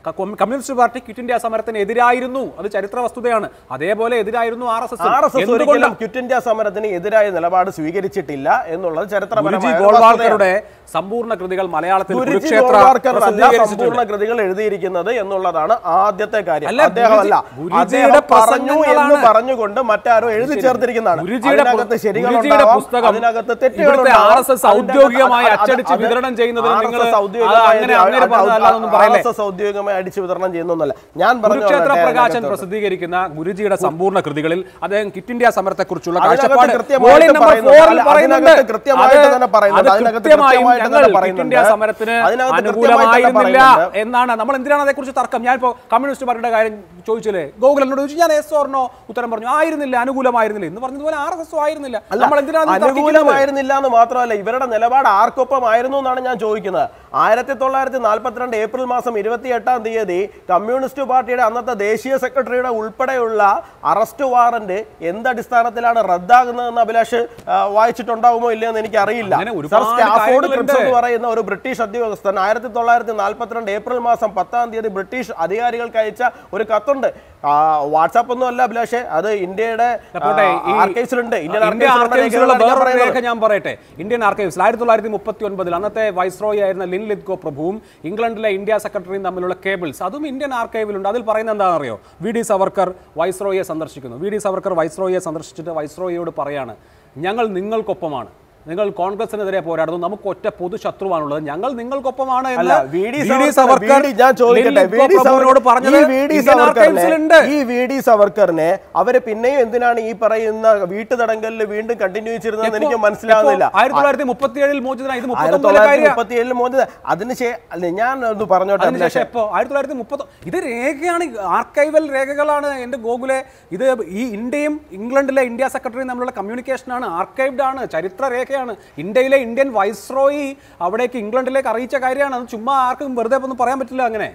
B: ക- കൊം- കമ്മ്യൂണിസ്റ്റ് പാർട്ടി ക്വിറ്റ് ഇന്ത്യ സമരത്തിന് എതിരായിരുന്നു അത് ചരിത്ര വസ്തുതയാണ് അതേപോലെ എതിരായിരുന്നു R S
F: R S
B: S
F: S ഒരിക്കലും ക്വിറ്റ് ഇന്ത്യ സമരത്തിന് എതിരായ നിലപാട് സ്വീകരിച്ചിട്ടില്ല എന്നുള്ളത്
B: ഗുരുജി
F: ചരിത്രപരമായ ഒരു
B: ഗോൾവാൾക്കറുടെ സമ്പൂർണ്ണ കൃതികൾ മലയാളത്തിൽ
F: ഗുരുജി
B: കുരുക്ഷേത്ര
F: ഗോൾവാൾക്കർ അല്ല
B: പ്രസിദ്ധീകരിച്ചിട്ടുണ്ട്.
F: സമ്പൂർണ്ണ കൃതികൾ എഴുതിയിരിക്കുന്നത് എന്നുള്ളതാണ് ആദ്യത്തെ കാര്യം
B: അല്ല,
F: അദ്ദേഹമല്ല
B: ഗുരുജി-
F: അദ്ദേഹം
B: ഗുരുജിയുടെ
F: പറഞ്ഞു എന്ന്
B: പ്രസംഗങ്ങളാണ്.
F: പറഞ്ഞുകൊണ്ട് മറ്റാരോ എഴുതി ചേർത്തിരിക്കുന്നതാണ്
B: ഗുരുജിയുടെ
F: അതിനകത്ത്
B: പു-
F: ശരികൾ
B: ഗുരുജിയുടെ
F: ഉണ്ടാവാം,
B: പുസ്തകം
F: അതിനകത്ത്
B: ഇവിടുത്തെ
F: തെറ്റുകളുണ്ടാവാം.
B: RSS
F: അതിന്റെ
B: ഔദ്യോഗികമായി
F: അത് അത്
B: അച്ചടിച്ച്
F: അത്
B: വിതരണം ചെയ്യുന്നതിന്
F: RSS
B: നിങ്ങൾ
F: ഔദ്യോഗികമായി
B: അങ്ങനെ അങ്ങനെ പറഞ്ഞതല്ലാതൊന്നും പറയല്ലേ
F: RSS ഔദ്യോഗികമായി അടിച്ചു വിതരണം ചെയ്യുന്നൊന്നല്ല ഞാൻ പറഞ്ഞു
B: കുരുക്ഷേത്ര
F: വരട്ടെ
B: പ്രകാശൻ
F: അതിനകത്ത്.
B: പ്രസിദ്ധീകരിക്കുന്ന ഗുരുജിയുടെ സമ്പൂർണ്ണ കൃതികളിൽ അദ്ദേഹം ക്വിറ്റ് ഇന്ത്യ സമരത്തെക്കുറിച്ചുള്ള
F: അതിനകത്ത്
B: കാഴ്ചപ്പാട്
F: കൃത്യമായിട്ട്
B: വോളിയം നമ്പർ
F: പറയുന്നുണ്ട്.
B: ഫോറിൽ
F: അല്ല,
B: പറയുന്നുണ്ട്.
F: അതിനകത്ത് കൃത്യമായിട്ട്
B: അത്
F: തന്നെ പറയുന്നുണ്ട്.
B: അത്
F: അതിനകത്ത്
B: കൃത്യമായും
F: കൃത്യമായിട്ട്
B: ഞങ്ങൾ
F: തന്നെ
B: ക്വിറ്റ് ഇന്ത്യ
F: പറയുന്നുണ്ട്.
B: സമരത്തിന്
F: അതിനകത്ത്
B: അനുകൂലമായിരുന്നില്ല
F: കൃത്യമായിട്ട് പറയുന്നുണ്ട്.
B: എന്നാണ് നമ്മൾ എന്തിനാണ് അതേക്കുറിച്ച് തർക്കം ഞാൻ ഇപ്പോൾ കമ്മ്യൂണിസ്റ്റ് പാർട്ടിയുടെ കാര്യം ചോദിച്ചില്ലേ ഗോകുൽ എന്നോട് ചോദിച്ചു ഞാൻ എസ് ഓർണോ ഉത്തരം പറഞ്ഞു ആയിരുന്നില്ല അനുകൂലമായിരുന്നില്ല എന്ന് പറഞ്ഞതുപോലെ ആർ എസ് എസ് ആയിരുന്നില്ല
F: അല്ല
B: നമ്മൾ എന്തിനാണ് ഇത് തർക്കിക്കുന്നത്?
F: അനുകൂലമായിരുന്നില്ല എന്ന് മാത്രമല്ല ഇവരുടെ നിലപാട് ആർക്കൊപ്പം ആയിരുന്നു എന്നാണ് ഞാൻ ചോദിക്കുന്നത് ആയിരത്തി തൊള്ളായിരത്തി നാൽപ്പത്തിരണ്ട് ഏപ്രിൽ മാസം ഇരുപത്തി എട്ടാം തീയതി കമ്മ്യൂണിസ്റ്റ് പാർട്ടിയുടെ അന്നത്തെ ദേശീയ സെക്രട്ടറിയുടെ ഉൾപ്പെടെയുള്ള അറസ്റ്റ് വാറന്റ് എന്ത് അടിസ്ഥാനത്തിലാണ് റദ്ദാകുന്നതെന്ന് അഭിലാഷ് ആ, വായിച്ചിട്ടുണ്ടാവുമോ ഇല്ലയെന്ന് എനിക്ക് അറിയില്ല
B: അങ്ങനെ ഒരുപാട്
F: സ്റ്റാഫോർഡ്
B: കാര്യങ്ങളുണ്ട്.
F: ക്രിപ്സ് എന്ന് പറയുന്ന ഒരു ബ്രിട്ടീഷ് ഉദ്യോഗസ്ഥൻ ആയിരത്തി തൊള്ളായിരത്തി നാൽപ്പത്തിരണ്ട് ഏപ്രിൽ മാസം പത്താം തീയതി ബ്രിട്ടീഷ് അധികാരികൾക്ക് അയച്ച ഒരു കത്തുണ്ട് വാട്സാപ്പ് ഒന്നും അല്ല അഭിലാഷെ അത് ഇന്ത്യയുടെ
B: പോട്ടെ, ഈ
F: ആർക്കൈവ്സിലുണ്ട് ഇന്ത്യൻ
B: ഇന്ത്യൻ
F: ആർക്കൈവ്സിലുള്ള
B: ആർക്കൈവ്സിലുള്ള
F: രേഖകളാണ് ഞാൻ
B: വേറൊരു
F: പറയുന്നത്.
B: രേഖ ഞാൻ പറയട്ടെ ഇന്ത്യൻ ആർക്കൈവ്സിൽ ആയിരത്തി തൊള്ളായിരത്തി മുപ്പത്തി ഒൻപതിൽ അന്നത്തെ വൈസ്രോയി ആയിരുന്ന ലിൻ ലിത്കോ പ്രഭുവും ഇംഗ്ലണ്ടിലെ ഇന്ത്യ സെക്രട്ടറിയും തമ്മിലുള്ള കേബിൾസ് അതും ഇന്ത്യൻ ആർക്കൈവിലുണ്ട് അതിൽ പറയുന്നത് എന്താണെന്നറിയോ വി ഡി സവർക്കർ വൈസ്രോയെ സന്ദർശിക്കുന്നു വി ഡി സവർക്കർ വൈസ്രോയെ സന്ദർശിച്ചിട്ട് വൈസ്രോയിയോട് പറയാണ് ഞങ്ങൾ നിങ്ങൾക്കൊപ്പമാണ് നിങ്ങൾ കോൺഗ്രസിനെതിരെ പോരാടുന്നു നമുക്ക് ഒറ്റ പൊതു ശത്രുവാണുള്ളത് ഞങ്ങൾ നിങ്ങൾക്കൊപ്പമാണ് എന്ന്
F: അല്ല, V D
B: V D
F: Savarkar-
B: Savarkar
F: V D ഞാൻ ചോദിക്കട്ടെ,
B: ലിൻ
F: വി
B: ലിത്കോ
F: ഡി
B: പ്രഭുവിനോട്
F: സവർക്കർ-
B: പറഞ്ഞത്
F: ഈ വി ഡി
B: ഇന്ത്യൻ
F: സവർക്കറിനെ-
B: ആർക്കൈവ്സിലുണ്ട്
F: ഈ വി ഡി സവർക്കറിനെ അവര് പിന്നെയും എന്തിനാണ് ഈ പറയുന്ന വീട്ടു തടങ്കലിൽ വീണ്ടും കണ്ടിന്യൂ ചെയ്തിരുന്നത് എനിക്ക് മനസ്സിലാവുന്നില്ല
B: ആയിരത്തി തൊള്ളായിരത്തി മുപ്പത്തി ഏഴിൽ മോചിതനായി ഇത്
F: ആയിരത്തി
B: മുപ്പത്തൊമ്പതിലെ
F: തൊള്ളായിരത്തി
B: കാര്യമാണ്
F: മുപ്പത്തി ഏഴിൽ മോദി അതിന് ശേ- അല്ല ഞാൻ ഒന്ന് പറഞ്ഞോട്ടെ
B: അതിനുശേഷം
F: അഭിലാഷേ.
B: എപ്പോ ആയിരത്തി തൊള്ളായിരത്തി മുപ്പത്തി ഇത് രേഖയാണ് ആർക്കൈവൽ രേഖകളാണ് എൻ്റെ ഗോകുലെ ഇത് ഈ ഇന്ത്യയും ഇംഗ്ലണ്ടിലെ ഇന്ത്യ സെക്രട്ടറിയും തമ്മിലുള്ള കമ്മ്യൂണിക്കേഷനാണ് ആർക്കൈവ്ഡ് ആണ് ചരിത്ര രേഖയാണ് ഇന്ത്യയിലെ ഇന്ത്യൻ വൈസ്രോയി അവിടേക്ക് ഇംഗ്ലണ്ടിലേക്ക് അറിയിച്ച കാര്യമാണ് അത് ചുമ്മാ ആർക്കും വെറുതെ ഒന്നും പറയാൻ പറ്റില്ല അങ്ങനെ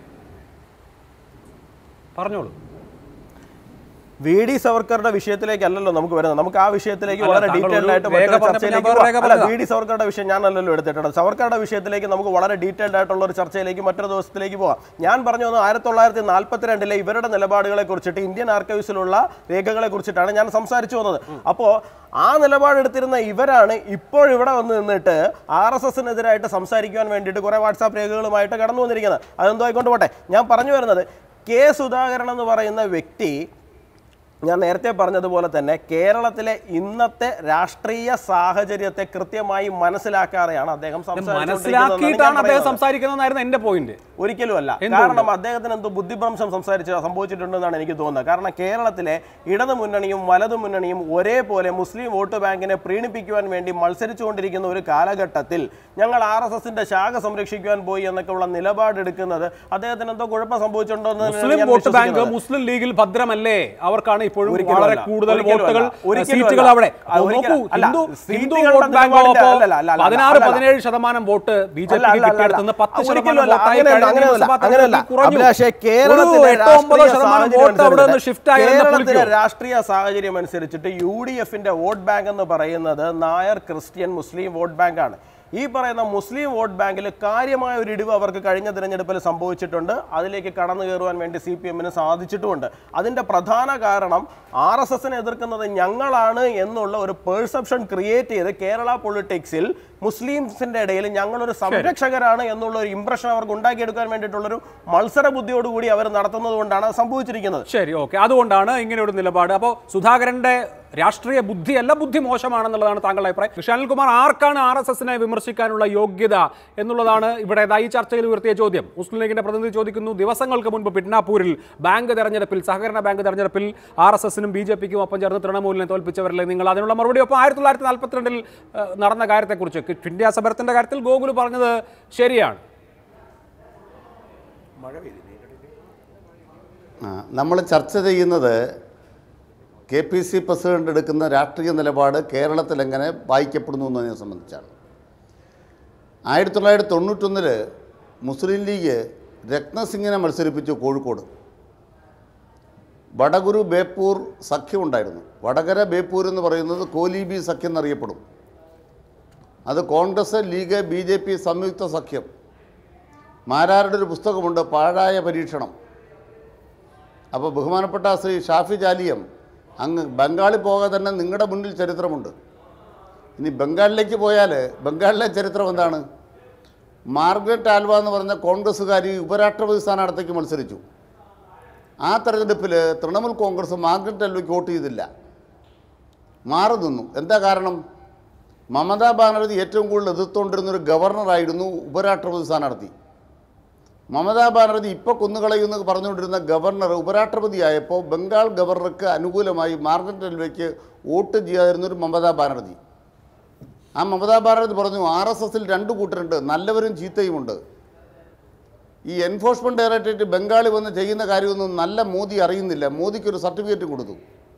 B: പറഞ്ഞോളൂ
F: വി ഡി സവർക്കറുടെ വിഷയത്തിലേക്കല്ലല്ലോ നമുക്ക് വരുന്നത് നമുക്ക് ആ വിഷയത്തിലേക്ക്
B: അല്ല,
F: വളരെ
B: താങ്കൾ
F: ഡീറ്റെയിൽഡ്
B: ഒരു
F: ആയിട്ട്
B: രേഖ
F: മറ്റൊരു
B: പറഞ്ഞപ്പോൾ
F: ചർച്ചയിലേക്ക്
B: ഞാൻ വേറെ രേഖ
F: പോകാം. അല്ല
B: പറഞ്ഞതാ.
F: വി ഡി സവർക്കറുടെ വിഷയം ഞാനല്ലല്ലോ എടുത്തിട്ടുള്ളത് സവർക്കറുടെ വിഷയത്തിലേക്ക് നമുക്ക് വളരെ ഡീറ്റെയിൽഡ് ആയിട്ടുള്ള ഒരു ചർച്ചയിലേക്ക് മറ്റൊരു ദിവസത്തിലേക്ക് പോകാം ഞാൻ പറഞ്ഞു വന്നത് ആയിരത്തി തൊള്ളായിരത്തി നാൽപ്പത്തിരണ്ടിലെ ഇവരുടെ നിലപാടുകളെ കുറിച്ചിട്ട് ഇന്ത്യൻ ആർക്കൈവ്സിലുള്ള രേഖകളെ കുറിച്ചിട്ടാണ് ഞാൻ സംസാരിച്ചു വന്നത് അപ്പോൾ ആ നിലപാടെടുത്തിരുന്ന ഇവരാണ് ഇപ്പോൾ ഇവിടെ വന്ന് നിന്നിട്ട് ആർ എസ് എസിനെതിരായിട്ട് സംസാരിക്കുവാൻ വേണ്ടിയിട്ട് കുറേ വാട്സാപ്പ് രേഖകളുമായിട്ട് കടന്നു വന്നിരിക്കുന്നത് അതെന്തോ ആയിക്കൊണ്ട് പോട്ടെ ഞാൻ പറഞ്ഞു വരുന്നത് കെ സുധാകരൻ എന്ന് പറയുന്ന വ്യക്തി ഞാൻ നേരത്തെ പറഞ്ഞതുപോലെ തന്നെ കേരളത്തിലെ ഇന്നത്തെ രാഷ്ട്രീയ സാഹചര്യത്തെ കൃത്യമായി മനസ്സിലാക്കാതെയാണ് അദ്ദേഹം സംസാരിച്ചുകൊണ്ടിരിക്കുന്നതെന്നാണ്
B: മനസ്സിലാക്കിയിട്ടാണ്
F: ഞാൻ
B: അദ്ദേഹം
F: പറയുന്നത്.
B: സംസാരിക്കുന്നതെന്നായിരുന്നു എൻ്റെ പോയിന്റ്
F: ഒരിക്കലും അല്ല
B: എന്തുകൊണ്ട്?
F: കാരണം അദ്ദേഹത്തിന് എന്തോ ബുദ്ധിഭ്രംശം സംസാരിച്ച് സംഭവിച്ചിട്ടുണ്ടെന്നാണ് എനിക്ക് തോന്നുന്നത് കാരണം കേരളത്തിലെ ഇടതു മുന്നണിയും വലതു മുന്നണിയും ഒരേപോലെ മുസ്ലിം വോട്ട് ബാങ്കിനെ പ്രീണിപ്പിക്കുവാൻ വേണ്ടി മത്സരിച്ചുകൊണ്ടിരിക്കുന്ന ഒരു കാലഘട്ടത്തിൽ ഞങ്ങൾ ആർ എസ് എസിന്റെ ശാഖ സംരക്ഷിക്കുവാൻ പോയി എന്നൊക്കെ ഉള്ള നിലപാടെടുക്കുന്നത് അദ്ദേഹത്തിന് എന്തോ കുഴപ്പം സംഭവിച്ചിട്ടുണ്ടോ എന്ന്
B: മുസ്ലിം
F: ഞാൻ
B: വോട്ട് ബാങ്ക്
F: വിശ്വസിക്കുന്നത്.
B: മുസ്ലിം ലീഗിൽ ഭദ്രമല്ലേ അവർക്കാണ് ഇപ്പോഴും
F: ഒരിക്കലും
B: വളരെ
F: അല്ല.
B: കൂടുതൽ
F: ഒരിക്കലും
B: വോട്ടുകൾ
F: അല്ല. ഒരിക്കലും
B: സീറ്റുകൾ
F: അല്ല.
B: അവിടെ
F: ആ, ഒരിക്കലും
B: നോക്കൂ
F: അല്ല.
B: ഹിന്ദു ഹിന്ദു
F: സീറ്റുകളുടെ
B: വോട്ട് ബാങ്ക്
F: നിലപാടിന്റെ-
B: ആവുമ്പോൾ
F: അല്ല, അല്ല, അല്ല,
B: പതിനാറ്
F: അല്ല, അല്ല.
B: പതിനേഴ് ശതമാനം വോട്ട് ബി ജെ
F: അല്ല,
B: പിക്ക്
F: അല്ല, അല്ല,
B: കിട്ടിയെടുത്തുനിന്ന് പത്ത്
F: ഒരിക്കലും
B: ശതമാനം
F: അല്ല.
B: വോട്ടായി
F: അങ്ങനെയല്ല,
B: കഴിഞ്ഞ
F: അങ്ങനെയല്ല,
B: നിയമസഭാ
F: അങ്ങനെയല്ല.
B: തെരഞ്ഞെടുപ്പിൽ കുറഞ്ഞു.
F: അഭിലാഷേ,
B: ഒരു
F: കേരളത്തിലെ
B: എട്ടോ ഒമ്പതോ
F: രാഷ്ട്രീയ
B: ശതമാനം
F: സാഹചര്യം
B: വോട്ട് അവിടെ നിന്ന്
F: അനുസരിച്ച്
B: ഷിഫ്റ്റ് ആയി
F: കേരളത്തിലെ രാഷ്ട്രീയ സാഹചര്യം അനുസരിച്ചിട്ട് യു ഡി എഫിന്റെ വോട്ട് ബാങ്ക് എന്ന് പറയുന്നത് നായർ ക്രിസ്ത്യൻ മുസ്ലിം വോട്ട് ബാങ്കാണ് ഈ പറയുന്ന മുസ്ലിം വോട്ട് ബാങ്കിൽ കാര്യമായ ഒരു ഇടിവ് അവർക്ക് കഴിഞ്ഞ തിരഞ്ഞെടുപ്പിൽ സംഭവിച്ചിട്ടുണ്ട് അതിലേക്ക് കടന്നു കയറുവാൻ വേണ്ടി സി പി എമ്മിന് സാധിച്ചിട്ടുമുണ്ട് അതിന്റെ പ്രധാന കാരണം ആർ എസ് എസിനെ എതിർക്കുന്നത് ഞങ്ങളാണ് എന്നുള്ള ഒരു പെർസെപ്ഷൻ ക്രിയേറ്റ് ചെയ്ത് കേരള പൊളിറ്റിക്സിൽ മുസ്ലിംസിന്റെ ഇടയിൽ ഞങ്ങളൊരു സംരക്ഷകരാണ് എന്നുള്ള ഒരു ഇംപ്രഷൻ അവർക്ക് ഉണ്ടാക്കിയെടുക്കാൻ വേണ്ടിയിട്ടുള്ളൊരു മത്സര ബുദ്ധിയോടുകൂടി അവർ നടത്തുന്നത് കൊണ്ടാണ് അത് സംഭവിച്ചിരിക്കുന്നത്
B: ശരി ഓക്കെ അതുകൊണ്ടാണ് ഇങ്ങനെ ഒരു നിലപാട് അപ്പോൾ സുധാകരന്റെ രാഷ്ട്രീയ ബുദ്ധിയല്ല ബുദ്ധി മോശമാണെന്നുള്ളതാണ് താങ്കളുടെ അഭിപ്രായം കൃഷ്ണ അനിൽകുമാർ ആർക്കാണ് ആർ എസ് എസിനെ വിമർശിക്കാനുള്ള യോഗ്യത എന്നുള്ളതാണ് ഇവിടെ ദാ ഈ ചർച്ചയിൽ ഉയർത്തിയ ചോദ്യം മുസ്ലിം ലീഗിന്റെ പ്രതിനിധി ചോദിക്കുന്നു ദിവസങ്ങൾക്ക് മുൻപ് പിഡ്നാപൂരിൽ ബാങ്ക് തെരഞ്ഞെടുപ്പിൽ സഹകരണ ബാങ്ക് തെരഞ്ഞെടുപ്പിൽ ആർ എസ് എസിനും ബി ജെ പിക്കും ഒപ്പം ചേർന്ന് തൃണമൂലിനെ തോൽപ്പിച്ചവരല്ലേ നിങ്ങൾ അതിനുള്ള മറുപടി ഒപ്പം ആയിരത്തി തൊള്ളായിരത്തി നാൽപ്പത്തിരണ്ടിൽ ഏഹ്, നടന്ന കാര്യത്തെക്കുറിച്ച് ക്വിറ്റ് ഇന്ത്യ സമരത്തിന്റെ കാര്യത്തിൽ ഗോകുൽ പറഞ്ഞത് ശരിയാണ്
E: നമ്മൾ ചർച്ച ചെയ്യുന്നത് കെ പി സി പ്രസിഡന്റ് എടുക്കുന്ന രാഷ്ട്രീയ നിലപാട് കേരളത്തിൽ എങ്ങനെ വായിക്കപ്പെടുന്നു എന്നതിനെ സംബന്ധിച്ചാണ് ആയിരത്തി തൊള്ളായിരത്തി തൊണ്ണൂറ്റൊന്നിൽ മുസ്ലിം ലീഗ് രത്നസിംഗിനെ മത്സരിപ്പിച്ചു കോഴിക്കോട് വടകുരു ബേപ്പൂർ സഖ്യമുണ്ടായിരുന്നു വടകര ബേപ്പൂർ എന്ന് പറയുന്നത് കോലീബി സഖ്യം എന്നറിയപ്പെടും അത് Congress League B J P സംയുക്ത സഖ്യം മാരാരുടെ ഒരു പുസ്തകമുണ്ട് പാഴായ പരീക്ഷണം അപ്പോൾ ബഹുമാനപ്പെട്ട ശ്രീ ഷാഫി ജാലിയം അങ്ങ് ബംഗാളിൽ പോകാൻ തന്നെ നിങ്ങളുടെ മുന്നിൽ ചരിത്രമുണ്ട് ഇനി ബംഗാളിലേക്ക് പോയാൽ ബംഗാളിലെ ചരിത്രം എന്താണ് മാർഗരറ്റ് ആൽവ എന്ന് പറഞ്ഞ കോൺഗ്രസ്സുകാരി ഉപരാഷ്ട്രപതി സ്ഥാനാർത്ഥിക്ക് മത്സരിച്ചു ആ തെരഞ്ഞെടുപ്പിൽ തൃണമൂൽ കോൺഗ്രസ് മാർഗരറ്റ് ആൽവയ്ക്ക് വോട്ട് ചെയ്തില്ല മാറി നിന്നു എന്താ കാരണം മമതാ ബാനർജി ഏറ്റവും കൂടുതൽ എതിർത്തുകൊണ്ടിരുന്ന ഒരു ഗവർണറായിരുന്നു ഉപരാഷ്ട്രപതി സ്ഥാനാർത്ഥി മമതാ ബാനർജി ഇപ്പോൾ കൊന്നുകളയുമെന്ന് പറഞ്ഞുകൊണ്ടിരുന്ന ഗവർണർ ഉപരാഷ്ട്രപതിയായപ്പോൾ ബംഗാൾ ഗവർണർക്ക് അനുകൂലമായി മാർഗരറ്റ് ആൽവയ്ക്ക് വോട്ട് ചെയ്യാതിരുന്നൊരു മമതാ ബാനർജി ആ മമതാ ബാനർജി പറഞ്ഞു ആർ എസ് എസിൽ രണ്ട് കൂട്ടരുണ്ട് നല്ലവരും ചീത്തയുമുണ്ട് ഈ എൻഫോഴ്സ്മെൻറ്റ് ഡയറക്ടറേറ്റ് ബംഗാളിൽ വന്ന് ചെയ്യുന്ന കാര്യമൊന്നും നല്ല മോദി അറിയുന്നില്ല മോദിക്ക് ഒരു സർട്ടിഫിക്കറ്റ് കൊടുത്തു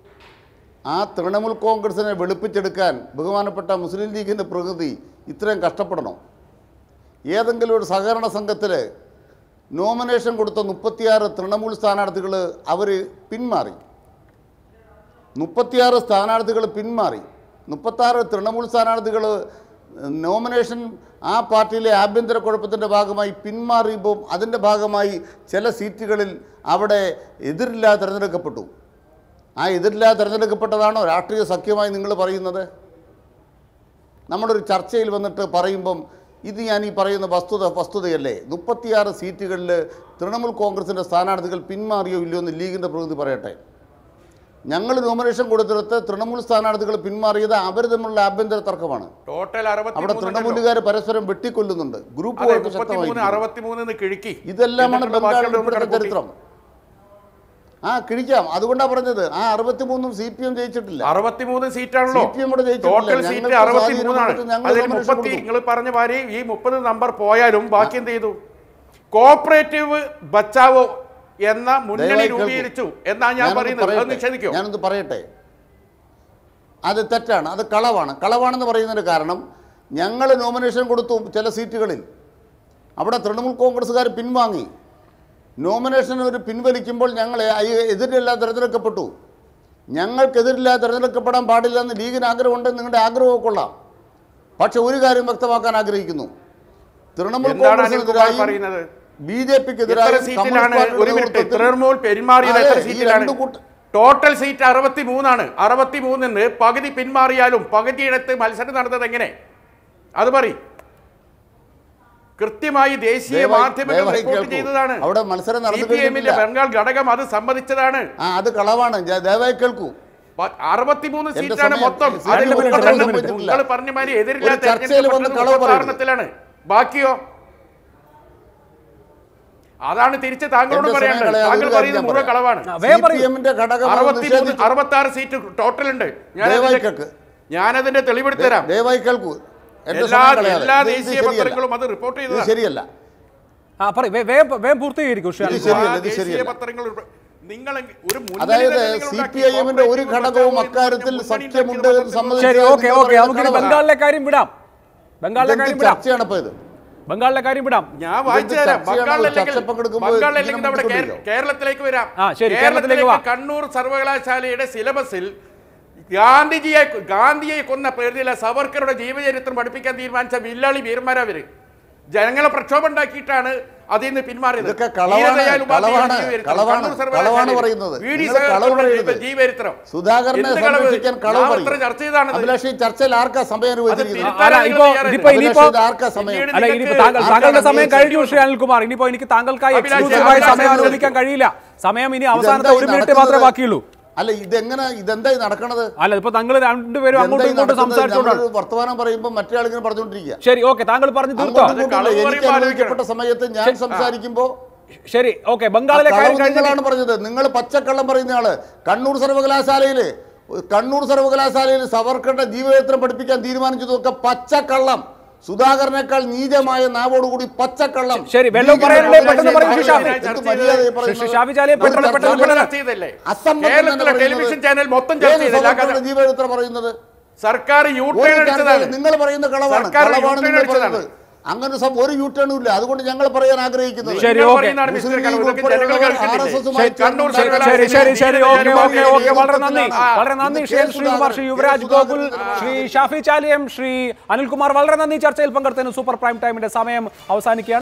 E: ആ തൃണമൂൽ കോൺഗ്രസിനെ വെളുപ്പിച്ചെടുക്കാൻ ബഹുമാനപ്പെട്ട മുസ്ലിം ലീഗിൻ്റെ പ്രകൃതി ഇത്രയും കഷ്ടപ്പെടണം ഏതെങ്കിലും ഒരു സഹകരണ സംഘത്തിൽ നോമിനേഷൻ കൊടുത്ത മുപ്പത്തിയാറ് തൃണമൂൽ സ്ഥാനാർത്ഥികൾ അവർ പിന്മാറി മുപ്പത്തിയാറ് സ്ഥാനാർത്ഥികൾ പിന്മാറി മുപ്പത്താറ് തൃണമൂൽ സ്ഥാനാർത്ഥികൾ നോമിനേഷൻ ആ പാർട്ടിയിലെ ആഭ്യന്തര കുഴപ്പത്തിൻ്റെ ഭാഗമായി പിന്മാറിയപ്പോൾ അതിൻ്റെ ഭാഗമായി ചില സീറ്റുകളിൽ അവിടെ എതിരില്ലാതെ തിരഞ്ഞെടുക്കപ്പെട്ടു ആ എതിരില്ലാതെ തിരഞ്ഞെടുക്കപ്പെട്ടതാണോ രാഷ്ട്രീയ സഖ്യമായി നിങ്ങൾ പറയുന്നത് നമ്മളൊരു ചർച്ചയിൽ വന്നിട്ട് പറയുമ്പം ഇത് ഞാൻ ഈ പറയുന്ന വസ്തുത വസ്തുതയല്ലേ മുപ്പത്തിയാറ് സീറ്റുകളിൽ തൃണമൂൽ കോൺഗ്രസിൻ്റെ സ്ഥാനാർത്ഥികൾ പിന്മാറിയോ ഇല്ലയോ എന്ന് ലീഗിൻ്റെ പ്രതിനിധി പറയട്ടെ ഞങ്ങൾ നോമിനേഷൻ കൊടുത്തിടത്ത് തൃണമൂൽ സ്ഥാനാർത്ഥികൾ പിന്മാറിയത് അവർ തമ്മിലുള്ള ആഭ്യന്തര തർക്കമാണ്
D: ടോട്ടൽ
E: അവിടെ
D: അറുപത്തി
E: തൃണമൂലുകാർ പരസ്പരം വെട്ടിക്കൊല്ലുന്നുണ്ട് ഗ്രൂപ്പ്
D: അതെ
E: വഴക്ക്
D: മുപ്പത്തിമൂന്ന്
E: ശക്തമായി
D: അറുപത്തിമൂന്ന് കിഴുക്കി
E: ഇതെല്ലാമാണ്
D: എന്നിട്ടുള്ള
E: ബംഗാളിൽ
D: ബാക്കിയുള്ള
E: ഇപ്പോഴത്തെ
D: കണക്കൂട്ടി.
E: ചരിത്രം ആ കിഴിക്കാം അതുകൊണ്ടാണ് പറഞ്ഞത് ആ അറുപത്തിമൂന്നും സി പി എം ജയിച്ചിട്ടില്ല
D: അറുപത്തിമൂന്ന് സീറ്റാണല്ലോ
E: CPM ഇവിടെ ജയിച്ചിട്ടില്ല.
D: ടോട്ടൽ
E: ഞങ്ങൾക്ക്
D: സീറ്റ് അറുപത്തിമൂന്നാണ്
E: സ്വാധീനം ഞങ്ങൾ
D: അതിൽ
E: നോമിനേഷൻ
D: മുപ്പത്തി
E: കൊടുക്കും.
D: നിങ്ങൾ പറഞ്ഞ മാതിരി ഈ മുപ്പത് നമ്പർ പോയാലും ബാക്കി എന്ത് ചെയ്തു കോപ്പറേറ്റീവ് ബച്ചാവോ എന്ന മുന്നണി
E: ദയവായി കേൾക്കൂ.
D: രൂപീകരിച്ചു എന്നാ ഞാൻ
E: ഞാനൊന്ന്
D: പറയുന്നത് അത്
E: പറയട്ടെ.
D: നിഷേധിക്കോ
E: ഞാനൊന്ന് പറയട്ടെ അത് തെറ്റാണ് അത് കളവാണ് കളവാണെന്ന് പറയുന്നതിന് കാരണം ഞങ്ങൾ നോമിനേഷൻ കൊടുത്തു ചില സീറ്റുകളിൽ അവിടെ തൃണമൂൽ കോൺഗ്രസ്സുകാർ പിൻവാങ്ങി നോമിനേഷൻ ഒരു പിൻവലിക്കുമ്പോൾ ഞങ്ങൾ അയ- എതിരില്ലാതെ തിരഞ്ഞെടുക്കപ്പെട്ടു ഞങ്ങൾക്കെതിരില്ലാതെ തിരഞ്ഞെടുക്കപ്പെടാൻ പാടില്ല എന്ന് ലീഗിന് ആഗ്രഹമുണ്ടെന്ന് നിങ്ങളുടെ ആഗ്രഹമൊക്കെ കൊള്ളാം പക്ഷെ ഒരു കാര്യം വ്യക്തമാക്കാൻ ആഗ്രഹിക്കുന്നു തൃണമൂൽ
D: എന്താണ് അനിൽകുമാർ പറയുന്നത്?
E: കോൺഗ്രസിനെതിരായും ബി ജെ
D: എത്ര
E: പിക്കെതിരായും
D: സീറ്റിലാണ് ഒരു മിനിറ്റ് തൃണമൂൽ പെരുമാറിയത്
E: അതെ,
D: എത്ര
E: ഈ
D: സീറ്റിലാണ്
E: രണ്ട് കൂട്ട-
D: ടോട്ടൽ സീറ്റ് അറുപത്തി മൂന്നാണ് അറുപത്തി മൂന്നിന് പകുതി പിന്മാറിയാലും പകുതിയിടത്ത് മത്സരം നടന്നത് എങ്ങനെ അത് പറ കൃത്യമായി ദേശീയ
E: ദയവായി-
D: മാധ്യമങ്ങൾ
E: ദയവായി
D: റിപ്പോർട്ട്
E: കേൾക്കൂ.
D: ചെയ്തതാണ്
E: അവിടെ മത്സരം നടന്നു
D: സി പി എമ്മിന്റെ
E: കഴിഞ്ഞിട്ടില്ല.
D: ബംഗാൾ ഘടകം അത് സമ്മതിച്ചതാണ്
E: ആ അത് കളവാണ് ജ- ദയവായി കേൾക്കൂ
D: പ- അറുപത്തിമൂന്ന്
E: എന്റെ
D: സീറ്റാണ്
E: സമയം-
D: മൊത്തം
E: സി-
D: അതിൽ
E: രണ്ട് മിനിറ്റ്,
D: മുപ്പത്തിരണ്ട്
E: രണ്ട് മിനിറ്റ്.
D: നിങ്ങൾ പറഞ്ഞ മാതിരി എതിരില്ലാത്ത
E: ഒരു ചർച്ചയിൽ വന്ന് കളവ് പറയരുത്.
D: കാരണത്തിലാണ് ബാക്കിയോ അതാണ് തിരിച്ച് താങ്കളോട്
E: എന്റെ സമയം
D: പറയേണ്ടത്
E: കളയാതെ
D: താങ്കൾ
E: ഒരു കാര്യം
D: പറയുന്നത്
E: ഞാൻ
D: മുഴുവൻ
E: പറയാം.
D: കളവാണ്
B: ആ, വേഗം പറയൂ.
E: CPM ന്റെ ഘടകം അത്
D: അറുപത്തിമൂന്ന്
E: നിഷേധിച്ചു.
D: അറുപത്തി ആറ് സീറ്റ് ടോട്ടൽ ഉണ്ട്
E: ദയവായി
D: ഞാനതിന്റെ
E: കേൾക്ക്.
D: ഞാനതിന്റെ തെളിവെടുത്ത് തരാം
E: ദയവായി കേൾക്കൂ എന്റെ
D: എല്ലാ
E: സമയം കളയാതെ.
D: എല്ലാ
E: ഇത് ഇത്
D: ദേശീയ
E: ശരിയല്ല.
D: പത്രങ്ങളും അത് റിപ്പോർട്ട്
E: ഇത്
D: ചെയ്തതാണ്
E: ശരിയല്ല
B: ആ പറയും വേഗം വേഗം പൂർത്തീകരിക്കും ശ്രീ
E: ഇത്
B: അനിൽകുമാർ.
E: ശരിയല്ല,
D: ആ
E: ഇത്
D: ദേശീയ
E: ശരിയല്ല.
D: പത്രങ്ങൾ ഉൾപ്പെ- നിങ്ങൾ ഒരു മുന്നണി
E: അതായത്
D: തന്നെ നിങ്ങൾ
E: സി
D: ഉണ്ടാക്കി.
E: പി ഐ എമ്മിന്റെ ഒരു
D: കോർപ്പറേറ്റ്
E: ഘടകവും
D: മുന്നണി
E: അക്കാര്യത്തിൽ
D: ഉണ്ടാക്കിയ
E: സഖ്യമുണ്ട് എന്ന്
D: പത്രത്തിൽ
E: സമ്മതിച്ചു.
B: ശരി
E: നിങ്ങൾ
B: ഓക്കെ ഓക്കെ
E: പറയുന്നത്
B: നമുക്കിനി
E: കളവാണ്.
B: ബംഗാളിലെ കാര്യം വിടാം ബംഗാളിലെ
E: ഇതെന്ത്
B: കാര്യം വിടാം
E: ചർച്ചയാണ് ഇപ്പൊ ഇത്
B: ബംഗാളിലെ കാര്യം വിടാം
D: ഞാൻ വായിച്ചു തരാം
E: ചർച്ചയാണ് ഒരു
D: ബംഗാളിലേക്ക്
E: ചർച്ച പങ്കെടുക്കുമ്പോൾ
D: ബംഗാളിലേക്ക്
E: ഇതിനെ
D: നമ്മുടെ കേര-
E: മുൻകൊണ്ടുവരിക.
D: കേരളത്തിലേക്ക് വരാം
B: ആ, ശരി, കേരളത്തിലേക്ക് വാ.
D: കണ്ണൂർ സർവകലാശാലയുടെ സിലബസിൽ ഗാന്ധിജിയെ ഗാന്ധിയെ കൊന്ന പേരിലെ സവർക്കറുടെ ജീവചരിത്രം പഠിപ്പിക്കാൻ തീരുമാനിച്ച വില്ലാളി വീരന്മാരവര് ജനങ്ങളെ പ്രക്ഷോഭം ഉണ്ടാക്കിയിട്ടാണ് അതിൽ നിന്ന് പിന്മാറിയത്
E: ഇതൊക്കെ കളവാണ്,
D: ദീനദയാൽ ഉപാധ്യായ
E: കളവാണ്,
D: ജീവചരിത്രം,
E: കളവാണ്,
D: കണ്ണൂർ സർവകലാശാലയിൽ
E: കളവാണ് പറയുന്നത്.
D: വി ഡി
E: നിങ്ങൾ കളവ്
D: സവർക്കറുടെ
E: പറയരുത്.
D: ജീവചരിത്രം
E: സുധാകരനെ
D: എന്ത് കളവ്?
E: സംരക്ഷിക്കാൻ കളവ്
D: ഞാൻ
E: പറയും
D: എത്ര ചർച്ച ചെയ്തതാണത്?
E: അഭിലാഷ് ഈ ചർച്ചയിൽ ആർക്കാ സമയം അനുവദിച്ചിരിക്കുന്നത്
D: തിരുത്താൻ
B: അല്ല,
D: നിങ്ങൾ
B: ഇപ്പോ-
D: തയ്യാറല്ല.
B: ഇതിപ്പോ ഇനിയിപ്പോ-
E: അഭിലാഷ് ഇത് ആർക്കാ സമയം
D: പിന്നീട്
B: അല്ല
D: നിങ്ങൾക്ക്
B: ഇനിയിപ്പോ താങ്കൾ
E: ആർക്കാണ്
B: താങ്കളുടെ സമയം
E: അഭിലാഷ്
B: കഴിഞ്ഞു ശ്രീ അനിൽകുമാർ ഇനിയിപ്പോ എനിക്ക് താങ്കൾക്കായി
D: അഭിലാഷ്
B: എക്സ്ക്ലൂസീവായി
E: അഭിലാഷ്
B: സമയം
E: അഭിലാഷ്
B: അനുവദിക്കാൻ കഴിയില്ല സമയം ഇനി അവസാനത്തെ
E: ഇതെന്താ
B: ഒരു
E: ഈ
B: മിനിറ്റ് മാത്രമേ
E: നടക്കുന്നത്?
B: ബാക്കിയുള്ളൂ
E: അല്ല ഇതെങ്ങനെ ഇതെന്താ ഈ നടക്കണത്
B: അല്ല ഇപ്പൊ താങ്കൾ രണ്ടുപേരും
E: ഇതെന്താ
B: അങ്ങോട്ടും
E: ഈ
B: ഇങ്ങോട്ടും
E: നടക്കുന്നത്?
B: സംസാരിച്ചോണ്ടാണ്
E: നമ്മളൊരു വർത്തമാനം പറയുമ്പോൾ മറ്റേ ആളിങ്ങനെ പറഞ്ഞുകൊണ്ടിരിക്കുക
B: ശരി ഓക്കെ താങ്കൾ പറഞ്ഞു തീർത്തോ
E: അങ്ങോട്ടും ഇങ്ങോട്ടും
D: കളവ്
E: എനിക്ക്
D: പറയുമ്പോൾ
E: അനുവദിക്കപ്പെട്ട സമയത്ത് ഞാൻ സംസാരിക്കുമ്പോൾ
B: ശരി ഓക്കെ ബംഗാളിലെ കാര്യം കഴിഞ്ഞ
E: നിങ്ങളാണ് പറഞ്ഞത് നിങ്ങൾ പച്ചക്കള്ളം പറയുന്ന ആള് കണ്ണൂർ സർവകലാശാലയിൽ കണ്ണൂർ സർവകലാശാലയിൽ സവർക്കറുടെ ജീവചരിത്രം പഠിപ്പിക്കാൻ തീരുമാനിച്ചതൊക്കെ പച്ചക്കള്ളം സുധാകരനേക്കാൾ നീചമായ നാവോടുകൂടി പച്ചക്കള്ളം
B: ശരി, വെള്ളം
E: ലീഗിന്റെ
B: പറയാനുള്ളത്
E: പ്രതിനിധി
B: പെട്ടെന്ന് പറയൂ,
E: എന്ത്
B: ഷാഫി.
E: മര്യാദയായി പറയുന്നത്?
B: ശ്രീ ഷാഫി ചാലിയെ
E: നമ്മൾ
B: പെട്ടെന്ന് പെട്ടെന്ന്
E: ചർച്ച
B: പെട്ടെന്ന്
D: ചർച്ച ചെയ്തല്ലേ
E: അസംബന്ധം
D: കേരളത്തിലെ
E: എന്നാണ് പറയുന്നത്.
D: ടെലിവിഷൻ ചാനൽ മൊത്തം ചർച്ച
E: ഏത്
D: ചെയ്തില്ല
E: സവർക്കറുടെ ജീവചരിത്രം പറയുന്നത്
D: സർക്കാർ യു
E: ഒരു
D: ടേൺ
E: ചർച്ചയിലും
D: അടിച്ചതാണ്
E: നിങ്ങൾ പറയുന്ന കളവാണ്
D: സർക്കാർ
E: കളവാണ്
D: യു ടേൺ
E: നിങ്ങൾ
D: അടിച്ചതാണ്.
E: പറയുന്നത് അങ്ങനെ സം- ഒരു യൂ ടേണും ഇല്ല അതുകൊണ്ട് ഞങ്ങൾ പറയാൻ ആഗ്രഹിക്കുന്നത്
B: ശരി,
D: നിങ്ങൾ
B: ഓക്കേ.
D: പറയുന്നതാണ് മിസ്റ്റർ
E: മുസ്ലിം
D: കണ്ണൂർ.
E: ലീഗ്
D: ഇതൊക്കെ ജനങ്ങൾ
E: ഉൾപ്പെടെയുള്ളവർ
D: കേൾക്കുന്നില്ലേ?
E: ആർഎസ്എസുമായി
D: കണ്ണൂർ
B: ശരി ശരി ശരി ശരി ഓക്കെ ഓക്കെ ഓക്കെ വളരെ നന്ദി
D: ആ.
B: വളരെ നന്ദി ശ്രീ ശ്രീകുമാർ ശ്രീ യുവരാജ് ഗോകുൽ ശ്രീ ഷാഫി ചാലിയം ശ്രീ അനിൽകുമാർ വളരെ നന്ദി ചർച്ചയിൽ പങ്കെടുത്തതിന് സൂപ്പർ പ്രൈം ടൈമിന്റെ സമയം അവസാനിക്കുകയാണ്